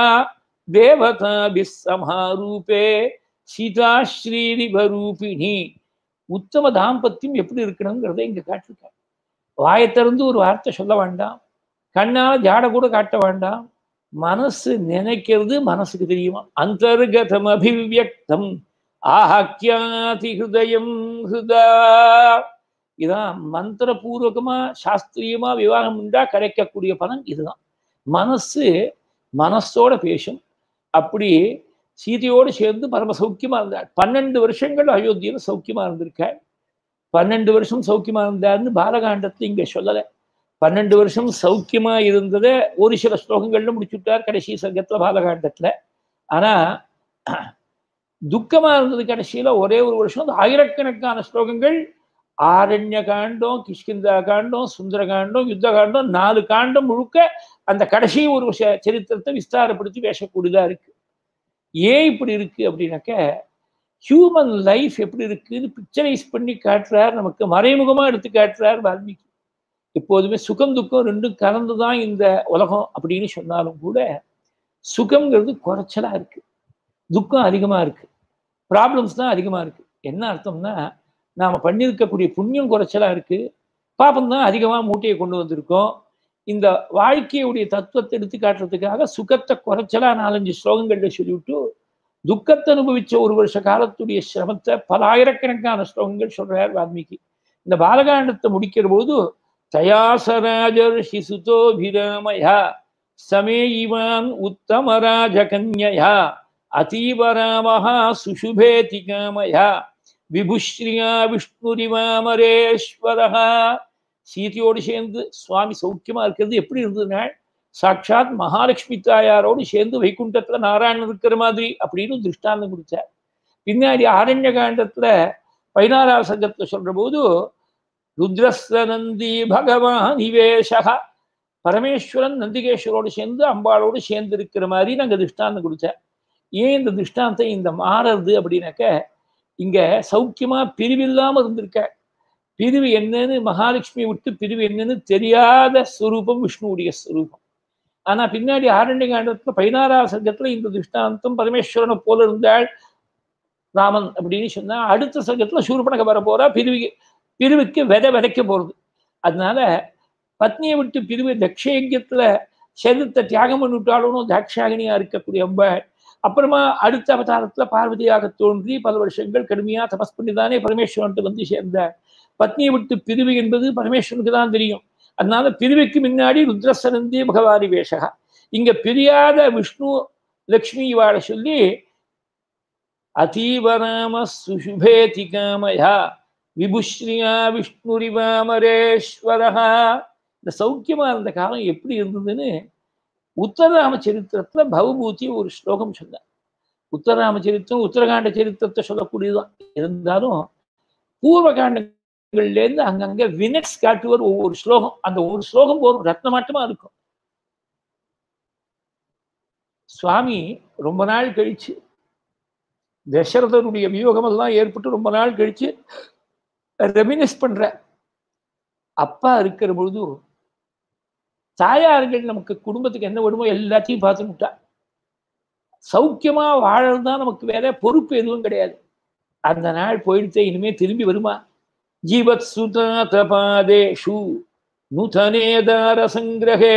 தேவதாபிஸ் சமாரூபே சீதாஸ்ரீரிவரூபிணி உத்தம தாம்பத்தியம் எப்படி இருக்கணுங்கிறத இங்க காட்டிருக்காங்க வாயை திறந்து ஒரு வார்த்தை சொல்ல வேண்டாம் கண்ணால ஜாட கூட காட்ட வேண்டாம் மனசு நினைக்கிறது மனசுக்கு தெரியுமா அந்தர்கதம் அபிவியக்தம் ஆஹாக்கியாதி ஹிருதயம் ஹிருதா இதான் மந்திரபூர்வகமா சாஸ்திரியமா விவாகம் உண்டா கிடைக்கக்கூடிய பலன் இதுதான் மனசு மனசோட பேசும் அப்படி சீதையோடு சேர்ந்து பரம சௌக்கியமா இருந்தார் பன்னெண்டு வருஷங்கள் அயோத்தியில சௌக்கியமா இருந்திருக்கார் பன்னெண்டு வருஷம் சௌக்கியமா இருந்தார்னு பாலகாண்டத்துல இங்க சொல்லலை பன்னெண்டு வருஷம் சௌக்கியமா இருந்ததை ஒரு சில ஸ்லோகங்கள்ல முடிச்சுட்டார் கடைசி சங்கத்துல பாலகாண்டத்துல ஆனா துக்கமா இருந்தது கடைசியில ஒரே ஒரு வருஷம் அந்த ஆயிரக்கணக்கான ஸ்லோகங்கள் ஆரண்ய காண்டம் கிஷ்கிந்தா காண்டம் சுந்தர காண்டம் யுத்த காண்டம் நாலு காண்டம் முழுக்க அந்த கடைசி ஒரு சரித்திரத்தை விஸ்தாரப்படுத்தி பேசக்கூடியதா இருக்கு ஏன் இப்படி இருக்கு அப்படின்னாக்க ஹியூமன் லைஃப் எப்படி இருக்குன்னு பிக்சரைஸ் பண்ணி காட்டுறார் நமக்கு மறைமுகமா எடுத்து காட்டுறார் வால்மீகி எப்போதுமே சுகம் துக்கம் ரெண்டும் கலந்துதான் இந்த உலகம் அப்படின்னு சொன்னாலும் கூட சுகம்ங்கிறது குறைச்சலா இருக்கு துக்கம் அதிகமா இருக்கு ப்ராப்ளம்ஸ் தான் அதிகமா இருக்கு என்ன அர்த்தம்னா நாம பண்ணியிருக்கக்கூடிய புண்ணியம் குறைச்சலா இருக்கு பாப்பம் தான் அதிகமா மூட்டையை கொண்டு வந்திருக்கோம் இந்த வாழ்க்கையுடைய தத்துவத்தை எடுத்து காட்டுறதுக்காக சுகத்தை குறைச்சலா நாலஞ்சு ஸ்லோகங்கள்ல சொல்லிவிட்டு துக்கத்தை அனுபவிச்ச ஒரு வருஷ காலத்துடைய சிரமத்தை பல ஆயிரக்கணக்கான ஸ்லோகங்கள் சொல்றார் வால்மீகி இந்த பாலகாண்டத்தை முடிக்கிற போது தயாசராஜர் சிசுதோபிராமயா சமே இவான் உத்தமராஜகன்யா அதீவராமஹா சுஷுபேதி காமயா விபுஸ்ரீயா விஷ்ணுரிமாமரேஸ்வரஹா சீதையோடு சேர்ந்து சுவாமி சௌக்கியமா இருக்கிறது எப்படி இருந்ததுன்னா சாட்சாத் மகாலட்சுமி தாயாரோடு சேர்ந்து வைகுண்டத்துல நாராயணன் இருக்கிற மாதிரி அப்படின்னு திருஷ்டாந்தம் கொடுத்தார் பின்னாடி ஆரண்ய காண்டத்துல பதினாறாவது சங்கத்துல சொல்ற போது ருத்ரஸ்ர நந்தி பகவான் நிவேஷகா பரமேஸ்வரன் நந்திகேஸ்வரோடு சேர்ந்து அம்பாளோடு சேர்ந்து இருக்கிற மாதிரி நாங்க திருஷ்டாந்தம் கொடுத்தேன் ஏன் இந்த திருஷ்டாந்தம் இந்த மாறுறது அப்படின்னாக்க இங்க சௌக்கியமா பிரிவில்லாம இருந்திருக்க பிரிவு என்னன்னு மகாலட்சுமி விட்டு பிரிவு என்னன்னு தெரியாத ஸ்வரூபம் விஷ்ணுவுடைய ஸ்வரூபம் ஆனா பின்னாடி ஆரண்ய காண்டத்துல பதினாறாவது சர்க்கத்துல இந்த திருஷ்டாந்தம் பரமேஸ்வரனை போல இருந்தாள் ராமன் அப்படின்னு சொன்னா அடுத்த சர்க்கத்துல சூர்பனக வர போறா பிரிவு பிரிவுக்கு விதை விதைக்க போறது அதனால பத்னியை விட்டு பிரிவு தக்ஷயஜத்துல சரீரத்தை தியாகம் பண்ணிவிட்டாலும் தாட்சாகினியா இருக்கக்கூடிய அம்பாள் அப்புறமா அடுத்த அவதாரத்துல பார்வதியாக தோன்றி பல வருஷங்கள் கடுமையா தபஸ் பண்ணி தானே பரமேஸ்வரன்ட்டு வந்து சேர்ந்தார் பத்னியை விட்டு பிரிவு என்பது பரமேஸ்வரனுக்கு தான் தெரியும் அதனால பிரிவுக்கு முன்னாடி ருத்ரசனந்தி பகவாரி வேஷகா இங்க பிரியாத விஷ்ணு லக்ஷ்மி இவாள சொல்லி அதீவராம சுசுபேதி காமயா விபுஸ்ரீயா விஷ்ணுரிவாமரேஸ்வரஹா இந்த சௌக்கியமா இருந்த காலம் எப்படி இருந்ததுன்னு உத்தரராம சரித்திரத்துல பவபூதி ஒரு ஸ்லோகம் சொன்னார் உத்தரராம சரித்திரம் உத்தரகாண்ட சரித்திரத்தை சொல்லக்கூடியதுதான் இருந்தாலும் பூர்வ காண்டங்கள்லேருந்து அங்கங்க வினட்ஸ் காட்டுவர் ஒவ்வொரு ஸ்லோகம் அந்த ஒரு ஸ்லோகம் போதும் ரத்னமாட்டமா இருக்கும் சுவாமி ரொம்ப நாள் கழிச்சு தசரதனுடைய வியோகம் எல்லாம் ஏற்பட்டு ரொம்ப நாள் கழிச்சு ரெமினிஸ் பண்ற அப்பா இருக்கிற பொழுது தாயார்கள் நமக்கு குடும்பத்துக்கு என்ன வேணுமோ எல்லாத்தையும் பார்த்துட்டா சௌக்கியமா வாழறதுதான் நமக்கு வேற பொறுப்பு எதுவும் கிடையாது அந்த நாள் போயிடுத்தே இனிமே திரும்பி வருமா ஜீவத் சுதா தபாதேஷு நூதனேதார சங்கிரகே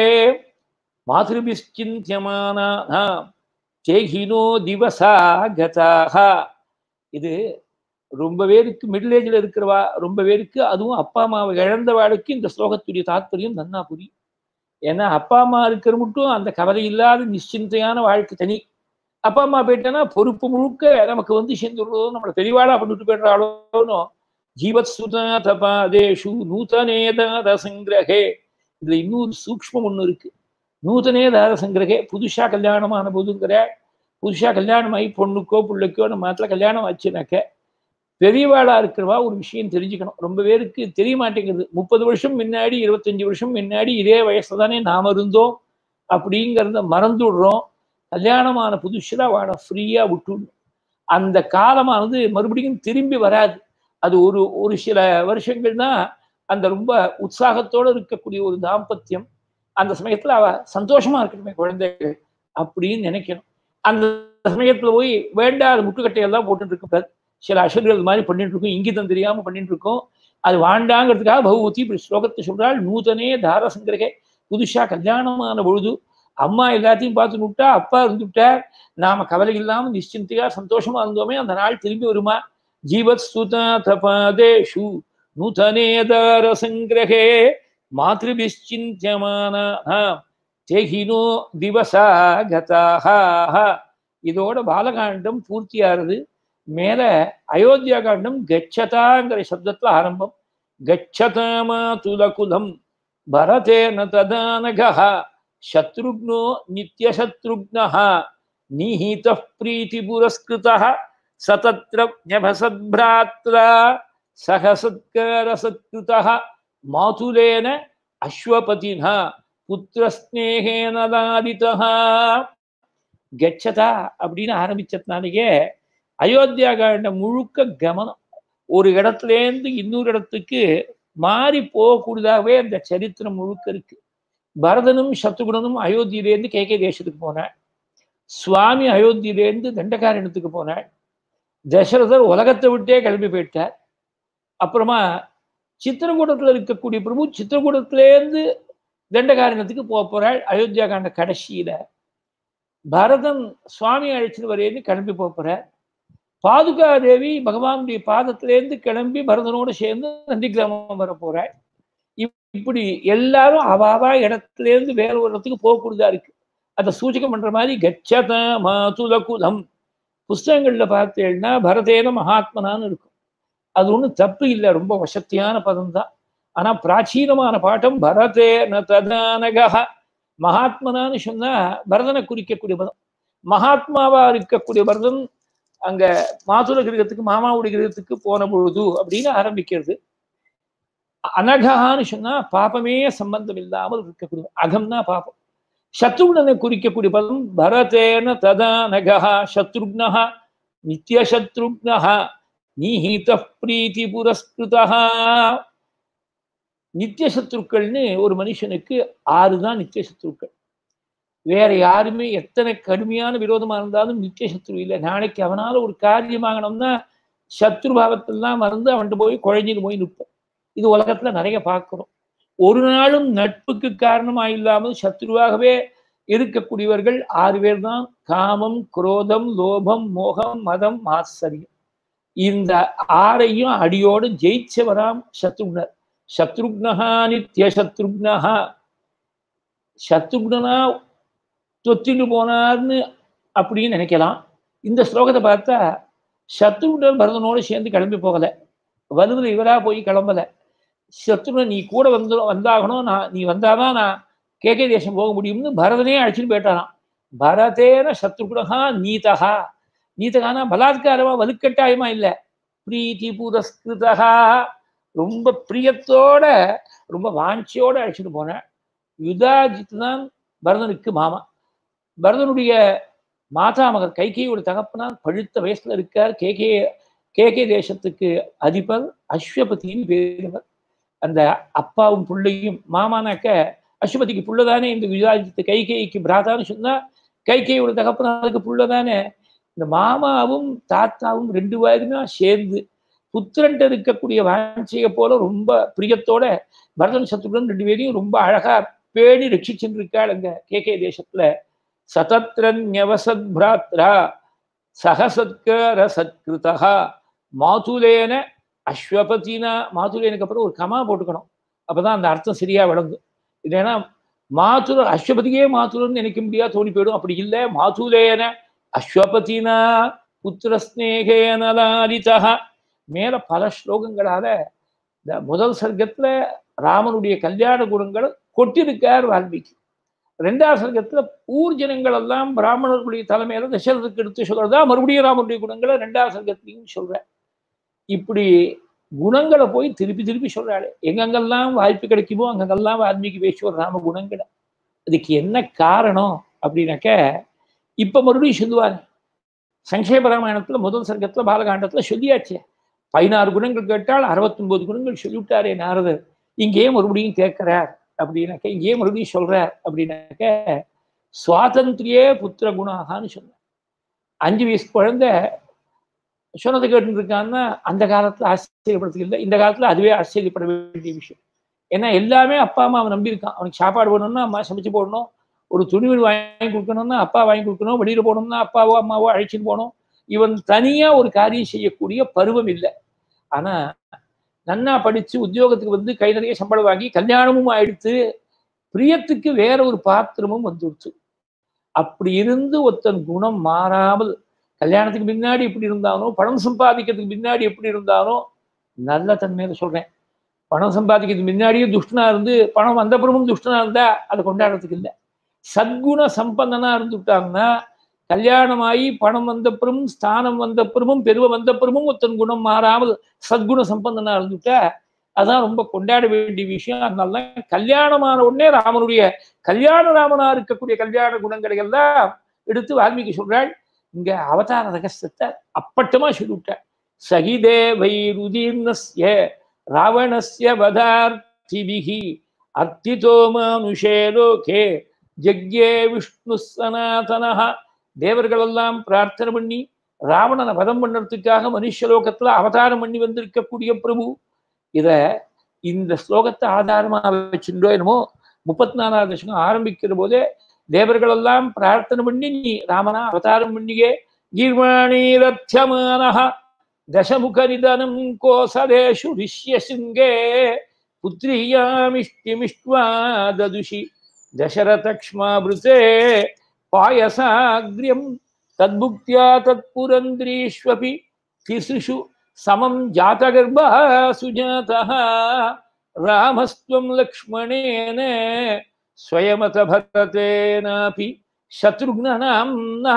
மாதృபிஷ்சிந்தியமானாம் சேகினோ திவசா கதாக இது ரொம்ப பேருக்கு மிடில் ஏஜ்ல இருக்கிறவா ரொம்ப பேருக்கு அதுவும் அப்பா அம்மாவை இழந்தவாளுக்கு இந்த ஸ்லோகத்துடைய தாத்பரியம் நன்னா புரியும் ஏன்னா அப்பா அம்மா இருக்கிற மட்டும் அந்த கவலை இல்லாத நிশ্চিந்தையான வாழ்க்கை தனி அப்பா அம்மா போயிட்டேன்னா பொறுப்பு முழுக்க நமக்கு வந்து சேர்ந்துடுறதோ நம்மளை தெளிவாடா பண்ணிட்டு போயிடுறாளோனோ ஜீவத் சுதா தபாதேஷு நூதனேதார சங்கிரகே இதுல இன்னொரு சூக்மம் ஒண்ணு இருக்கு நூதனேதார சங்கிரகே புதுசா கல்யாணமான போதுங்கிற புதுசா கல்யாணம் ஆகி பொண்ணுக்கோ பிள்ளைக்கோ நம்ம மாத்திர கல்யாணம் ஆச்சுனாக்க பெரியவாளா இருக்கிறவா ஒரு விஷயம் தெரிஞ்சுக்கணும் ரொம்ப பேருக்கு தெரிய மாட்டேங்குது முப்பது வருஷம் முன்னாடி இருபத்தஞ்சு வருஷம் முன்னாடி இதே வயசுல தானே நாம இருந்தோம் அப்படிங்கிறத மறந்துடுறோம் கல்யாணமான புதுசுல அவளை ஃப்ரீயா விட்டுடணும் அந்த காலமானது மறுபடியும் திரும்பி வராது அது ஒரு ஒரு சில வருஷங்கள் தான் அந்த ரொம்ப உற்சாகத்தோட இருக்கக்கூடிய ஒரு தாம்பத்தியம் அந்த சமயத்துல அவ சந்தோஷமா இருக்கணுமே குழந்தைகள் அப்படின்னு நினைக்கணும் அந்த சமயத்துல போய் வேண்டாத முட்டுக்கட்டையெல்லாம் போட்டுட்டு இருக்க சில அசர்கள் மாதிரி பண்ணிட்டு இருக்கோம் இங்கிதம் தெரியாம பண்ணிட்டு இருக்கோம் அது வாண்டாங்கிறதுக்காக பகவதி இப்படி ஸ்லோகத்தை சொல்றாள் நூதனே தாரசங்கரகே புதுசா கல்யாணமான பொழுது அம்மா எல்லாத்தையும் பார்த்து விட்டா அப்பா இருந்துவிட்டார் நாம கவலை இல்லாம நிশ্চিந்தையா சந்தோஷமா இருந்தோமே அந்த நாள் திரும்பி வருமா ஜீவத் சுதா தபாதேஷு நூதனே தாரசங்கிரகே மாதృபிஷ்சிந்தியமான தேகினோ திவசா கதாக இதோட பாலகாண்டம் பூர்த்தியாகிறது மேல அயோத்தியா காண்டம் கச்சதாங்கிற சப்தத்துல ஆரம்பம் கச்சதாமா துலகுலம் பரதேன ததானகா சத்ருக்னோ நித்யசத்ருக்னः நிஹித பிரீத்தி புரஸ்கிருதः சதத்ர ஞபசத்பிராத்ரா சகசத்காரசத்கிருதः மாதுலேன அஸ்வபதினா புத்திரஸ்நேகேன லாதிதः கச்சதா அப்படின்னு ஆரம்பிச்சதுனாலேயே அயோத்தியா காண்டம் முழுக்க கவனம் ஒரு இடத்துலேருந்து இன்னொரு இடத்துக்கு மாறி போகக்கூடியதாகவே அந்த சரித்திரம் முழுக்க இருக்கு பரதனும் சத்ருகுணனும் அயோத்தியிலேருந்து கே கே தேசத்துக்கு போனாள் சுவாமி அயோத்தியிலேருந்து தண்டகாரணத்துக்கு போனாள் தசரதர் உலகத்தை விட்டே கிளம்பி போயிட்டார் அப்புறமா சித்திரகூடத்தில் இருக்கக்கூடிய பிரபு சித்திரகூடத்திலேருந்து தண்டகாரணத்துக்கு போக போறாள் அயோத்தியா காண்ட கடைசியில பரதன் சுவாமி அழைச்சிட்டு வரையிருந்து கிளம்பி போக போறார் பாதுகா தேவி பகவானுடைய பாதத்திலேருந்து கிளம்பி பரதனோடு சேர்ந்து நந்தி கிராமம் வர போறாள் இப்படி எல்லாரும் அவாவா இடத்துல இருந்து வேற ஒரு இடத்துக்கு போகக்கூடியதா இருக்கு அதை சூச்சகம் பண்ற மாதிரி கச்சத மாதுல குலம் புஸ்தகங்கள்ல பார்த்தேன்னா பரதேன மகாத்மனான்னு இருக்கும் அது ஒன்றும் தப்பு இல்லை ரொம்ப வசத்தியான பதம் தான் ஆனா பிராச்சீனமான பாட்டம் பரதேன ததானகா மகாத்மனான்னு சொன்னா பரதனை குறிக்கக்கூடிய பதம் மகாத்மாவா இருக்கக்கூடிய பரதன் அங்க மாதுல கிரகத்துக்கு மாமாவுடைய கிரகத்துக்கு போன பொழுது அப்படின்னு ஆரம்பிக்கிறது அனகான்னு சொன்னா பாபமே சம்பந்தம் இல்லாமல் இருக்கக்கூடிய அகம்னா பாபம் சத்ருக்னனை குறிக்கக்கூடிய பதம் பரதேன ததா நகா சத்ருக்னா நித்திய சத்ருக்னா நீஹித பிரீத்தி புரஸ்கிருதா நித்திய சத்ருக்கள்னு ஒரு மனுஷனுக்கு ஆறு தான் நித்திய சத்ருக்கள் வேற யாருமே எத்தனை கடுமையான விரோதமா இருந்தாலும் நித்திய சத்ரு இல்லை நாளைக்கு அவனால ஒரு காரியமாகணும்னா சத்ரு பாவத்தெல்லாம் மறந்து அவன்கிட்ட போய் குழஞ்சிட்டு போய் நிற்போம் இது உலகத்துல நிறைய பார்க்கிறோம் ஒரு நாளும் நட்புக்கு காரணமா இல்லாமல் சத்ருவாகவே இருக்கக்கூடியவர்கள் ஆறு பேர் தான் காமம் குரோதம் லோபம் மோகம் மதம் ஆச்சரியம் இந்த ஆறையும் அடியோடு ஜெயிச்சவராம் சத்ருக்னர் சத்ருக்னஹா நித்திய சத்ருக்னஹா சத்ருக்னா தொத்திட்டு போனார்னு அப்படின்னு நினைக்கலாம் இந்த ஸ்லோகத்தை பார்த்தா சத்ருடன் பரதனோடு சேர்ந்து கிளம்பி போகல வலுவில் இவரா போய் கிளம்பல சத்ருடன் நீ கூட வந்து வந்தாகணும் நான் நீ வந்தாதான் நான் கேகே தேசம் போக முடியும்னு பரதனே அழைச்சிட்டு போயிட்டாராம் பரதேன சத்ருகுணா நீதகா நீதகானா பலாத்காரமா வலுக்கட்டாயமா இல்லை பிரீத்தி புரஸ்கிருதா ரொம்ப பிரியத்தோட ரொம்ப வாஞ்சியோட அழைச்சிட்டு போனேன் யுதாஜித் தான் பரதனுக்கு மாமா பரதனுடைய மாதாமகர் கைகேயோட தகப்பனார் பழுத்த வயசுல இருக்கார் கேகே கேகே தேசத்துக்கு அதிபர் அஸ்வபதியின் பேருவர் அந்த அப்பாவும் பிள்ளையும் மாமானாக்க அஸ்வபதிக்கு புள்ளதானே இந்த யுதாஜித்து கைகேய்க்கு பிராதான்னு சொன்னா கைகேயோட தகப்பனாருக்கு புள்ளதானே இந்த மாமாவும் தாத்தாவும் ரெண்டு பேருமே சேர்ந்து புத்திரன்ட்ட இருக்கக்கூடிய வாஞ்சியை போல ரொம்ப பிரியத்தோட பரதன் சத்ருடன் ரெண்டு பேரையும் ரொம்ப அழகா பேணி ரட்சிச்சுட்டு இருக்காள் அங்க கேகே தேசத்துல சதத்ரன்யவசத் பிராத்ரா சகசத்கர சத்கிருதா மாதுலேன அஸ்வபதினா மாதுலேனுக்கு அப்புறம் ஒரு கமா போட்டுக்கணும் அப்பதான் அந்த அர்த்தம் சரியா விளங்கும் இல்லைன்னா மாதுர அஸ்வபதியே மாதுரன்னு நினைக்க முடியாது தோணி போயிடும் அப்படி இல்லை மாதுலேன அஸ்வபதினா புத்திர ஸ்நேகேன லாலிதா மேல பல ஸ்லோகங்களால இந்த முதல் சர்க்கத்துல ராமனுடைய கல்யாண குணங்களை கொட்டிருக்கார் வால்மீகி ரெண்டாவது சர்க்கத்துல ஊர் ஜனங்கள் எல்லாம் பிராமணர்களுடைய தலைமையில தசரதுக்கு எடுத்து சொல்றதா மறுபடியும் ராமனுடைய குணங்களை ரெண்டாவது சர்க்கத்திலையும் சொல்றேன் இப்படி குணங்களை போய் திருப்பி திருப்பி சொல்றாரு எங்கெங்கெல்லாம் வாய்ப்பு கிடைக்குமோ அங்கங்கெல்லாம் வால்மீகி பேசுவார் ராம குணங்களை அதுக்கு என்ன காரணம் அப்படின்னாக்க இப்ப மறுபடியும் சொல்லுவாங்க சங்கேப ராமாயணத்துல முதல் சர்க்கத்துல பாலகாண்டத்துல சொல்லியாச்சு பதினாறு குணங்கள் கேட்டால் அறுபத்தொன்பது குணங்கள் சொல்லிவிட்டாரே நாரதர் இங்கேயே மறுபடியும் கேட்கிறார் அப்படின்னாக்க இங்கேயே மறுபடியும் சொல்றார் அப்படின்னாக்க சுவாதந்திரியே புத்திர குணாகான்னு சொன்னார் அஞ்சு வயசு குழந்தை சொன்னதை கேட்டு இருக்கான்னா அந்த காலத்துல ஆச்சரியப்படுறதுக்கு இல்லை இந்த காலத்துல அதுவே ஆச்சரியப்பட வேண்டிய விஷயம் ஏன்னா எல்லாமே அப்பா அம்மா அவன் நம்பியிருக்கான் அவனுக்கு சாப்பாடு போடணும்னா அம்மா சமைச்சு போடணும் ஒரு துணிமணி வாங்கி கொடுக்கணும்னா அப்பா வாங்கி கொடுக்கணும் வெளியில போகணும்னா அப்பாவோ அம்மாவோ அழைச்சிட்டு போகணும் இவன் தனியா ஒரு காரியம் செய்யக்கூடிய பருவம் இல்லை ஆனா நன்னா படிச்சு உத்தியோகத்துக்கு வந்து கை நிறைய சம்பளம் வாங்கி கல்யாணமும் ஆயிடுத்து பிரியத்துக்கு வேற ஒரு பாத்திரமும் வந்துடுச்சு அப்படி இருந்து ஒருத்தன் குணம் மாறாமல் கல்யாணத்துக்கு முன்னாடி எப்படி இருந்தானோ பணம் சம்பாதிக்கிறதுக்கு முன்னாடி எப்படி இருந்தானோ நல்ல தன்மையில சொல்றேன் பணம் சம்பாதிக்கிறதுக்கு முன்னாடியே துஷ்டனா இருந்து பணம் வந்தப்புறமும் துஷ்டனா இருந்தா அதை கொண்டாடுறதுக்கு இல்லை சத்குண சம்பந்தனா இருந்துட்டாங்கன்னா கல்யாணமாகி பணம் வந்தப்புறமும் ஸ்தானம் வந்தப்புறமும் பெருவ வந்தப்புறமும் ஒருத்தன் குணம் மாறாமல் சத்குண சம்பந்தனா இருந்துட்டா அதான் ரொம்ப கொண்டாட வேண்டிய விஷயம் அதனால கல்யாணமான உடனே ராமனுடைய கல்யாண ராமனா இருக்கக்கூடிய கல்யாண குணங்களை எல்லாம் எடுத்து வால்மீகி சொல்றாள் இங்க அவதார ரகசியத்தை அப்பட்டமா சொல்லிவிட்டார் சகிதே வைருதீர்ணஸ்ய ராவணஸ்ய வதார்த்திபிகி அர்த்திதோ மானுஷே லோகே ஜக்யே விஷ்ணு சனாதனஹா தேவர்கள் எல்லாம் பிரார்த்தனை பண்ணி ராவணனை வதம் பண்ணுறதுக்காக மனுஷலோகத்துல அவதாரம் பண்ணி வந்திருக்கக்கூடிய பிரபு இத இந்த ஸ்லோகத்தை ஆதாரமா வச்சுட்டோ என்னமோ முப்பத்தி நாலாவது வருஷம் ஆரம்பிக்கிற போதே தேவர்கள் எல்லாம் பிரார்த்தனை பண்ணி நீ ராமனா அவதாரம் பண்ணியே கீர்வாணீரத்தியமானஹ தசமுக நிதனம் கோசலேஷு ரிஷ்ய சிங்கே புத்திரியாமிஷ்டிமிஷ்ட்வா ததுஷி தசரதக்ஷ்மாபிருத்தே பாயசாகிரியம் தத்புக்தியா தத்புரந்திரீஷ்வபி திசுஷு சமம் ஜாதகர்பா சுஜாதः ராமஸ்துவம் லக்ஷ்மணேன ஸ்வயமத பரதேனாபி சத்ருக்னம்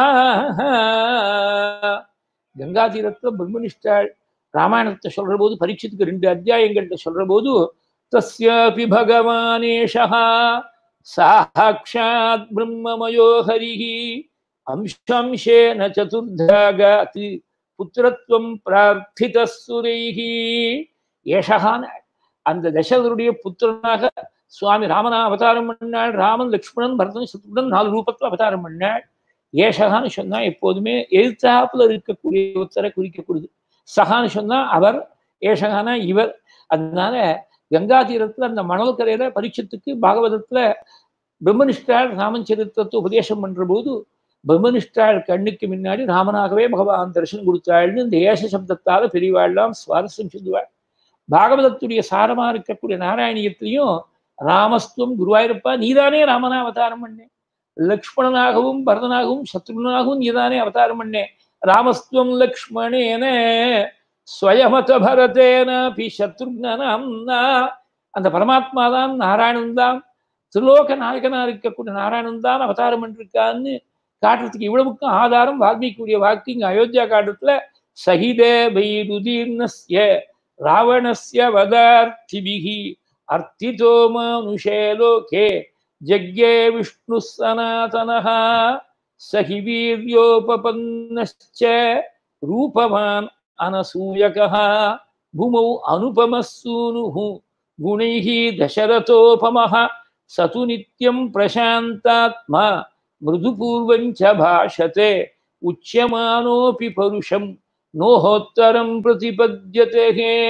கங்கா தீரத்துல பிரம்மனிஷ்டாள் ராமாயணத்தை சொல்ற போது பரீட்சத்துக்கு ரெண்டு அத்தியாயங்கள்ட்ட சொல்ற போது தஸ்யாபி பகவானேஷா சாட்சாத் பிரம்மமயோ ஹரிஹி அம்சம்சேன சதுர்தாகாத் புத்திரத்துவம் பிரார்த்தித சுரைஹி ஏஷகான அந்த தசரருடைய புத்திரனாக சுவாமி ராமனா அவதாரம் பண்ணாள் ராமன் லக்ஷ்மணன் பரதன் சத்ருடன் நாலு ரூபத்துல அவதாரம் பண்ணாள் ஏஷகான்னு சொன்னா எப்போதுமே எழுத்தாப்புல இருக்கக்கூடிய ஒருத்தரை குறிக்கக்கூடியது சகான்னு சொன்னா அவர் ஏஷகானா இவர் அதனால கங்கா தீரத்துல அந்த மணல் கரையில பரீட்சத்துக்கு பாகவதத்துல பிரம்மனிஷ்டாள் ராமன் சரித்திரத்தை உபதேசம் பண்ற போது பிரம்மனிஷ்டாள் கண்ணுக்கு முன்னாடி ராமனாகவே பகவான் தரிசனம் கொடுத்தாள்னு இந்த ஏச சப்தத்தால பெரியவாள்லாம் சுவாரஸ்யம் சொல்லுவாள் பாகவதத்துடைய சாரமா இருக்கக்கூடிய நாராயணியத்திலையும் ராமஸ்துவம் குருவாயிருப்பா நீதானே ராமனா அவதாரம் பண்ணேன் லக்ஷ்மணனாகவும் பரதனாகவும் சத்ருனாகவும் நீதானே அவதாரம் பண்ணேன் ராமஸ்துவம் லக்ஷ்மணேன ஸ்வயமத பரதேன பி சத்ருக்னா அந்த பரமாத்மா தான் நாராயணன் தான் திரிலோக நாயகனா இருக்கக்கூடிய நாராயணன் தான் அவதாரம் பண்ணிருக்கான்னு காட்டுறதுக்கு இவ்வளவுக்கும் ஆதாரம் வால்மீகியுடைய வாக்கு இங்க அயோத்தியா காட்டுறதுல சகிதே வைருதீர்ணஸ்ய ராவணஸ்ய வதார்த்திபிகி அர்த்திதோ மனுஷே லோகே ஜக்யே விஷ்ணு சனாதனः சகி வீரியோபபன்னश्च ரூபவான் அனசூயகः பூமௌ அனுபமः सूनुः गुणैः दशरथोपमः स तु नित्यं प्रशान्तात्मा मृदुपूर्वञ्च भाषते उच्यमानोऽपि परुषं नोहोत्तरं प्रतिपद्यते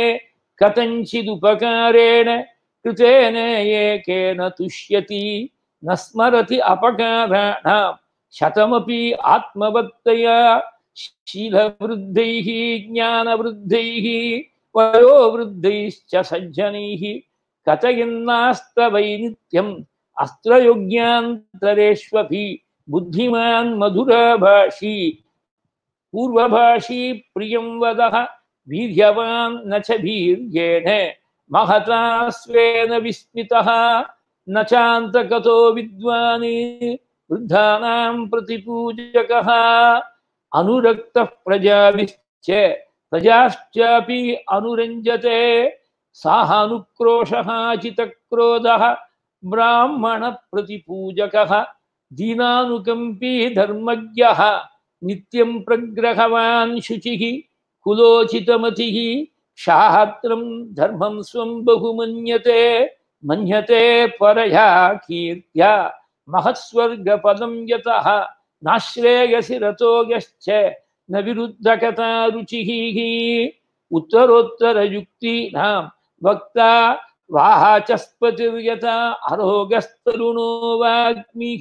कथञ्चिदुपकारेण कृतेन एकेन तुष्यति न स्मरति अपकाराणां शतमपि आत्मवत्तया शीलवृद्धैः ज्ञानवृद्धैः वयोवृद्धैश्च सज्जनैः कथयन्नास्तवै नित्यम् अस्त्रयोग्यान्तरेष्वपि बुद्धिमान् मधुरभाषी पूर्वभाषी प्रियं वदः वीर्यवान् न च वीर्येण महता स्वेन विस्मितः न चान्तकतो विद्वान् वृद्धानां प्रतिपूजकः अनुरक्तः प्रजाभिश्च प्रजाश्चापि अनुरञ्जते साहानुक्रोशः चितक्रोधः ब्राह्मणप्रतिपूजकः दीनानुकम्पी धर्मज्ञः नित्यं प्रग्रहवान् शुचिः कुलोचितमतिः क्षात्रं धर्मं स्वं बहुमन्यते मन्यते परया कीर्त्या महत्स्वर्गपदं यतः नाश्रेयसि रतो यश्च न विरुद्धकथा रुचिः उत्तरोत्तरयुक्तीनां वक्ता वाचस्पतिर्यथा अरोगस्तरुणो वाग्मिः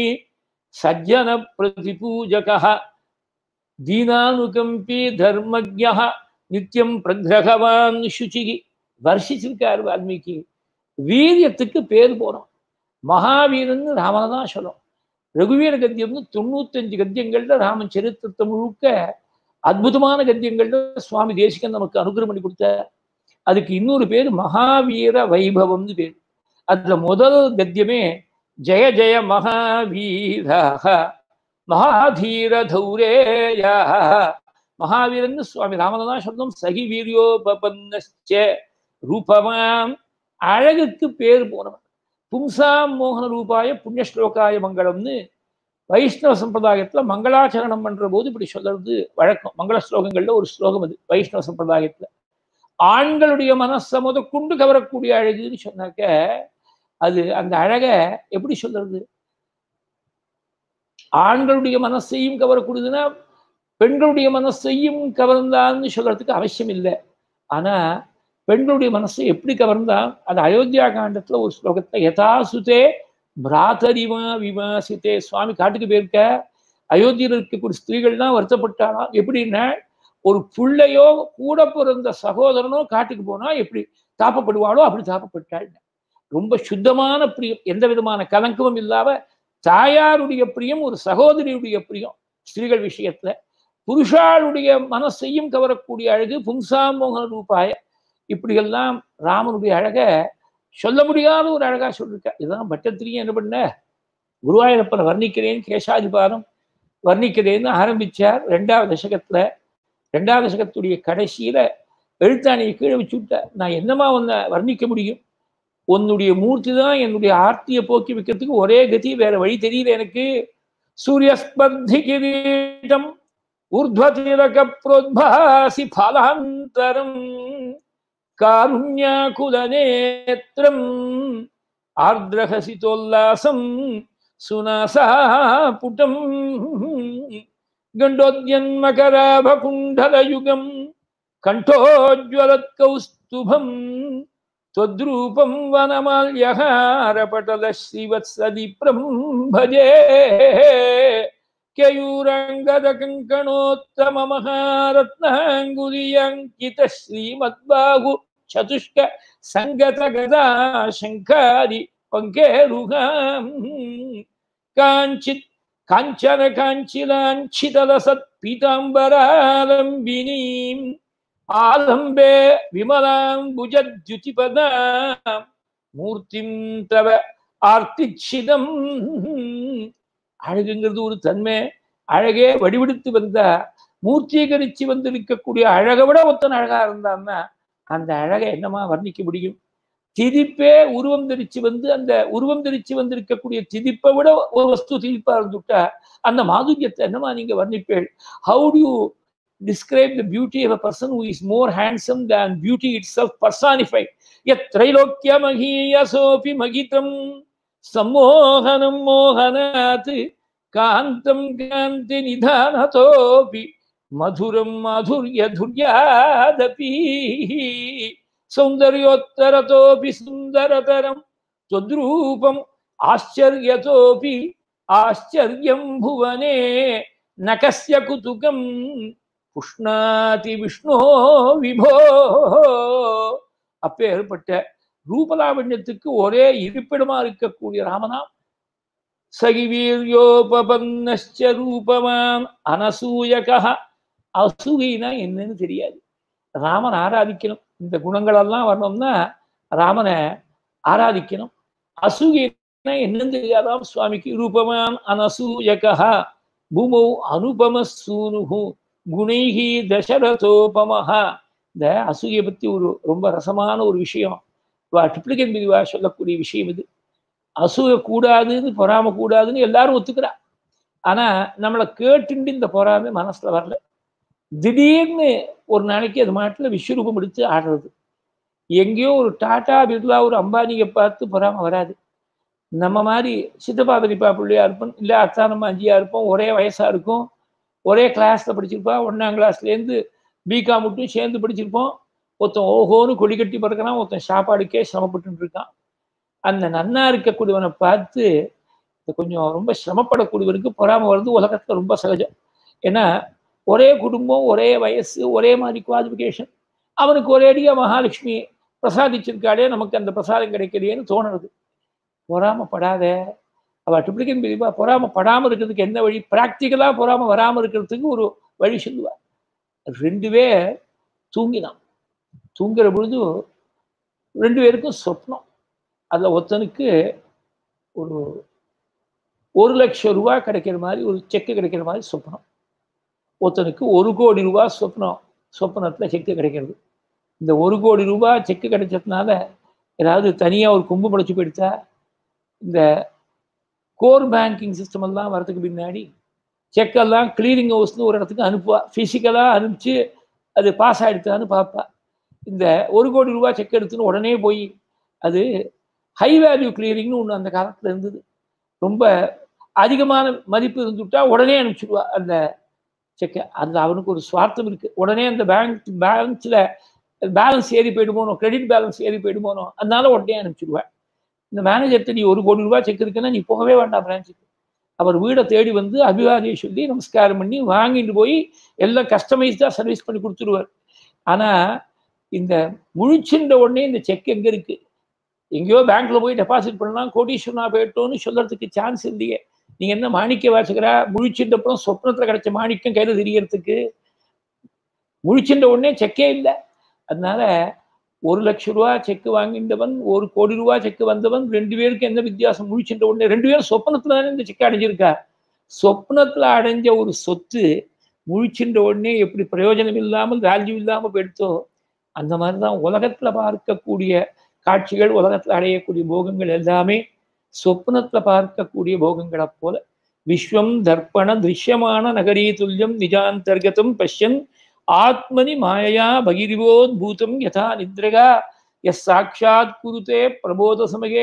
सज्जनप्रतिपूजकः दीनानुकम्पी धर्मज्ञः நித்தியம் பிரகிரகவான் சுச்சிகி வர்ஷிச்சிருக்கார் வால்மீகி வீரியத்துக்கு பேர் போறோம் மகாவீரன் ராமனை தான் சொல்லும் ரகுவீர கத்தியம்னு தொண்ணூத்தஞ்சு கத்தியங்கள்ல ராமன் சரித்திரத்தை முழுக்க அற்புதமான கத்தியங்கள்ல சுவாமி தேசிகன் நமக்கு அனுகிரகம் பண்ணி கொடுத்தார் அதுக்கு இன்னொரு பேர் மகாவீர வைபவம்னு பேர் அதுல முதல் கத்தியமே ஜெய ஜெய மகாவீராக மகாதீர தௌரேயா மகாவீரன் சுவாமி ராமதான் சொன்னோம் சகி வீரியோபபன்னச்ச ரூபமாம் அழகுக்கு பேர் போனவன் பும்சாம் மோகன ரூபாய புண்ணியஸ்லோகாய மங்களம்னு வைஷ்ணவ சம்பிரதாயத்துல மங்களாச்சரணம் பண்ற போது இப்படி சொல்றது வழக்கம் மங்கள ஸ்லோகங்கள்ல ஒரு ஸ்லோகம் அது வைஷ்ணவ சம்பிரதாயத்துல ஆண்களுடைய மனசை முத கொண்டு கவரக்கூடிய அழகுன்னு சொன்னாக்க அது அந்த அழக எப்படி சொல்றது ஆண்களுடைய மனசையும் கவரக்கூடியதுன்னா பெண்களுடைய மனசையும் கவர்ந்தான்னு சொல்றதுக்கு அவசியம் இல்லை ஆனா பெண்களுடைய மனசை எப்படி கவர்ந்தான் அது அயோத்தியா காண்டத்துல ஒரு ஸ்லோகத்துல யதாசுதே பிராதரிவா விவாசித்தே சுவாமி காட்டுக்கு போயிருக்க அயோத்தியில் இருக்கக்கூடிய ஸ்திரீகள்லாம் வருத்தப்பட்டாலாம் எப்படின்னா ஒரு பிள்ளையோ கூட பிறந்த சகோதரனோ காட்டுக்கு போனா எப்படி தாப்பப்படுவாளோ அப்படி தாப்பப்பட்டாள் ரொம்ப சுத்தமான பிரியம் எந்த விதமான கலங்கமும் இல்லாம தாயாருடைய பிரியம் ஒரு சகோதரியுடைய பிரியம் ஸ்திரீகள் விஷயத்துல புருஷாளுடைய மனசையும் கவரக்கூடிய அழகு பும்சாமோகன ரூபாய இப்படியெல்லாம் ராமனுடைய அழக சொல்ல முடியாத ஒரு அழகா சொல்லிருக்க இதுதான் பட்டத்திரியும் என்ன பண்ண குருவாயூரப்பனை வர்ணிக்கிறேன் கேசாதிபாரம் வர்ணிக்கிறேன்னு ஆரம்பிச்சார் ரெண்டாவது தசகத்துல ரெண்டாவது தசகத்துடைய கடைசியில எழுத்தாணியை கீழே வச்சு விட்டார் நான் என்னமா உன்னை வர்ணிக்க முடியும் உன்னுடைய மூர்த்தி தான் என்னுடைய ஆர்த்தியை போக்கி வைக்கிறதுக்கு ஒரே கதி வேற வழி தெரியல எனக்கு சூரியஸ்பர்தி கிரீடம் ஊர்ಧ್ವತಿಲಕ ಪ್ರೋದ್ಭಾಸಿ ಫಲಾಂತರಂ ಕಾರುಣ್ಯಾಕುಲ ನೇತ್ರಂ ஆர்திரகசிதோல்லாசம் சுனாசா புட்டம் கண்டோத்யன்மகராபகுண்டலயுகம் கண்டோஜ்வலத்கௌஸ்துபம் त्वद्रूपं वनमाल्यहारपटलश्रीवत्सदीप्रं भजे केयूराङ्गदकङ्कणोत्तममहारत्नाङ्गुलीयङ्कित श्रीमद्बाहु चतुष्क सङ्गतगदा शङ्खादि पङ्केरुहाम् काञ्चित् काञ्चन काञ्चिलाञ्छितलसत्पीताम्बरालम्बिनीम् ஆலம்பே விமலாம்புஜத்யுதிபதா மூர்த்திம் தவ ஆர்த்திச்சிதம் அழகுங்கிறது ஒரு தன்மை அழகே வடிவெடுத்து வந்தா மூர்த்தீகரிச்சு வந்து இருக்கக்கூடிய அழகை விட ஒத்தன் அழகா இருந்தான்னா அந்த அழகை என்னமா வர்ணிக்க முடியும் திதிப்பே உருவம் தரிச்சு வந்து அந்த உருவம் தரிச்சு வந்து இருக்கக்கூடிய திதிப்பை விட ஒரு வஸ்து திதிப்பா இருந்துட்டா அந்த மாதுரியத்தை என்னமா நீங்க வர்ணிப்பேள் how to describe the beauty of a person who is more handsome than beauty itself personified. Yat Trailokya Mahiyasopi Magitam Sammohanam Mohanat Kantam Kanti Nidhanatopi Madhuram Madhurya Dhuryadapi Saundaryottaratopi Sundarataram Tadrupam Ascharyatopi Ascharyam Bhuvane Nakasya Kutukam புஷ்ணாதி விஷ்ணோ விபோ அப்பேற்பட்ட ரூபலாவண்யத்துக்கு ஒரே இருப்பிடமா இருக்கக்கூடிய ராமனாம் சகிவீரியோபபன்னச்ச ரூபமான் அனசூயகா அசூயினா என்னன்னு தெரியாது ராமன் ஆராதிக்கணும் இந்த குணங்களெல்லாம் வரணும்னா ராமனை ஆராதிக்கணும் அசூயினா என்னன்னு தெரியாதாம் சுவாமிக்கு ரூபமான் அனசூயகா பூமௌ அனுபம சூனுகு குணைகி தசரதோபமஹா இந்த அசூயை பத்தி ஒரு ரொம்ப ரசமான ஒரு விஷயம் ட்ரிப்ளிகன் பிரிவா சொல்லக்கூடிய விஷயம் இது அசூய கூடாதுன்னு பொறாம கூடாதுன்னு எல்லாரும் ஒத்துக்கிறா ஆனா நம்மளை கேட்டுண்டு இந்த பொறாமை மனசுல வரல திடீர்னு ஒரு நாளைக்கு அது மாட்டில் விஸ்வரூபம் எடுத்து ஆடுறது எங்கேயோ ஒரு டாடா பிர்லா ஒரு அம்பானியை பார்த்து பொறாம வராது நம்ம மாதிரி சித்தப்பா பெரியப்பா பிள்ளையா இருப்போம் இல்லை அத்தானம்மா அஞ்சியா இருப்போம் ஒரே வயசா இருக்கும் ஒரே கிளாஸில் படிச்சிருப்பா ஒன்றாம் கிளாஸ்லேருந்து பிகாம் மட்டும் சேர்ந்து படிச்சிருப்போம் ஒருத்தன் ஓஹோன்னு கொடி கட்டி பறக்கிறான் ஒருத்தன் சாப்பாடுக்கே சிரமப்பட்டு இருக்கான் அந்த நன்னா இருக்கக்கூடியவனை பார்த்து கொஞ்சம் ரொம்ப சிரமப்படக்கூடியவனுக்கு பொறாம வருது உலகத்தில் ரொம்ப சகஜம் ஏன்னா ஒரே குடும்பம் ஒரே வயசு ஒரே மாதிரி குவாலிஃபிகேஷன் அவனுக்கு ஒரேடியாக மகாலட்சுமி பிரசாதிச்சிருக்காளே நமக்கு அந்த பிரசாதம் கிடைக்கலையேன்னு தோணுறது பொறாமப்படாத அவள் ட்ரிப்ளிகன் பிரிவா பொறாமப்படாமல் இருக்கிறதுக்கு என்ன வழி ப்ராக்டிக்கலாக பொறாமல் வராமல் இருக்கிறதுக்கு ஒரு வழி சொல்லுவாள் ரெண்டு பேர் தூங்கினான் தூங்குற பொழுது ரெண்டு பேருக்கும் சொப்னம் அதில் ஒருத்தனுக்கு ஒரு ஒரு லட்சம் ரூபா கிடைக்கிற மாதிரி ஒரு செக்கு கிடைக்கிற மாதிரி சொப்னம் ஒருத்தனுக்கு ஒரு கோடி ரூபா சொப்னம் சொப்னத்தில் செக்கு கிடைக்கிறது இந்த ஒரு கோடி ரூபா செக்கு கிடைச்சதுனால ஏதாவது தனியாக ஒரு கும்பு முளைச்சி போயிடுச்சா இந்த கோர் பேங்கிங் சிஸ்டம் எல்லாம் வரதுக்கு பின்னாடி செக்கெல்லாம் கிளீனிங் ஹவுஸ்னு ஒரு இடத்துக்கு அனுப்புவா ஃபிசிக்கலாக அனுப்பிச்சு அது பாஸ் ஆகிடுச்சான்னு பார்ப்பா இந்த ஒரு கோடி ரூபா செக் எடுத்துன்னு உடனே போய் அது ஹை வேல்யூ கிளியரிங்னு ஒன்று அந்த காலத்தில் இருந்தது ரொம்ப அதிகமான மதிப்பு இருந்துவிட்டா உடனே அனுப்பிச்சிடுவா அந்த செக்கை அந்த அவனுக்கு ஒரு சுவார்த்தம் இருக்குது உடனே அந்த பேங்க் பேலன்ஸில் பேலன்ஸ் ஏறி போயிடுமோனோ கிரெடிட் பேலன்ஸ் ஏறி போயிடுமோனோ அதனால உடனே அனுப்பிச்சிடுவேன் இந்த மேனேஜர்கிட்ட நீ ஒரு கோடி ரூபாய் செக் இருக்குன்னா நீ போகவே வேண்டாம் பிரான்ச்சுக்கு அவர் வீடை தேடி வந்து அபிவாதியை சொல்லி நமஸ்காரம் பண்ணி வாங்கிட்டு போய் எல்லாம் கஸ்டமைஸ்டாக சர்வீஸ் பண்ணி கொடுத்துருவார் ஆனால் இந்த முழிச்சுன்ற உடனே இந்த செக் எங்கே இருக்குது எங்கேயோ பேங்க்ல போய் டெபாசிட் பண்ணலாம் கோடீஸ்வரனா போயிட்டோன்னு சொல்றதுக்கு சான்ஸ் இல்லையே நீங்க என்ன மாணிக்க வாசகரா முழிச்சுட்ட அப்புறம் சொப்னத்துல கிடைச்ச மாணிக்கம் கையில தெரியறதுக்கு முழிச்சுட்ட உடனே செக்கே இல்லை அதனால ஒரு லட்சம் ரூபா செக்கு வாங்கின்றவன் ஒரு கோடி ரூபா செக்கு வந்தவன் ரெண்டு பேருக்கு என்ன வித்தியாசம் முழிச்சுட்ட உடனே ரெண்டு பேரும் சொப்னத்துல தானே இந்த செக்கை அடைஞ்சிருக்கா சொப்னத்துல அடைஞ்ச ஒரு சொத்து முழிச்சுன்ற உடனே எப்படி பிரயோஜனம் இல்லாமல் வேல்யூ இல்லாமல் போயிடுத்தோ அந்த மாதிரி தான் உலகத்துல பார்க்கக்கூடிய காட்சிகள் உலகத்தில் அடையக்கூடிய போகங்கள் எல்லாமே சொப்னத்துல பார்க்கக்கூடிய போகங்களை போல விஸ்வம் தர்ப்பண திருஷ்யமான நகரீ துல்லியம் நிஜாந்தர்கதம் பஷ்யன் ஆத்மனி மாயையா பகிரிவோத்பூதம் யதா நித்ரகா எஸ் சாட்சாத் குருதே பிரபோத சமயே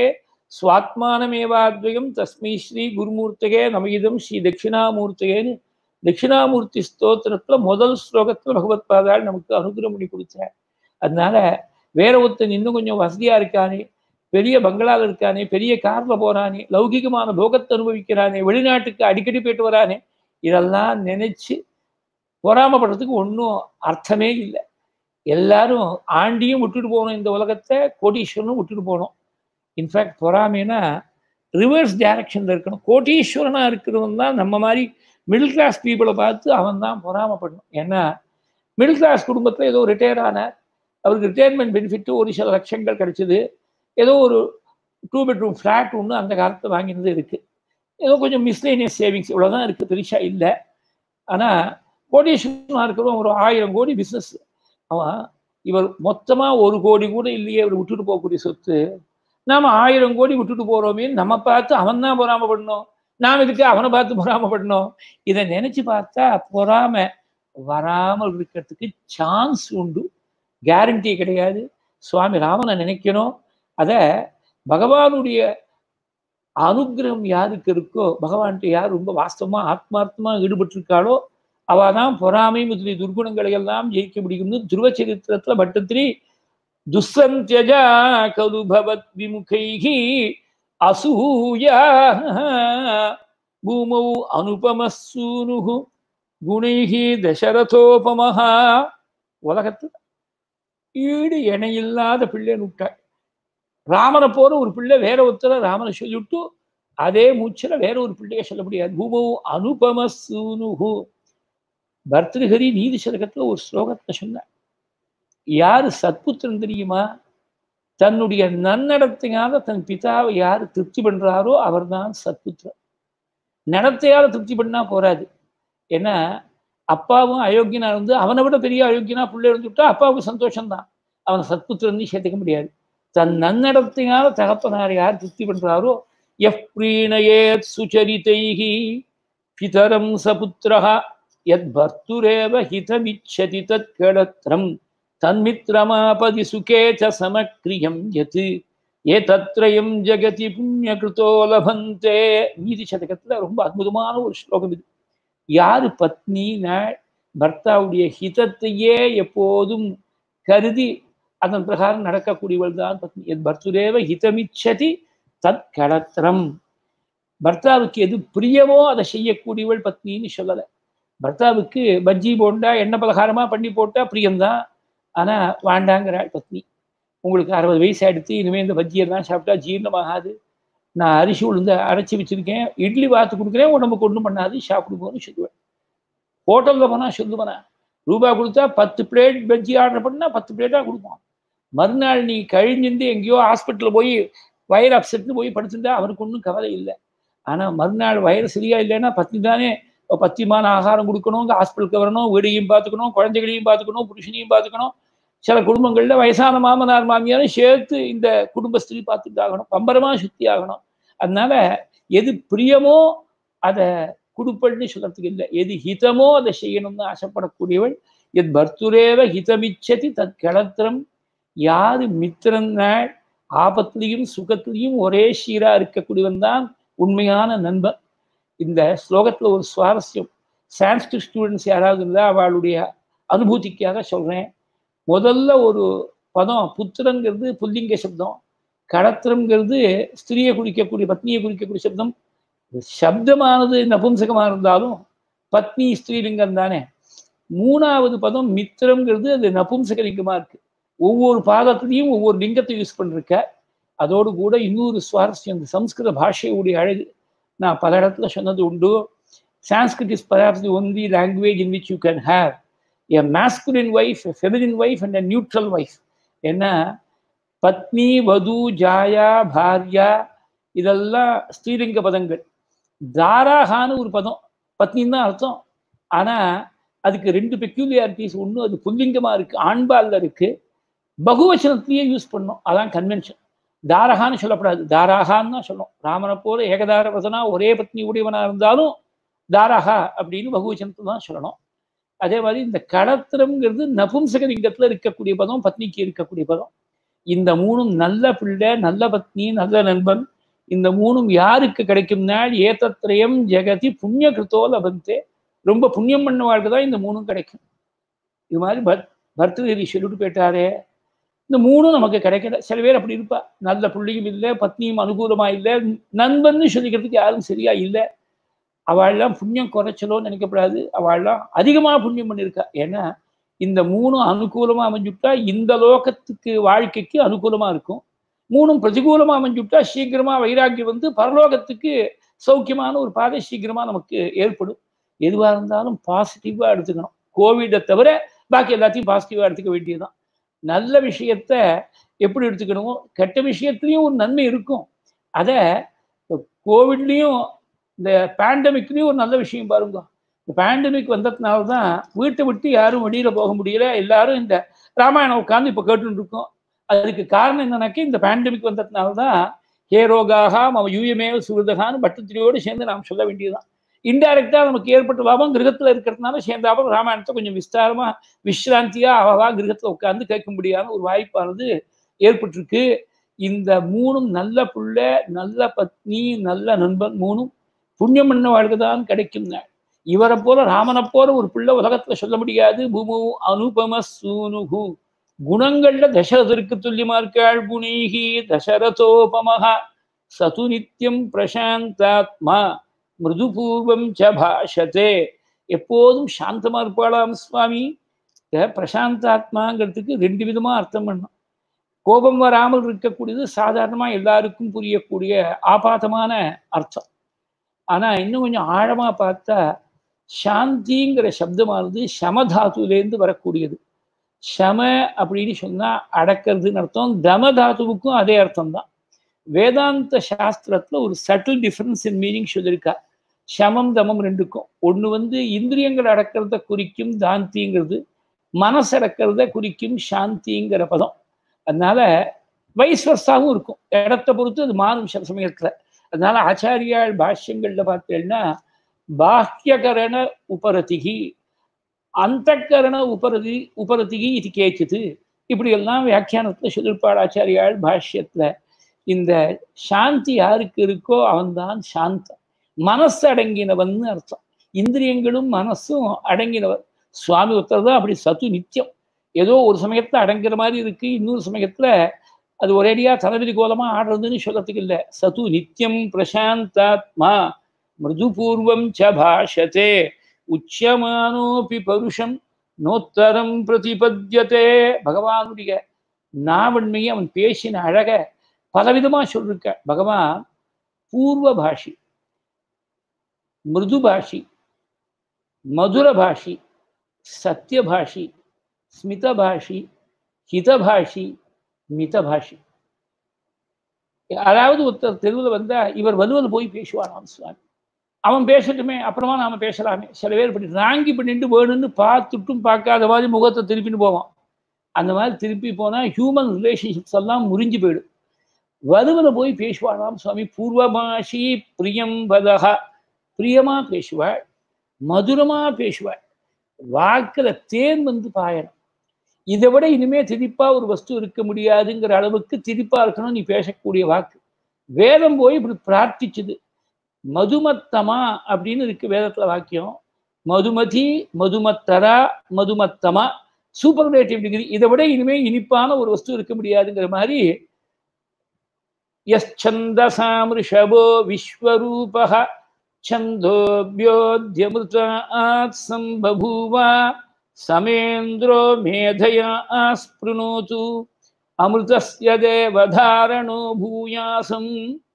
சுவாத்மானமேவாத்வயம் தஸ்மை ஸ்ரீ குருமூர்த்தகே நமகிதம் ஸ்ரீ தட்சிணாமூர்த்தகேன்னு தட்சிணாமூர்த்தி ஸ்தோத்திரத்துல முதல் ஸ்லோகத்துல பகவத் பாதாள் நமக்கு அனுகிரகம் பண்ணி கொடுத்தார் அதனால வேற ஒருத்தன் இன்னும் கொஞ்சம் வசதியா இருக்கானே பெரிய பங்களாவில் இருக்கானே பெரிய கார்ல போறானே லௌகிகமான போகத்தை அனுபவிக்கிறானே வெளிநாட்டுக்கு அடிக்கடி போயிட்டு வரானே இதெல்லாம் நினைச்சு பொறாமப்படுறதுக்கு ஒன்றும் அர்த்தமே இல்லை எல்லாரும் ஆண்டியும் விட்டுட்டு போகணும் இந்த உலகத்தை கோடீஸ்வரனும் விட்டுட்டு போகணும் இன்ஃபேக்ட் பொறாமைனா ரிவர்ஸ் டைரக்ஷன்ல இருக்கணும் கோட்டீஸ்வரனா இருக்கிறவன் தான் நம்ம மாதிரி மிடில் கிளாஸ் பீப்புளை பார்த்து அவன் தான் பொறாமப்படணும் ஏன்னா மிடில் கிளாஸ் குடும்பத்தில் ஏதோ ரிட்டையர் ஆனார் அவருக்கு ரிட்டையர்மெண்ட் பெனிஃபிட் ஒரு சில லட்சங்கள் கிடைச்சிது ஏதோ ஒரு டூ பெட்ரூம் ஃப்ளாட் ஒன்று அந்த காலத்தில் வாங்கினது இருக்குது ஏதோ கொஞ்சம் மிஸ்லேனியஸ் சேவிங்ஸ் இவ்வளோதான் இருக்குது பெருசாக இல்லை ஆனால் கோடீஸ்வரனாக இருக்கிறவன் ஒரு ஆயிரம் கோடி பிஸ்னஸ் அவன் இவர் மொத்தமாக ஒரு கோடி கூட இல்லையே இவர் விட்டுட்டு போகக்கூடிய சொத்து நாம் ஆயிரம் கோடி விட்டுட்டு போகிறோமே நம்ம பார்த்து அவன் தான் பொறாமப்படணும் நாம் இதுக்கு அவனை பார்த்து பொறாமப்படணும் இதை நினச்சி பார்த்தா பொறாம வராமல் இருக்கிறதுக்கு சான்ஸ் உண்டு கேரண்டி கிடையாது சுவாமி ராமனை நினைக்கணும் அதை பகவானுடைய அனுகிரகம் யாருக்கு இருக்கோ பகவான்கிட்ட யார் ரொம்ப வாஸ்தவமா ஆத்மார்த்தமா ஈடுபட்டிருக்காளோ அவ தான் பொறாமை முதலிய துர்குணங்களை எல்லாம் ஜெயிக்க முடியும்னு துருவ சரித்திரத்துல பட்டத்திரி துஸ்ஸந்தியஜா கது பவத் விமுகைகி அசூயா பூமௌ அனுபமசூனுகு குணைகி தசரதோபமஹா உலகத்துல ஈடு இணையில்லாத பிள்ளைன்னு விட்டாள் ராமனை போற ஒரு பிள்ளை வேற ஒருத்தர ராமனை சொல்லிவிட்டு அதே மூச்சில வேற ஒரு பிள்ளைய சொல்ல முடியாது பூமௌ அனுபமசூனுகு பர்திருஹரி நீதி சதகத்துல ஒரு ஸ்லோகத்தை சொன்னார் யாரு சத்புத்திரன் தெரியுமா தன்னுடைய நன்னடத்தையால தன் பிதாவை யாரு திருப்தி பண்றாரோ அவர்தான் சத்புத்திரன் நடத்தையால திருப்தி பண்ணா போராது ஏன்னா அப்பாவும் அயோக்கியனா இருந்து அவனை விட பெரிய அயோக்கியனா பிள்ளை இருந்துட்டா அப்பாவுக்கு சந்தோஷம்தான் அவனை சத்புத்திரன் சேர்த்துக்க முடியாது தன் நன்னடத்தையால தகப்பனார் யார் திருப்தி பண்றாரோ எஃப் பிரீணயேத் சுச்சரிதைகி பிதரம் சபுத்திரஹா யத் பர்த்துரேவ ஹிதமிச்சதி தத் கடத்ரம் தன்மித்ரமாபதி சுகே ச சமக்ரியம் யத் ஏ தத்ரயம் ஜெகதி புண்ணியகிருத்தோ லபந்தே நீதி சதகத்துல ரொம்ப அற்புதமான ஒரு ஸ்லோகம் இது யாரு பத்னி பர்த்தாவுடைய ஹிதத்தையே எப்போதும் கருதி அதன் பிரகாரம் நடக்கக்கூடியவள் தான் பத்னி எத் பர்த்துரேவ ஹிதமிச்சதி தத் கடத்திரம் பர்த்தாவுக்கு எது பிரியமோ அதை செய்யக்கூடியவள் பத்னின்னு சொல்லலை பர்த்தாவுக்கு பஜ்ஜி போண்டா எண்ணெய் பலகாரமா பண்ணி போட்டா பிரியம்தான் ஆனா வாண்டாங்கிறாள் பத்னி உங்களுக்கு அறுபது வயசு ஆயிடுத்து இனிமேல் இந்த பஜ்ஜியெல்லாம் சாப்பிட்டா ஜீரணமாகாது நான் அரிசி உளுந்து அரைச்சி வச்சிருக்கேன் இட்லி வாத்து கொடுக்குறேன் உடம்புக்கு ஒன்றும் பண்ணாது சாப்பிடுவோம்னு சொல்லுவேன் ஹோட்டலில் போனால் சொல்லுவேனா ரூபா கொடுத்தா பத்து பிளேட் பஜ்ஜி ஆர்டர் பண்ணால் பத்து பிளேட்டாக கொடுப்போம் மறுநாள் நீ கழிஞ்சிருந்து எங்கேயோ ஹாஸ்பிட்டலில் போய் வயிறு அப்செட்னு போய் படுத்துட்டா அவருக்கு ஒன்றும் கவலை இல்லை ஆனால் மறுநாள் வயிறு சரியா இல்லைன்னா பத்தி தானே பத்தியமான ஆகாரம் கொடுக்கணும் இந்த ஹாஸ்பிட்டலுக்கு வரணும் வீடையும் பார்த்துக்கணும் குழந்தைகளையும் பார்த்துக்கணும் புருஷனையும் பார்த்துக்கணும் சில குடும்பங்கள்ல வயசான மாமனார் மாமியாரும் சேர்த்து இந்த குடும்பஸ்திரி பார்த்துட்டு ஆகணும் பம்பரமா சுத்தி ஆகணும் அதனால எது பிரியமோ அதை குடுப்பல்னு சொல்றதுக்கு இல்லை எது ஹிதமோ அதை செய்யணும்னு ஆசைப்படக்கூடியவள் எத் பர்த்துரேவ ஹிதமிச்சதி தத் கிளத்திரம் யாரு மித்திரன் ஆபத்திலையும் சுகத்திலையும் ஒரே சீரா இருக்கக்கூடியவன் தான் உண்மையான நண்பன் இந்த ஸ்லோகத்துல ஒரு சுவாரஸ்யம் சான்ஸ்கிரிட் ஸ்டூடெண்ட்ஸ் யாராவது இருந்தால் அவளுடைய அனுபூதிக்காக சொல்றேன் முதல்ல ஒரு பதம் புத்திரங்கிறது புல்லிங்க சப்தம் கடத்திரங்கிறது ஸ்திரியை குறிக்கக்கூடிய பத்னியை குறிக்கக்கூடிய சப்தம் சப்தமானது நபும்சகமாக இருந்தாலும் பத்னி ஸ்திரீலிங்கம் தானே மூணாவது பதம் மித்திரங்கிறது அது நபும்சகலிங்கமா இருக்கு ஒவ்வொரு பாதத்திலையும் ஒவ்வொரு லிங்கத்தை யூஸ் பண்ணிருக்க அதோடு கூட இன்னொரு சுவாரஸ்யம் இந்த சம்ஸ்கிருத பாஷையுடைய அழகு நான் பல இடத்துல சொன்னது உண்டு Sanskrit is perhaps the only language in which you can have a masculine wife a feminine wife and a neutral wife ஏன்னா பத்னி வது ஜாயா பாரியா இதெல்லாம் ஸ்ரீலிங்க பதங்கள் தாராகான்னு ஒரு பதம் பத்னின்னு தான் அர்த்தம் ஆனா அதுக்கு ரெண்டு பெக்யூலியாரிட்டிஸ் ஒன்று அது புல்லிங்கமா இருக்கு ஆண்பால்ல இருக்கு பகுவச்சனத்திலேயே யூஸ் பண்ணோம் அதான் கன்வென்ஷன் தாரகான்னு சொல்லப்படாது தாராகான்னு தான் சொல்லணும் ராமனை போல ஏகதார வசனா ஒரே பத்னி உடையவனா இருந்தாலும் தாராகா அப்படின்னு பகுவச்சனத்தை தான் சொல்லணும் அதே மாதிரி இந்த கடத்திரம்ங்கிறது நபும்சகலிங்கத்துல இருக்கக்கூடிய பதம் பத்னிக்கு இருக்கக்கூடிய பதம் இந்த மூணும் நல்ல பிள்ளை நல்ல பத்னி நல்ல நண்பன் இந்த மூணும் யாருக்கு கிடைக்கும்னா ஏதத்திரயம் ஜெகதி புண்ணிய கிருத்தோ லபந்தே ரொம்ப புண்ணியம் பண்ணவாளுக்கு தான் இந்த மூணும் கிடைக்கும் இது மாதிரி பத் பர்தகிரி சொல்லிட்டு போயிட்டாரே இந்த மூணும் நமக்கு கிடைக்கல சில பேர் அப்படி இருப்பா நல்ல புள்ளியும் இல்லை பத்னியும் அனுகூலமா இல்லை நண்பன்னு சொல்லிக்கிறதுக்கு யாரும் சரியா இல்லை அவள்லாம் புண்ணியம் குறைச்சலோன்னு நினைக்கப்படாது அவள்லாம் அதிகமாக புண்ணியம் பண்ணியிருக்கா ஏன்னா இந்த மூணும் அனுகூலமா அமைஞ்சுட்டா இந்த லோகத்துக்கு வாழ்க்கைக்கு அனுகூலமா இருக்கும் மூணும் பிரதிகூலமா அமைஞ்சுட்டா சீக்கிரமா வைராக்கியம் வந்து பரலோகத்துக்கு சௌக்கியமான ஒரு பாதை சீக்கிரமா நமக்கு ஏற்படும் எதுவாக இருந்தாலும் பாசிட்டிவா எடுத்துக்கணும் கோவிடை தவிர பாக்கி எல்லாத்தையும் பாசிட்டிவா எடுத்துக்க வேண்டியதுதான் நல்ல விஷயத்த எப்படி எடுத்துக்கணுமோ கெட்ட விஷயத்துலையும் ஒரு நன்மை இருக்கும் அதை கோவிட்லேயும் இந்த பேண்டமிக்லேயும் ஒரு நல்ல விஷயம் பாருங்க இந்த பேண்டமிக் வந்ததுனால தான் வீட்டை விட்டு யாரும் வெளியில் போக முடியல எல்லாரும் இந்த ராமாயணம் உட்காந்து இப்போ கேட்டுட்டு இருக்கோம் அதுக்கு காரணம் என்னன்னாக்கி இந்த பேண்டமிக் வந்ததுனால தான் ஹே ரோகாக மம யூயமேவ சுருதகான்னு பட்டத்திரியோடு சேர்ந்து நாம் சொல்ல வேண்டியதுதான் இன்டைரக்டாக நமக்கு ஏற்பட்ட லாபம் கிரகத்தில் இருக்கிறதுனால சேர்ந்தாப்பும் ராமாயணத்தை கொஞ்சம் விஸ்தாரமா விஸ்ராந்தியா அவவா கிரகத்தில் உட்கார்ந்து கேட்க முடியாத ஒரு வாய்ப்பானது ஏற்பட்டிருக்கு இந்த மூணும் நல்ல புள்ள நல்ல பத்னி நல்ல நண்பன் மூணும் புண்ணியம் பண்ண வாழ்க்கை தான் கிடைக்கும் இவரை போல ராமனை போல ஒரு பிள்ளை உலகத்துல சொல்ல முடியாது பூமு அனுபம சூனுகு குணங்கள்ல தசரதற்கு துல்லியமா இருக்காள் குணீகி தசரதோபமகா சது நித்தியம் பிரசாந்தாத்மா மிருதுபூர்வம் ச பாஷத்தே எப்போதும் சாந்தமா இருப்பாளாம் சுவாமி பிரசாந்தாத்மாங்கிறதுக்கு ரெண்டு விதமா அர்த்தம் பண்ணும் கோபம் வராமல் இருக்கக்கூடியது சாதாரணமா எல்லாருக்கும் புரியக்கூடிய ஆபாதமான அர்த்தம் ஆனா இன்னும் கொஞ்சம் ஆழமா பார்த்தா சாந்திங்கிற சப்தமானது சமதாத்துலேருந்து வரக்கூடியது சம அப்படின்னு சொன்னா அடக்கிறதுன்னு அர்த்தம் தமதாத்துவுக்கும் அதே அர்த்தம் தான் வேதாந்த சாஸ்திரத்துல ஒரு சட்டில் டிஃபரன்ஸ் இன் மீனிங் சொல்லியிருக்கா சமம் தமம் ரெண்டுக்கும் ஒன்று வந்து இந்திரியங்கள் அடக்கிறத குறிக்கும் தாந்திங்கிறது மனசு அடக்கிறத குறிக்கும் சாந்திங்கிற பதம் அதனால வைஸ் வர்ஸாகவும் இருக்கும் இடத்த பொறுத்து அது மாறும் சில சமயத்துல அதனால ஆச்சாரியால் பாஷ்யங்கள்ல பார்த்தேன்னா பாஹ்யகரண உபரதிகி அந்தக்கரண உபரதி உபரதிகி இது கேட்குது இப்படி எல்லாம் வியாக்கியானத்துல சொல்லியிருப்பாள் ஆச்சாரியால் பாஷ்யத்துல இந்த சாந்தி யாருக்கு இருக்கோ அவன்தான் சாந்தம் மனசு அடங்கினவன் அர்த்தம் இந்திரியங்களும் மனசும் அடங்கினவர் சுவாமி ஒருத்தர் தான் அப்படி சத்து நித்தியம் ஏதோ ஒரு சமயத்துல அடங்குற மாதிரி இருக்கு இன்னொரு சமயத்துல அது ஒரேடியா தலவிதி கோலமா ஆடுறதுன்னு சொல்லத்துக்கு இல்லை சது நித்தியம் பிரசாந்தாத்மா மிருதுபூர்வம் ச பாஷத்தே உச்சியமானோபி பருஷம் நோத்தரம் பிரதிபத்தியதே பகவானுடைய நாவன்மையை அவன் பேசின அழக பலவிதமா சொல்லிருக்க பகவான் பூர்வ பாஷி மிருது பாஷி மதுர பாஷி சத்தியபாஷி ஸ்மிதபாஷி ஹிதபாஷி மிதபாஷி அதாவது ஒருத்தர் தெருவில் வந்தா இவர் வலுவல் போய் பேசுவானாம் சுவாமி அவன் பேசட்டுமே அப்புறமா நாம பேசலாமே சில பேர் இப்படி ராங்கி பண்ணிட்டு வேணும்னு பார்த்துட்டும் பார்க்காத மாதிரி முகத்தை திருப்பின்னு போவோம் அந்த மாதிரி திருப்பி போனா ஹியூமன் ரிலேஷன்ஷிப்ஸ் எல்லாம் முறிஞ்சு போயிடும் வலுவில் போய் பேசுவானாம் சுவாமி பூர்வபாஷி பிரியம் பதகா பிரியமா பேசுவாள் மதுரமா பேசுவாள் வாக்குல தேன் வந்து பாயணும் இதை விட இனிமே திரிப்பா ஒரு வஸ்து இருக்க முடியாதுங்கிற அளவுக்கு திரிப்பா இருக்கணும் நீ பேசக்கூடிய வாக்கு வேதம் போய் இப்படி பிரார்த்திச்சுது மதுமத்தமா அப்படின்னு இருக்கு வேதத்துல வாக்கியம் மதுமதி மதுமத்தரா மதுமத்தமா சூப்பர்லேட்டிவ் டிகிரி இதை விட இனிமே இனிப்பான ஒரு வஸ்து இருக்க முடியாதுங்கிற மாதிரி யந்தசாம் ரிஷபோ விஸ்வரூப छन्दोऽभ्योऽध्यमृतात् सम्बभूव समेन्द्रो मेधया आस्पृणोतु अमृतस्य देवधारणो भूयासम्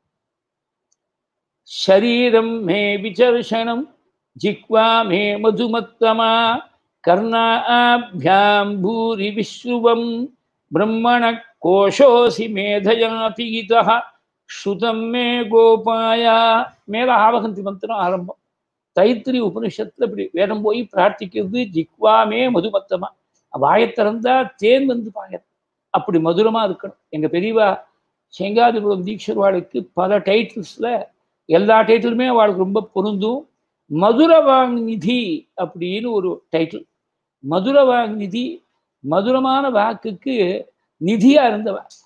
शरीरं मे विचर्षणं जिह्वा मे मधुमत्तमा कर्णाभ्यां भूरि विश्रुवं ब्रह्मणः कोशोऽसि मेधया पीतः ஸ்ருதம் மே கோபாயா மேல ஆவகந்தி மந்திரம் ஆரம்பம் தைத்திரி உபனிஷத்துல இப்படி வேதம் போய் பிரார்த்திக்கிறது ஜிக்வாமே மதுமத்தமா வாயத்திறந்தா தேன் வந்து பாயர் அப்படி மதுரமா இருக்கணும் எங்க பெரியவா செங்காதிபுரம் தீட்சர்வாளுக்கு பல டைட்டில்ஸ்ல எல்லா டைட்டிலுமே அவளுக்கு ரொம்ப பொருந்தும் மதுரவாங்நிதி அப்படின்னு ஒரு டைட்டில் மதுரவாங்நிதி மதுரமான வாக்குக்கு நிதியா இருந்தவ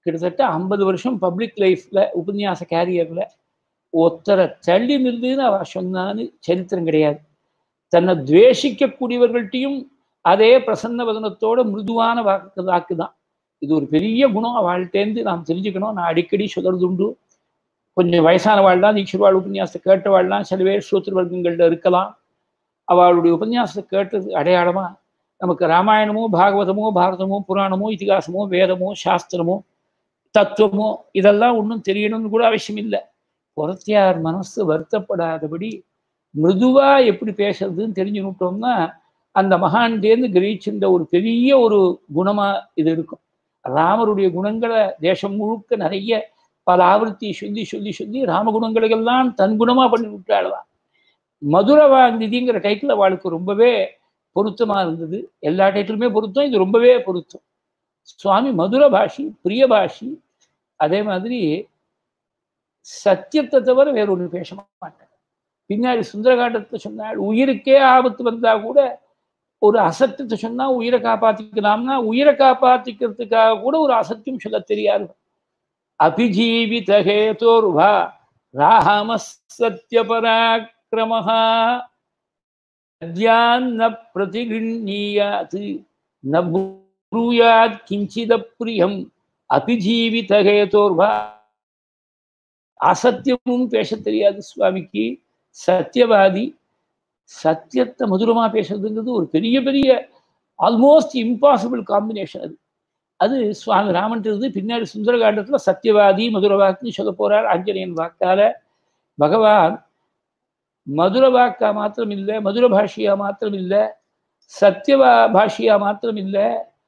கிட்டத்தட்ட ஐம்பது வருஷம் பப்ளிக் லைஃப்ல உபன்யாச கேரியர்ல ஒத்தரை தள்ளி நிறுதுன்னு அவ சொன்னான்னு சரித்திரம் கிடையாது தன்னை துவேஷிக்கக்கூடியவர்கள்ட்டையும் அதே பிரசன்ன வதனத்தோட மிருதுவான வாக்கு வாக்கு தான் இது ஒரு பெரிய குணம் அவள்கிட்டேருந்து நாம் தெரிஞ்சுக்கணும் நான் அடிக்கடி சொல்றது உண்டு கொஞ்சம் வயசானவாள் தான் தீட்சிர்வாள் உபன்யாசத்தை கேட்டவாள்லாம் சில பேர் ஸ்ரோத்திர வர்க்கங்கள்ல இருக்கலாம் அவளுடைய உபன்யாசத்தை கேட்டது அடையாளமா நமக்கு ராமாயணமோ பாகவதமோ பாரதமோ புராணமோ இதிகாசமோ வேதமோ சாஸ்திரமோ தத்துவமோ இதெல்லாம் ஒன்றும் தெரியணும்னு கூட அவசியம் இல்லை புறத்தியார் மனசு வருத்தப்படாதபடி மிருதுவா எப்படி பேசுறதுன்னு தெரிஞ்சுக்கிட்டோம்னா அந்த மகான்டேந்து கிரகிச்சின்ற ஒரு பெரிய ஒரு குணமா இது இருக்கும் ராமருடைய குணங்களை தேசம் முழுக்க நிறைய பல ஆவர்த்தி சொல்லி சொல்லி சொல்லி ராமகுணங்களுக்கெல்லாம் தன் குணமா பண்ணி விட்டாள்தான் மதுரவாந்திதிங்கிற டைட்டில் அவளுக்கு ரொம்பவே பொருத்தமா இருந்தது எல்லா டைட்டிலுமே பொருத்தம் இது ரொம்பவே பொருத்தம் சுவாமி மதுர பாஷி பிரிய பாஷி அதே மாதிரி சத்தியத்தை தவிர வேற ஒன்று பேச மாட்டார் பின்னாடி சுந்தரகாண்டத்தை சொன்னாள் உயிருக்கே ஆபத்து வந்தா கூட ஒரு அசத்தியத்தை சொன்னா உயிரை காப்பாத்திக்கலாம்னா உயிரை காப்பாத்திக்கிறதுக்காக கூட ஒரு அசத்தியம் சொல்ல தெரியாது அபிஜீவித ஹேதோர்வா ராம சத்திய பராக்கிரமஹா ந பிரதிகிருணீயாத் ந ப்ரூயாத் கிஞ்சித பிரியம் அபிஜீவித ஹேதோர்வா அசத்தியமும் பேச தெரியாது சுவாமிக்கு சத்தியவாதி சத்தியத்தை மதுரமா பேசுறதுங்கிறது ஒரு பெரிய பெரிய ஆல்மோஸ்ட் இம்பாசிபிள் காம்பினேஷன் அது அது சுவாமி ராமன்றது பின்னாடி சுந்தரகாண்டத்துல சத்தியவாதி மதுர வாக்குன்னு சொல்ல போறார் ஆஞ்சநேயன் வாக்கால பகவான் மதுர வாக்கா மாத்திரம் இல்லை மதுர பாஷியா மாத்திரம் இல்லை சத்தியவா பாஷியா மாத்திரம் இல்லை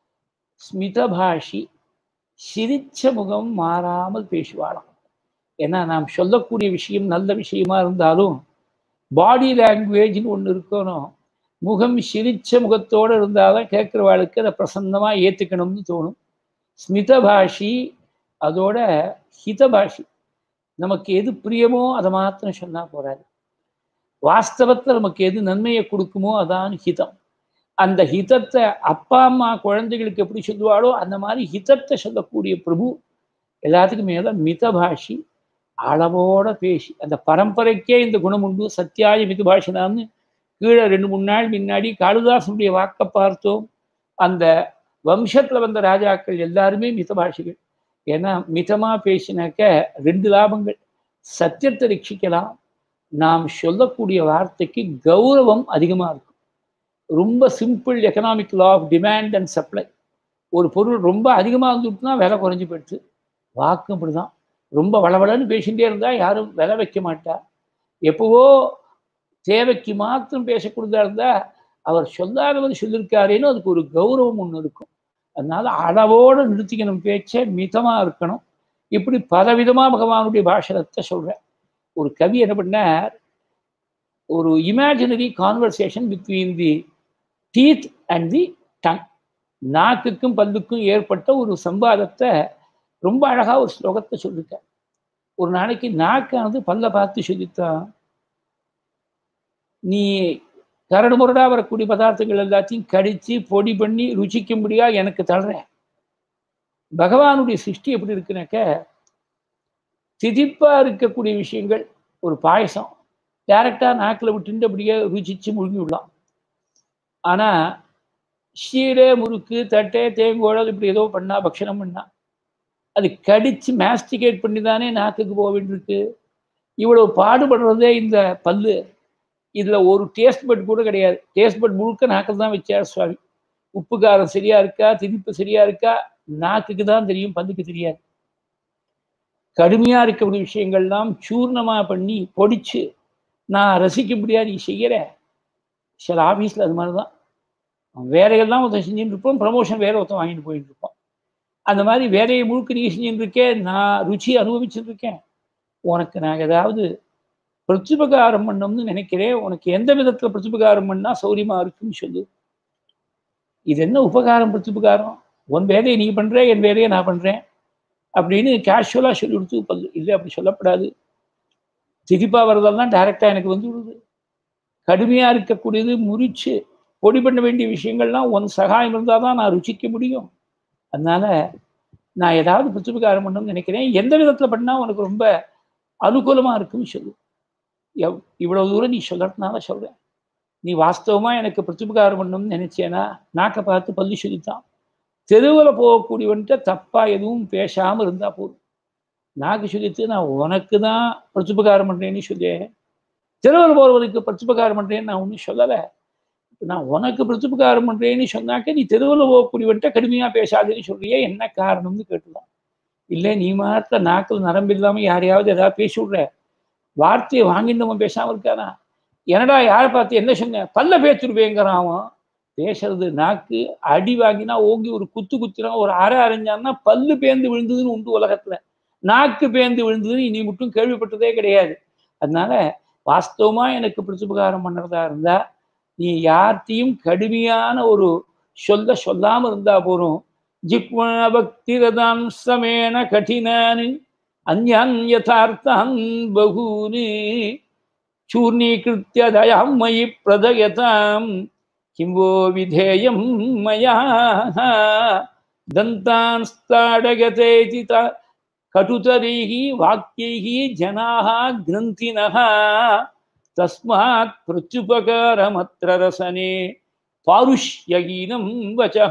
ஸ்மித பாஷி சிரிச்ச முகம் மாறாமல் பேசுவாளாம் ஏன்னா நாம் சொல்லக்கூடிய விஷயம் நல்ல விஷயமா இருந்தாலும் பாடி லாங்குவேஜ்னு ஒன்று இருக்கணும் முகம் சிரிச்ச முகத்தோடு இருந்தாலும் கேட்குறவாளுக்கு அதை பிரசன்னமாக ஏற்றுக்கணும்னு தோணும் ஸ்மித பாஷி அதோட ஹித பாஷி நமக்கு எது பிரியமோ அதை மாத்திரம் சொன்னால் போறாது வாஸ்தவத்தில் நமக்கு எது நன்மையை கொடுக்குமோ அதான் ஹிதம் அந்த ஹிதத்தை அப்பா அம்மா குழந்தைகளுக்கு எப்படி சொல்லுவாளோ அந்த மாதிரி ஹிதத்தை சொல்லக்கூடிய பிரபு எல்லாத்துக்கும் மேல மிதபாஷி அளவோட பேசி அந்த பரம்பரைக்கே இந்த குணம் உண்டு சத்தியாய மிதபாஷினான்னு கீழே ரெண்டு மூணு நாள் முன்னாடி காளிதாசனுடைய வாக்க பார்த்தோம் அந்த வம்சத்துல வந்த ராஜாக்கள் எல்லாருமே மிதபாஷிகள் ஏன்னா மிதமா பேசினாக்க ரெண்டு லாபங்கள் சத்தியத்தை ரட்சிக்கலாம் நாம் சொல்லக்கூடிய வார்த்தைக்கு கௌரவம் அதிகமாக இருக்கும் ரொம்ப simple economic law of demand and supply ஒரு பொருள் ரொம்ப அதிகமாக இருந்துட்டுனா விலை குறைஞ்சி போயிடுச்சு வாக்கும் அப்படிதான் ரொம்ப வளவளன்னு பேசிகிட்டே இருந்தால் யாரும் விலை வைக்க மாட்டா எப்போவோ தேவைக்கு மாத்திரம் பேசக்கூடியதா இருந்தால் அவர் சொல்லாதவர் சொல்லியிருக்காரேன்னு அதுக்கு ஒரு கௌரவம் ஒன்று இருக்கும் அதனால அளவோடு நிறுத்திக்கணும் பேச்சே மிதமாக இருக்கணும் இப்படி பலவிதமாக பகவானுடைய பாஷணத்தை சொல்கிறேன் ஒரு கவி என்ன பண்ணார் ஒரு imaginary conversation between the teeth and the tongue நாக்குக்கும் பல்லுக்கும் ஏற்பட்ட ஒரு சம்பாதத்தை ரொம்ப அழகாக ஒரு ஸ்லோகத்தை சொல்லியிருக்கார் ஒரு நாளைக்கு நாக்கானது பல்ல பார்த்து சொல்லித்தான் நீ கரடு முரடாக வரக்கூடிய பதார்த்தங்கள் எல்லாத்தையும் கடித்து பொடி பண்ணி ருச்சிக்கும்படியா எனக்கு தள்ளுறேன் பகவானுடைய சிருஷ்டி எப்படி இருக்குனாக்க திதிப்பா இருக்கக்கூடிய விஷயங்கள் ஒரு பாயசம் டேரக்டாக நாக்கில் விட்டுட்டு அப்படியே ருச்சிச்சு முழுங்கி விடலாம் ஆனால் ஷீரே முறுக்கு தட்டை தேங்கோழல் இப்படி ஏதோ பண்ணா பக்ஷணம் பண்ணா அது கடிச்சு மேஸ்டிகேட் பண்ணி தானே நாக்குக்கு போக வேண்டியிருக்கு இவ்வளவு பாடுபடுறதே இந்த பல்லு இதில் ஒரு டேஸ்ட் பட் கூட கிடையாது டேஸ்ட் பட் முழுக்க நாக்கில் தான் வச்சார் சுவாமி உப்பு காரம் சரியா இருக்கா திதிப்பு சரியா இருக்கா நாக்குக்கு தான் தெரியும் பல்லுக்கு தெரியாது கடுமையா இருக்கக்கூடிய விஷயங்கள்லாம் சூர்ணமா பண்ணி பொடிச்சு நான் ரசிக்கும்படியா நீ செய்யற சில ஆஃபீஸில் அது மாதிரி தான் வேலைகள்லாம் ஒருத்தன் செஞ்சுட்டு இருப்போம் ப்ரமோஷன் வேற ஒருத்தன் வாங்கிட்டு போயிட்டு இருப்போம் அந்த மாதிரி வேலையை முழுக்க நீ செஞ்சுட்டு இருக்கேன் நான் ருச்சி அனுபவிச்சுட்டு இருக்கேன் உனக்கு நான் ஏதாவது பிரத்யுபகாரம் பண்ணணும்னு நினைக்கிறேன் உனக்கு எந்த விதத்தில் பிரத்யுபகாரம் பண்ணா சௌரியமா இருக்குன்னு சொல்லு இது என்ன உபகாரம் பிரத்யுபகாரம் உன் வேலையை நீ பண்ற என் வேலையை நான் பண்றேன் அப்படின்னு கேஷுவலாக சொல்லி கொடுத்து பல்லு இல்லை அப்படி சொல்லப்படாது திதிப்பா வரதெல்லாம் டைரக்டாக எனக்கு வந்து விடுது கடுமையாக இருக்கக்கூடியது முறிச்சு பொடி பண்ண வேண்டிய விஷயங்கள்லாம் உன் சகாயம் இருந்தால் தான் நான் ருச்சிக்க முடியும் அதனால நான் ஏதாவது பிரத்யுபகாரம் பண்ணணும்னு நினைக்கிறேன் எந்த விதத்துல பண்ணா உனக்கு ரொம்ப அனுகூலமா இருக்குன்னு சொல்லு எவ் இவ்வளவு தூரம் நீ சொல்றதுனால சொல்றேன் நீ வாஸ்தவமா எனக்கு பிரத்யுபகாரம் பண்ணணும்னு நினைச்சேனா நாக்கை பார்த்து பள்ளி சொல்லித்தான் தெருவில் போகக்கூடியவன்ட்ட தப்பா எதுவும் பேசாம இருந்தா போதும் நாக்கு சொல்லித்து நான் உனக்கு தான் பிரத்யுபகாரம் பண்றேன்னு சொல்லேன் தெருவில் போறவனுக்கு பிரத்யுபகாரம் பண்றேன்னு நான் ஒன்றும் சொல்லலை நான் உனக்கு பிரத்யுபகாரம் பண்றேன்னு சொன்னாக்க நீ தெருவில் போகக்கூடியவன்ட்ட கடுமையா பேசாதுன்னு சொல்றியே என்ன காரணம்னு கேட்டுதான் இல்லை நீ மாத்திர நாக்கில் நரம்பு இல்லாம யாரையாவது ஏதாவது பேசி விடுற வார்த்தையை வாங்கிட்டவன் பேசாம இருக்கானா என்னடா யாரை பார்த்து என்ன சொன்ன பல்ல பேச்சுருவேங்கிறான் அவன் பேசுறது நாக்கு அடி வாங்கினா ஓங்கி ஒரு குத்து குத்துனா ஒரு அரை அரைஞ்சான்னா பல்லு பேந்து விழுந்ததுன்னு உண்டு உலகத்துல நாக்கு பேந்து விழுந்ததுன்னு இனி மட்டும் கேள்விப்பட்டதே கிடையாது அதனால வாஸ்தவமா எனக்கு பிரதிபகாரம் பண்ணுறதா இருந்தா நீ யார்த்தையும் கடுமையான ஒரு சொல்ல சொல்லாம இருந்தா போறோம் ஜிக்வா பக்திரதாம் சமேன கடினானு அந்யான் யதார்த்தான் பகூனி சூர்ணீகிருத்திய தயாம் மயி பிரதயதாம் किं वो विधेयं मया दन्तान् स्ताडयतेति कटुतरैः वाक्यैः जनाः ग्रन्थिनः तस्मात् प्रत्युपकारमत्र रसने பாருஷ்யகீனம் வச்சா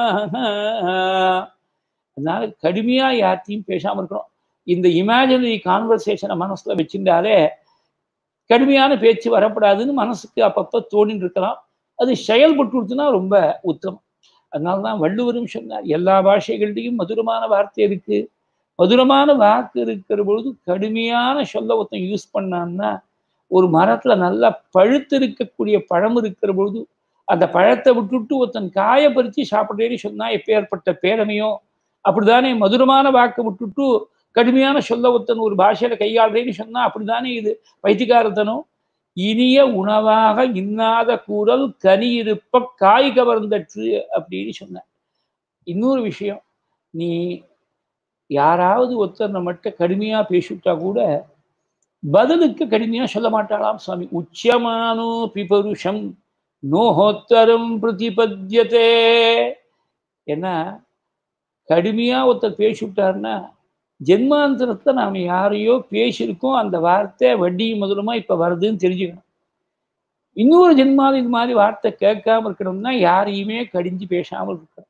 அதனால கடுமையா யார்த்தையும் பேசாம இருக்கணும் இந்த இமேஜினரி கான்வர்சேஷனை மனசுல வச்சிருந்தாலே கடுமையான பேச்சு வரப்படாதுன்னு மனசுக்கு அப்பப்போ தோணின்னு இருக்கலாம் அது செயல்பட்டுருச்சுன்னா ரொம்ப உத்தமம் அதனால தான் வள்ளுவரும் சொன்னார் எல்லா பாஷைகள்லையும் மதுரமான வார்த்தை இருக்கு மதுரமான வாக்கு இருக்கிற பொழுது கடுமையான சொல்ல ஒருத்தன் யூஸ் பண்ணான்னா ஒரு மரத்துல நல்லா பழுத்து இருக்கக்கூடிய பழம் இருக்கிற பொழுது அந்த பழத்தை விட்டுட்டு ஒருத்தன் காய பறித்து சாப்பிட்றேன்னு சொன்னா எப்பேற்பட்ட பேரமையோ அப்படிதானே மதுரமான வாக்கை விட்டுட்டு கடுமையான சொல்ல ஒருத்தன் ஒரு பாஷையில கையாளுறேன்னு சொன்னா அப்படிதானே இது வைத்தியகாரத்தனம் இனிய உணவாக இன்னாத கூறல் கனி இருப்ப காய் கவர்ந்தற்று அப்படின்னு சொன்ன இன்னொரு விஷயம் நீ யாராவது ஒருத்தர் நம்மகிட்ட கடுமையா பேசிவிட்டா கூட பதிலுக்கு கடுமையா சொல்ல மாட்டாளாம் சுவாமி உச்சமானோ பிபருஷம் நோஹோத்தரம் பிரதிபத்தியதே ஏன்னா கடுமையா ஒருத்தர் பேசிவிட்டாருன்னா ஜென்மாந்திரத்தை நாம் யாரையோ பேசியிருக்கோம் அந்த வார்த்தை வட்டி முதலுமா இப்போ வருதுன்னு தெரிஞ்சுக்கணும் இன்னொரு ஜென்மாவில் இது மாதிரி வார்த்தை கேட்காம இருக்கணும்னா யாரையுமே கடிஞ்சு பேசாமல் இருக்கணும்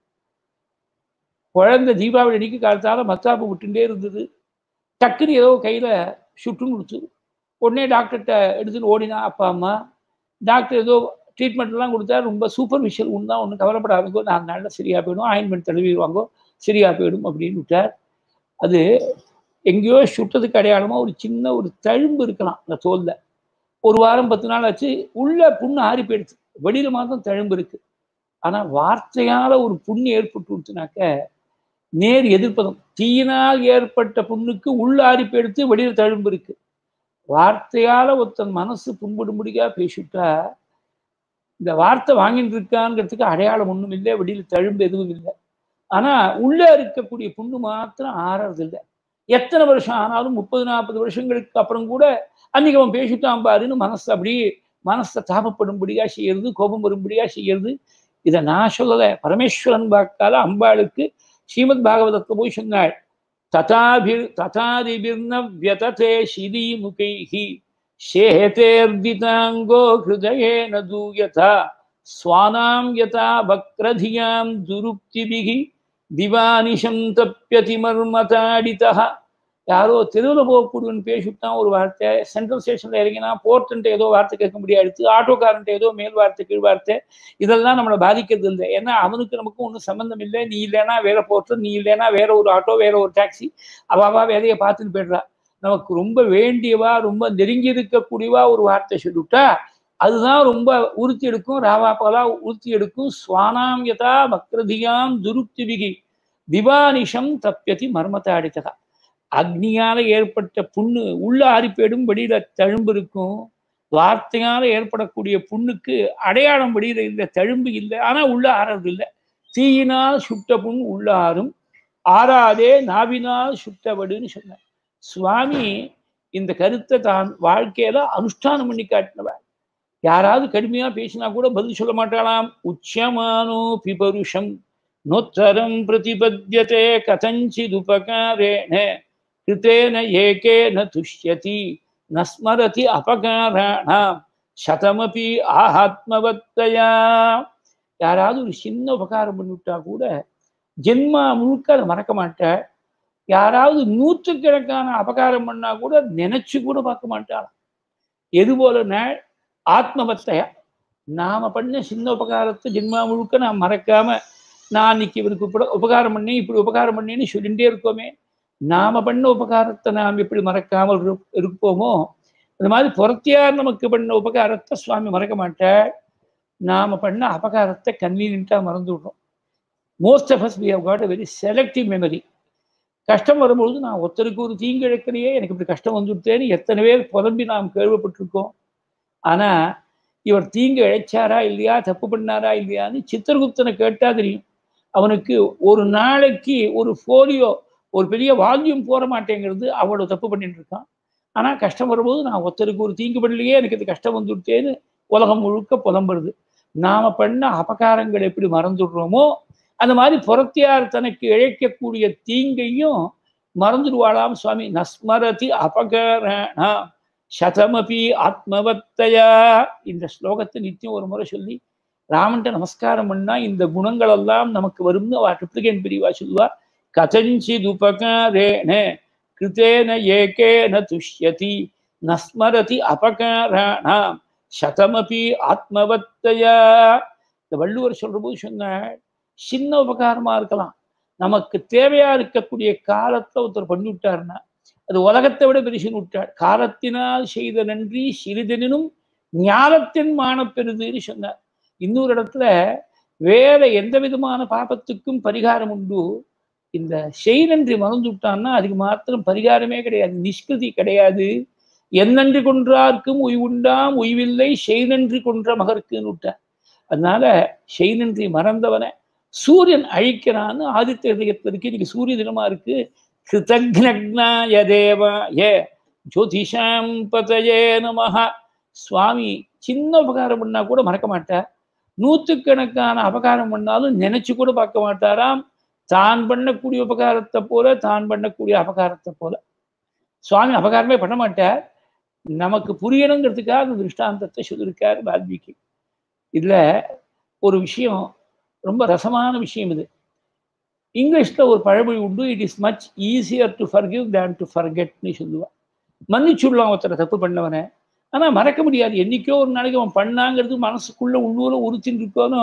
குழந்தை தீபாவளி அன்னைக்கு காலத்தால மத்தாப்பு விட்டுட்டே இருந்தது டக்குன்னு ஏதோ கையில் சுட்டுன்னு கொடுத்து உடனே டாக்டர்கிட்ட எடுத்துன்னு ஓடினா அப்பா அம்மா டாக்டர் ஏதோ ட்ரீட்மெண்ட்லாம் கொடுத்தா ரொம்ப சூப்பர்ஃபிஷியல் ஒன்று தான் ஒன்றும் கவலைப்படாதீங்கோ நாலு நாளில் சரியாக போயிடும் ஆயின்மெண்ட் தடவிடுவாங்கோ சரியாக போயிடும் அப்படின்னு விட்டார் அது எங்கேயோ சுட்டதுக்கு அடையாளமாக ஒரு சின்ன ஒரு தழும்பு இருக்கலாம் அந்த தோலில் ஒரு வாரம் பத்து நாள் ஆச்சு உள்ள புண்ணு ஆறி போயிடுச்சு வெளியில் மாத்திரம் தழும்பு இருக்கு ஆனால் வார்த்தையால் ஒரு புண்ணு ஏற்பட்டு விடுச்சுனாக்க நேர் எதிர்ப்பதம் தீயினால் ஏற்பட்ட புண்ணுக்கு உள்ள ஆறி போயிடுத்து வெளியில் தழும்பு இருக்கு வார்த்தையால் ஒருத்தன் மனசு புண்படும்படியாக பேசிவிட்டா இந்த வார்த்தை வாங்கிட்டு இருக்காங்கிறதுக்கு அடையாளம் ஒன்றும் இல்லை வெளியில் தழும்பு எதுவும் இல்லை ஆனா உள்ள இருக்கக்கூடிய புண்ணு மாத்திரம் ஆறதில்லை எத்தனை வருஷம் ஆனாலும் முப்பது நாற்பது வருஷங்களுக்கு அப்புறம் கூட அன்னைக்கு அவன் பேசிட்டான் பாருன்னு மனசு அப்படி மனசை தாபப்படும்படியா செய்யறது கோபம் வரும்படியா செய்யறது இதை நான் சொல்லலை பரமேஸ்வரன் வாக்கால அம்பாளுக்கு ஸ்ரீமத் பாகவதத்தை போய் சொன்னாள் ததாபிர் ததாதிபிர்ன வியததே சிதி முகைஹி சேதேர்திதாங்கோ ஹிருதயேன தூயதா ஸ்வானாம் யதா வக்ரதியாம் துருப்திபிகி திவானிஷம் தப்பியதி மர்மதாடிதா யாரோ தெருவில் போகக்கூடியவன் பேசிவிட்டான் ஒரு வார்த்தை சென்ட்ரல் ஸ்டேஷன்ல இறங்கினா போர்ட்டுன்ட்டு ஏதோ வார்த்தை கேட்க முடியாது ஆட்டோக்காரன்ட்ட ஏதோ மேல் வார்த்தை கீழ் வார்த்தை இதெல்லாம் நம்மளை பாதிக்கிறது இல்லை ஏன்னா அவனுக்கு நமக்கும் ஒன்றும் சம்மந்தம் இல்லை நீ இல்லைன்னா வேற போர்ட்டு நீ இல்லைன்னா வேற ஒரு ஆட்டோ வேற ஒரு டாக்ஸி அவாவா வேலையை பார்த்துட்டு போயிடுறா நமக்கு ரொம்ப வேண்டியவா ரொம்ப நெருங்கி இருக்கக்கூடியவா ஒரு வார்த்தை சொல்லிவிட்டா அதுதான் ரொம்ப உறுத்தி எடுக்கும் ராவா போலா உறுத்தி எடுக்கும் சுவானாம் யதா வக்ரதியாம் துருப்திபிகி திவானிஷம் தப்பியதி மர்மத்தாடித்ததா அக்னியால ஏற்பட்ட புண்ணு உள்ள ஆறிப்பேடும் வெளியில தழும்பு இருக்கும் வார்த்தையால ஏற்படக்கூடிய புண்ணுக்கு அடையாளம் வெளியில இல்லை தழும்பு இல்லை ஆனா உள்ள ஆறது இல்லை தீயினால் சுட்ட புண் உள்ள ஆறும் ஆறாதே நாவினால் சுட்டவடுன்னு சொன்ன சுவாமி இந்த கருத்தை தான் வாழ்க்கையில அனுஷ்டானம் பண்ணி காட்டினவர் யாராவது கடுமையா பேசினா கூட பதில் சொல்ல மாட்டாளாம் உச்சமானோ பிபருஷம் நொத்தரம் பிரதிபத்தியதே கதஞ்சிதுபகாரேண கிருத்தேன ஏகேன துஷ்யதி நஸ்மரதி அபகாராணாம் சதமபி ஆத்மவத்தையா யாராவது ஒரு சின்ன உபகாரம் பண்ணிவிட்டா கூட ஜென்மா முழுக்க அதை மறக்க மாட்டாள் யாராவது நூற்றுக்கணக்கான அபகாரம் பண்ணா கூட நினைச்சு கூட பார்க்க மாட்டாள் எது போலன்னா ஆத்மவத்தையா நாம பண்ண சின்ன உபகாரத்தை ஜென்மா முழுக்க நான் மறக்காம நான் இன்னைக்கு இவருக்கு இப்படி உபகாரம் பண்ணி இப்படி உபகாரம் பண்ணேன்னு சொல்லிகிட்டே இருக்கோமே நாம பண்ண உபகாரத்தை நாம் எப்படி மறக்காமல் இருப்- இருப்போமோ அந்த மாதிரி புறத்தியார் நமக்கு பண்ண உபகாரத்தை சுவாமி மறக்க மாட்டாள் நாம பண்ண அபகாரத்தை கன்வீனியண்டா மறந்து விடுறோம் most of us we have got a very selective memory கஷ்டம் வரும்பொழுது நான் ஒருத்தருக்கு ஒரு தீங்கு இழைக்கிறையே எனக்கு இப்படி கஷ்டம் வந்துவிட்டேன்னு எத்தனை பேர் புலம்பி நாம் கேள்விப்பட்டிருக்கோம் ஆனா இவர் தீங்கு இழைச்சாரா இல்லையா தப்பு பண்ணாரா இல்லையான்னு சித்திரகுப்தனை கேட்டா தெரியும் அவனுக்கு ஒரு நாளைக்கு ஒரு ஃபோலியோ ஒரு பெரிய வால்யூம் போற மாட்டேங்கிறது அவ்வளவு தப்பு பண்ணிட்டு இருக்கான் ஆனா கஷ்டம் வரும்போது நான் ஒருத்தருக்கு ஒரு தீங்கு பண்ணலையே எனக்கு இது கஷ்டம் வந்துவிட்டேன்னு உலகம் முழுக்க புலம்புறது நாம பண்ண அபகாரங்கள் எப்படி மறந்துடுறோமோ அந்த மாதிரி புறத்தியார் தனக்கு இழைக்கக்கூடிய தீங்கையும் மறந்துடுவாளாம் சுவாமி நஸ்மரதி அபகரணா சதமபி ஆத்மவத்தையா இந்த ஸ்லோகத்தை நித்தியம் ஒரு முறை சொல்லி ராமன்ட்ட நமஸ்காரம் பண்ணா இந்த குணங்கள் எல்லாம் நமக்கு வரும்னு அவ ட்ரிப்ளிகேன் பிரிவா சொல்லுவா கதஞ்சித் உபகாரேண கிருத்தேன ஏகேன துஷ்யதி நஸ்மரதி அபகாராணாம் சதமபி ஆத்மவத்தையா இந்த வள்ளுவர் சொல்ற போது சொன்னாள் சின்ன உபகாரமா இருக்கலாம் நமக்கு தேவையா இருக்கக்கூடிய காலத்துல ஒருத்தர் பண்ணி விட்டாருன்னா அது உலகத்தை விட பெருசுன்னு விட்டார் காலத்தினால் செய்த நன்றி சிறிதெனினும் ஞானத்தின் மானப்பெருதுன்னு சொன்னார் இன்னொரு இடத்துல வேற எந்த விதமான பாபத்துக்கும் பரிகாரம் உண்டு இந்த செய் நன்றி மறந்து விட்டான்னா அதுக்கு மாத்திரம் பரிகாரமே கிடையாது நிஷ்கிருதி கிடையாது என்னன்றி கொன்றார்க்கும் உய்வுண்டாம் உய்வில்லை செய் நன்றி கொன்ற மகர்க்குன்னு விட்டார் அதனால செய் நன்றி மறந்தவனை சூரியன் அழிக்கிறான்னு ஆதித்ய ஹிருதயத்துல இருக்கு இன்னைக்கு சூரிய தினமா இருக்கு கிருதக்னக்னாய தேவாய ஜோதிஷாம் பதயே நமஹ சுவாமி சின்ன உபகாரம் பண்ணா கூட மறக்க மாட்டார் நூற்றுக்கணக்கான அபகாரம் பண்ணாலும் நினைச்சு கூட பார்க்க மாட்டாராம் தான் பண்ணக்கூடிய உபகாரத்தை போல தான் பண்ணக்கூடிய அபகாரத்தை போல சுவாமி அபகாரமே பண்ண மாட்டார் நமக்கு புரியணுங்கிறதுக்காக அந்த திருஷ்டாந்தத்தை சொல்லியிருக்கார் வால்மீகி இதுல ஒரு விஷயம் ரொம்ப ரசமான விஷயம் இது இங்கிலீஷ்ல ஒரு பழமொழி உண்டு it is much easier to forgive than to ஃபர்கெட்னு சொல்லுவா மன்னிச்சுடலாம் ஒருத்தரை தப்பு பண்ணவனை ஆனா மறக்க முடியாது என்னைக்கோ ஒரு நாளைக்கு அவன் பண்ணாங்கிறது மனசுக்குள்ள உள்ளூர உறுத்தின்னு இருக்கானோ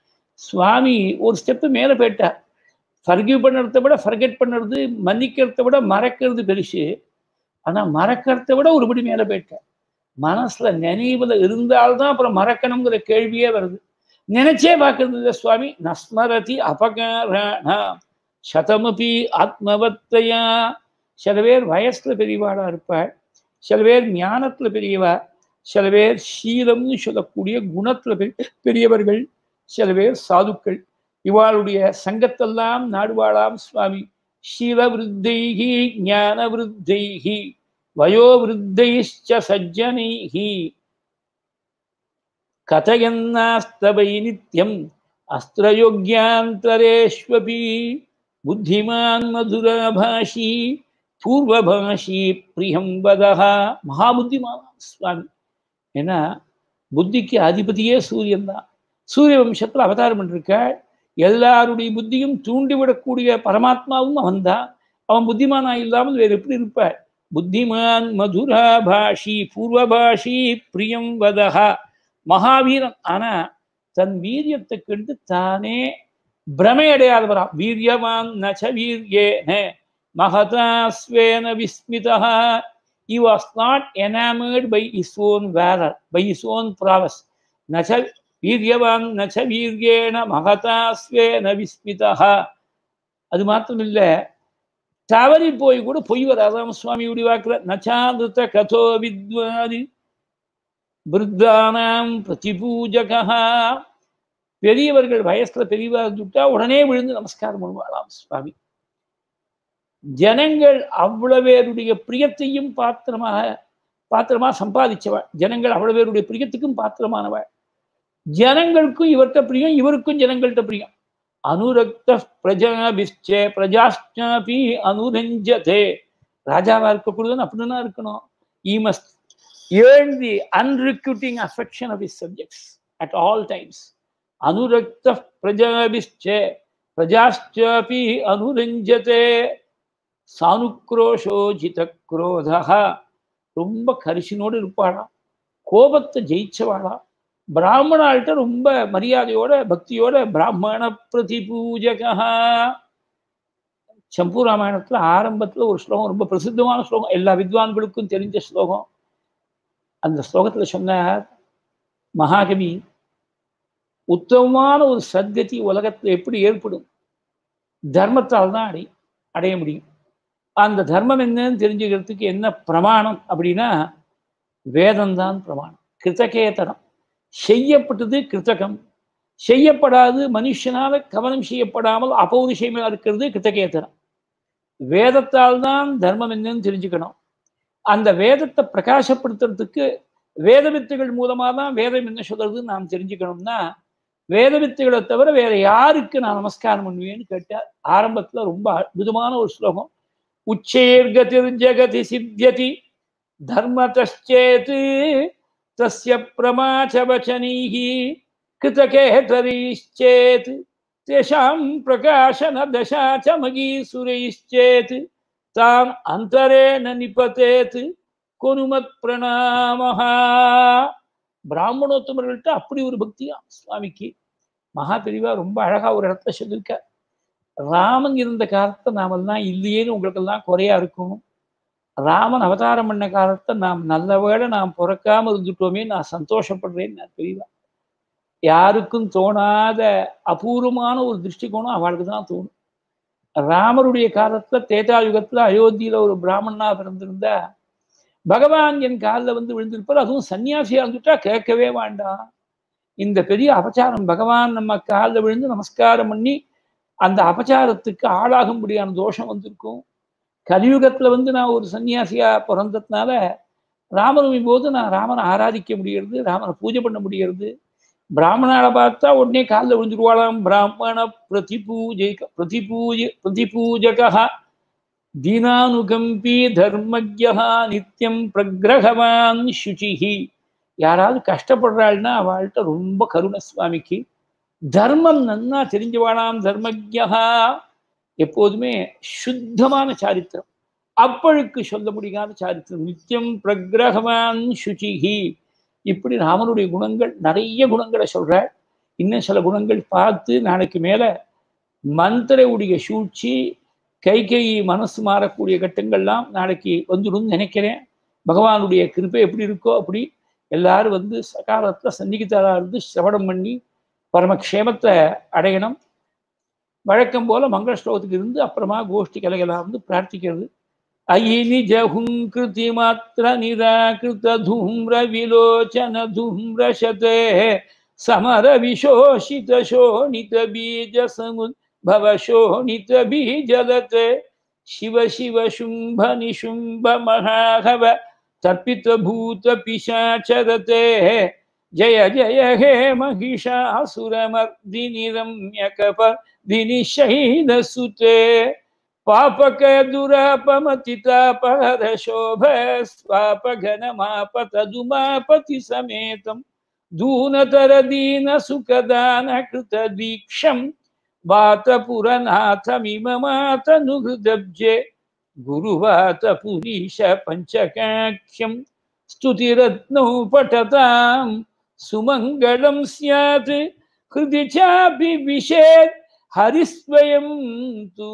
சுவாமி ஒரு ஸ்டெப்பு மேலே போயிட்டார் ஃபர்கிவ் பண்ணுறத விட ஃபர்கெட் பண்ணுறது மன்னிக்கிறத விட மறக்கிறது பெருசு ஆனா மறக்கிறத விட ஒருபடி மேலே போயிட்டார் மனசுல நினைவுல இருந்தால்தான் அப்புறம் மறக்கணுங்கிற கேள்வியே வருது நினைச்சே பார்க்கறது இல்லை சுவாமி நஸ்மரதி அபகாரணா சதமபி ஆத்மவத்தையா சில பேர் வயசுல பெரியவாளா இருப்பாள் சில பேர் ஞானத்துல பெரியவா சில பேர் சீலம்னு சொல்லக்கூடிய குணத்துல பெரிய பெரியவர்கள் சில பேர் சாதுக்கள் இவாளுடைய சங்கத்தெல்லாம் நாடுவாளாம் சுவாமி சீல விருத்தைகி ஞான விருத்தைகி வயோ விருத்தைச்ச சஜ்ஜனைகி கதயன்னாஸ்தவை நித்யம் அஸ்திரயோக்யாந்தரேஷ்வபி புத்திமான் மதுராபாஷி பூர்வபாஷி பிரியம் வதா மகாபுத்திமான் சுவாமி ஏன்னா புத்திக்கு அதிபதியே சூரியன் தான் சூரிய வம்சத்துல அவதாரம் பண்ணிருக்காள் எல்லாருடைய புத்தியும் தூண்டிவிடக்கூடிய பரமாத்மாவும் அவன்தான் அவன் புத்திமானா இல்லாமல் வேறு எப்படி இருப்பாள் புத்திமான் மதுராபாஷி பூர்வபாஷி பிரியம் வதா மகாவீரன் ஆனா தன் வீரியத்தை கண்டு தானே பிரமையடையாதவரா வீரியவான் நச்ச வீரியேன மகதா ஸ்வேன Vismitha he was not enamored by his own valor by his own prowess நச்ச வீரியவான் நச்ச வீரியேன மகதா ஸ்வேன விஸ்மிதா அது மாத்திரம் இல்ல தவறி போய் கூட பொய் வராதாம் சுவாமியுடைய வாக்குல நச்சாந்திருத்த கதோ வித்வாதி விருத்தானாம் பிரதிபூஜகா பெரியவர்கள் வயசுல பெரியவா இருந்துட்டா உடனே விழுந்து நமஸ்காரம் பண்ணுவாளாம் சுவாமி ஜனங்கள் அவ்வளவு பேருடைய பிரியத்தையும் பாத்திரமாக பாத்திரமா சம்பாதிச்சவள் ஜனங்கள் அவ்வளவு பேருடைய பிரியத்துக்கும் பாத்திரமானவள் ஜனங்களுக்கும் இவர்கிட்ட பிரியம் இவருக்கும் ஜனங்கள்கிட்ட பிரியம் அனுரக்த பிரஜாபிச்சே பிரஜாஷ்டாபி அனுரஞ்சதே ராஜாவா இருக்கக்கூடியவன் அப்படின்னா இருக்கணும் he must earn the unrequiting affection of his subjects at all times அனுரக்த பிரஜாபிச்சே பிரஜாஷ்டாபி அனுரஞ்சதே சானுக்ரோஷோ ஜிதக்ரோதா ரொம்ப கரிசனோடு இருப்பாளாம் கோபத்தை ஜெயிச்சவாளா பிராமணாள்கிட்ட ரொம்ப மரியாதையோட பக்தியோட பிராமண பிரதிபூஜகா சம்பு ராமாயணத்துல ஆரம்பத்துல ஒரு ஸ்லோகம் ரொம்ப பிரசித்தமான ஸ்லோகம் எல்லா வித்வான்களுக்கும் தெரிஞ்ச ஸ்லோகம் அந்த ஸ்லோகத்துல சொன்னார் மகாகவி உத்தமமான ஒரு சத்கதி உலகத்துல எப்படி ஏற்படும் தர்மத்தால் தான் அடை அடைய முடியும் அந்த தர்மம் என்னன்னு தெரிஞ்சுக்கிறதுக்கு என்ன பிரமாணம் அப்படின்னா வேதம்தான் பிரமாணம் கிருத்தகேதனம் செய்யப்பட்டது கிருத்தகம் செய்யப்படாது மனுஷனால கவனம் செய்யப்படாமல் அபௌருஷயமா இருக்கிறது கிருத்தகேதனம் வேதத்தால் தான் தர்மம் என்னன்னு தெரிஞ்சுக்கணும் அந்த வேதத்தை பிரகாசப்படுத்துறதுக்கு வேத வித்துகள் மூலமாக தான் வேதம் என்ன சொல்றதுன்னு நாம் தெரிஞ்சுக்கணும்னா வேத வித்துகளை தவிர வேற யாருக்கு நான் நமஸ்காரம் பண்ணுவேன்னு கேட்டார் ஆரம்பத்துல ரொம்ப அற்புதமான ஒரு ஸ்லோகம் உச்சேர்கதிர் ஜெகதி சித்தியதி தர்மதச்சேத் தஸ்ய பிரமாச்சவச்சனைः कृतकेतरीश्चेत् तेषां प्रकाशनदशाचमगीसुरैश्चेत् ताम् अन्तरेण निपतेत् கொனுமத் பிரணாமஹா பிராமணோத்தமர்கள்ட்ட அப்படி ஒரு பக்தியா சுவாமிக்கு மகா பெரிவா ரொம்ப அழகா ஒரு இடத்துல சொல்லியிருக்கார் ராமன் இருந்த காலத்தை நாமெல்லாம் இல்லையேன்னு உங்களுக்கெல்லாம் குறையா இருக்கும் ராமன் அவதாரம் பண்ண காலத்தை நாம் நல்ல வேளை நாம் பிறக்காம இருந்துட்டோமே நான் சந்தோஷப்படுறேன்னு நான் பெரியவா யாருக்கும் தோணாத அபூர்வமான ஒரு திருஷ்டிகோணம் அவளுக்கு தான் தோணும் ராமருடைய காலத்துல தேதாயுகத்துல அயோத்தியில ஒரு பிராமணனா பிறந்திருந்தா பகவான் என் காலில் வந்து விழுந்திருப்பார் அதுவும் சன்னியாசியா இருந்துட்டா கேட்கவே வேண்டாம் இந்த பெரிய அபச்சாரம் பகவான் நம்ம காலில் விழுந்து நமஸ்காரம் பண்ணி அந்த அபச்சாரத்துக்கு ஆளாகும்படியான தோஷம் வந்திருக்கும் கலியுகத்துல வந்து நான் ஒரு சன்னியாசியா பிறந்ததுனால ராமநவமி போது நான் ராமனை ஆராதிக்க முடிகிறது ராமனை பூஜை பண்ண முடிகிறது பிராமணால பார்த்தா உடனே காலில் விழுந்துருவாளாம் பிராமண பிரதிபூஜை பிரதிபூஜ பிரதிபூஜகா தீனானுகம்பி தர்மஜா நித்தியம் பிரகிரகவான் சுச்சிஹி யாராவது கஷ்டப்படுறாள்னா அவள்கிட்ட ரொம்ப கருண சுவாமிக்கு தர்மம் நன்னா தெரிஞ்சவாளாம் தர்மஜா எப்போதுமே சுத்தமான சாரித்திரம் அப்பழுக்கு சொல்ல முடியாத சாரித்திரம் நித்தியம் பிரகிரகவான் சுச்சிஹி இப்படி ராமனுடைய குணங்கள் நிறைய குணங்களை சொல்றாள் இன்னும் சில குணங்கள் பார்த்து நாளைக்கு மேல மந்திரவுடைய சூழ்ச்சி கை கை மனசு மாறக்கூடிய கட்டங்கள்லாம் நாளைக்கு வந்துடும் நினைக்கிறேன் பகவானுடைய கிருப்பை எப்படி இருக்கோ அப்படி எல்லாரும் வந்து சகாலத்துல சந்திக்கத்தாரா இருந்து சிரவணம் பண்ணி பரமக்ஷேமத்தை அடையணும் வழக்கம் போல மங்கள ஸ்லோகத்துக்கு இருந்து அப்புறமா கோஷ்டி கலைகளாக வந்து பிரார்த்திக்கிறது அயி நிஜ ஹுங்கிருதி மாத்திர நிராகிருத தூம்ர விலோச்சன தூம்ரசதே சமர விசோஷித சோணித பீஜ சமுத் भवशोणित बीजलते शिव शिव शुम्भ निशुम्भ महाहव तर्पित भूत पिशाचरते जय जय हे महिषासुरमर्दिनि रम्यकपर्दिनि शैलसुते पापक दुरापमतितापहर शोभ स्वापघनमापतदुमापति समेतं दूनतर दीन सुखदान कृत दीक्षम् वातपुरनाथमिममातनुहृदब्जे गुरुवातपुरीश पञ्चकाख्यं स्तुतिरत्नौ पठतां सुमङ्गलं स्यात् हृदि चापि विशेत् हरिस्वयं तु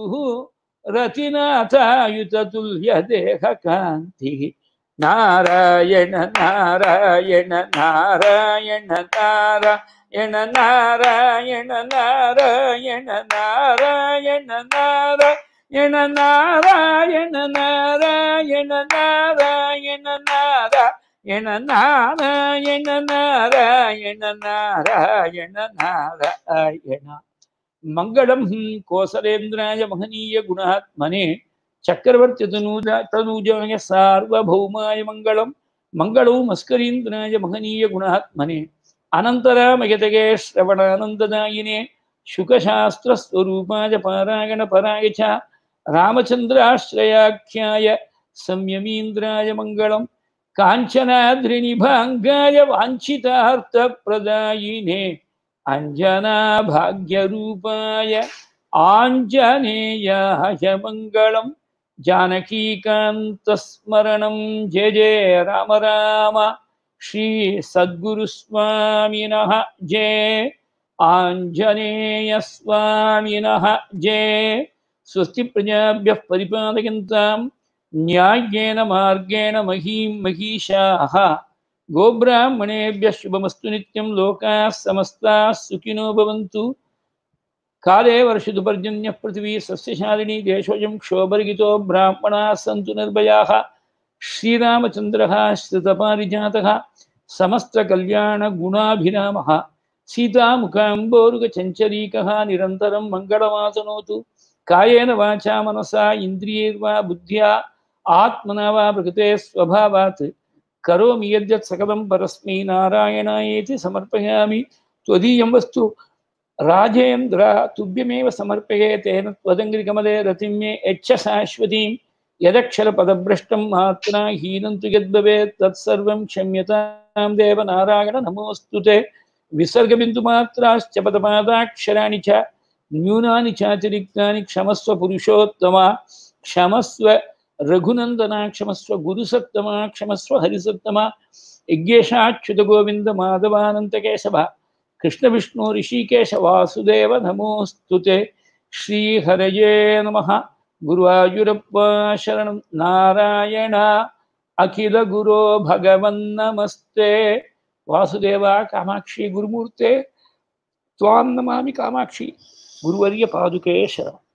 रतिनाथायुततुल्यदेहकान्तिः नारायण नारायण नारायण नारायण नारायण नारायण नारायण नारायण नारायण नारायण नारायण नारायण नारायण नारायण नारायण नारायण मङ्गलं कोसलेन्द्राय महनीय गुणात्मने चक्रवर्ति तनूजा तनूजाय सार्वभौमाय मङ्गलं मङ्गलौ मस्करीन्द्राय महनीय गुणात्मने अनन्तरामयतगे श्रवणानन्ददायिने शुकशास्त्रस्वरूपाय पारायणपराय च रामचन्द्राश्रयाख्याय संयमीन्द्राय मङ्गलम् काञ्चनाद्रिनिभाङ्गाय वाञ्छितार्थप्रदायिने अञ्जनाभाग्यरूपाय आञ्जनेयाय मङ्गलम् जानकीकान्तस्मरणं जय जय राम राम श्रीसद्गुरुस्वामिनः जय आञ्जनेयस्वामिनः जय स्वस्ति प्रजाभ्यः परिपालयन्तां न्याय्येन मार्गेण महीं महीषाः गोब्राह्मणेभ्यः शुभमस्तु नित्यं लोकाः समस्ताः सुखिनो भवन्तु काले वर्षतु पर्जन्यः पृथिवी सस्यशालिनी देशोऽयं क्षोभर्गितो ब्राह्मणाः सन्तु निर्भयाः श्रीरामचन्द्रः श्रितपारिजातः समस्तकल्याणगुणाभिरामः सीतामुखाम्बोरुगचञ्चरीकः निरन्तरं मङ्गलमातनोतु कायेन वाचा मनसा इन्द्रियैर्वा बुद्ध्या आत्मना वा प्रकृते स्वभावात् करोमि यद्यत् सकलं परस्मै नारायणायेति समर्पयामि त्वदीयं वस्तु राजेन्द्र तुभ्यमेव समर्पये तेन त्वदङ्गिकमले रतिं मे यच्छ शाश्वतीं यदक्षरपदभ्रष्टं मात्रा हीनं तु यद्भवेत् तत्सर्वं क्षम्यतां देव नारायण नमोऽस्तु ते विसर्गबिन्दुमात्राश्च पदपादाक्षराणि च न्यूनानि चातिरिक्तानि क्षमस्व पुरुषोत्तमा क्षमस्व रघुनन्दना क्षमस्व गुरुसत्तमा क्षमस्व हरिसत्तमा यज्ञेशाच्युतगोविन्द माधवानन्तकेशव कृष्णविष्णु ऋषिकेश वासुदेव नमोऽस्तु ते श्रीहरये नमः गुरुवायुरप्पा शरणं नारायण अखिलगुरो भगवन्नमस्ते वासुदेवा कामाक्षी गुरुमूर्ते त्वां नमामि कामाक्षी गुरुवर्य पादुके शरणम्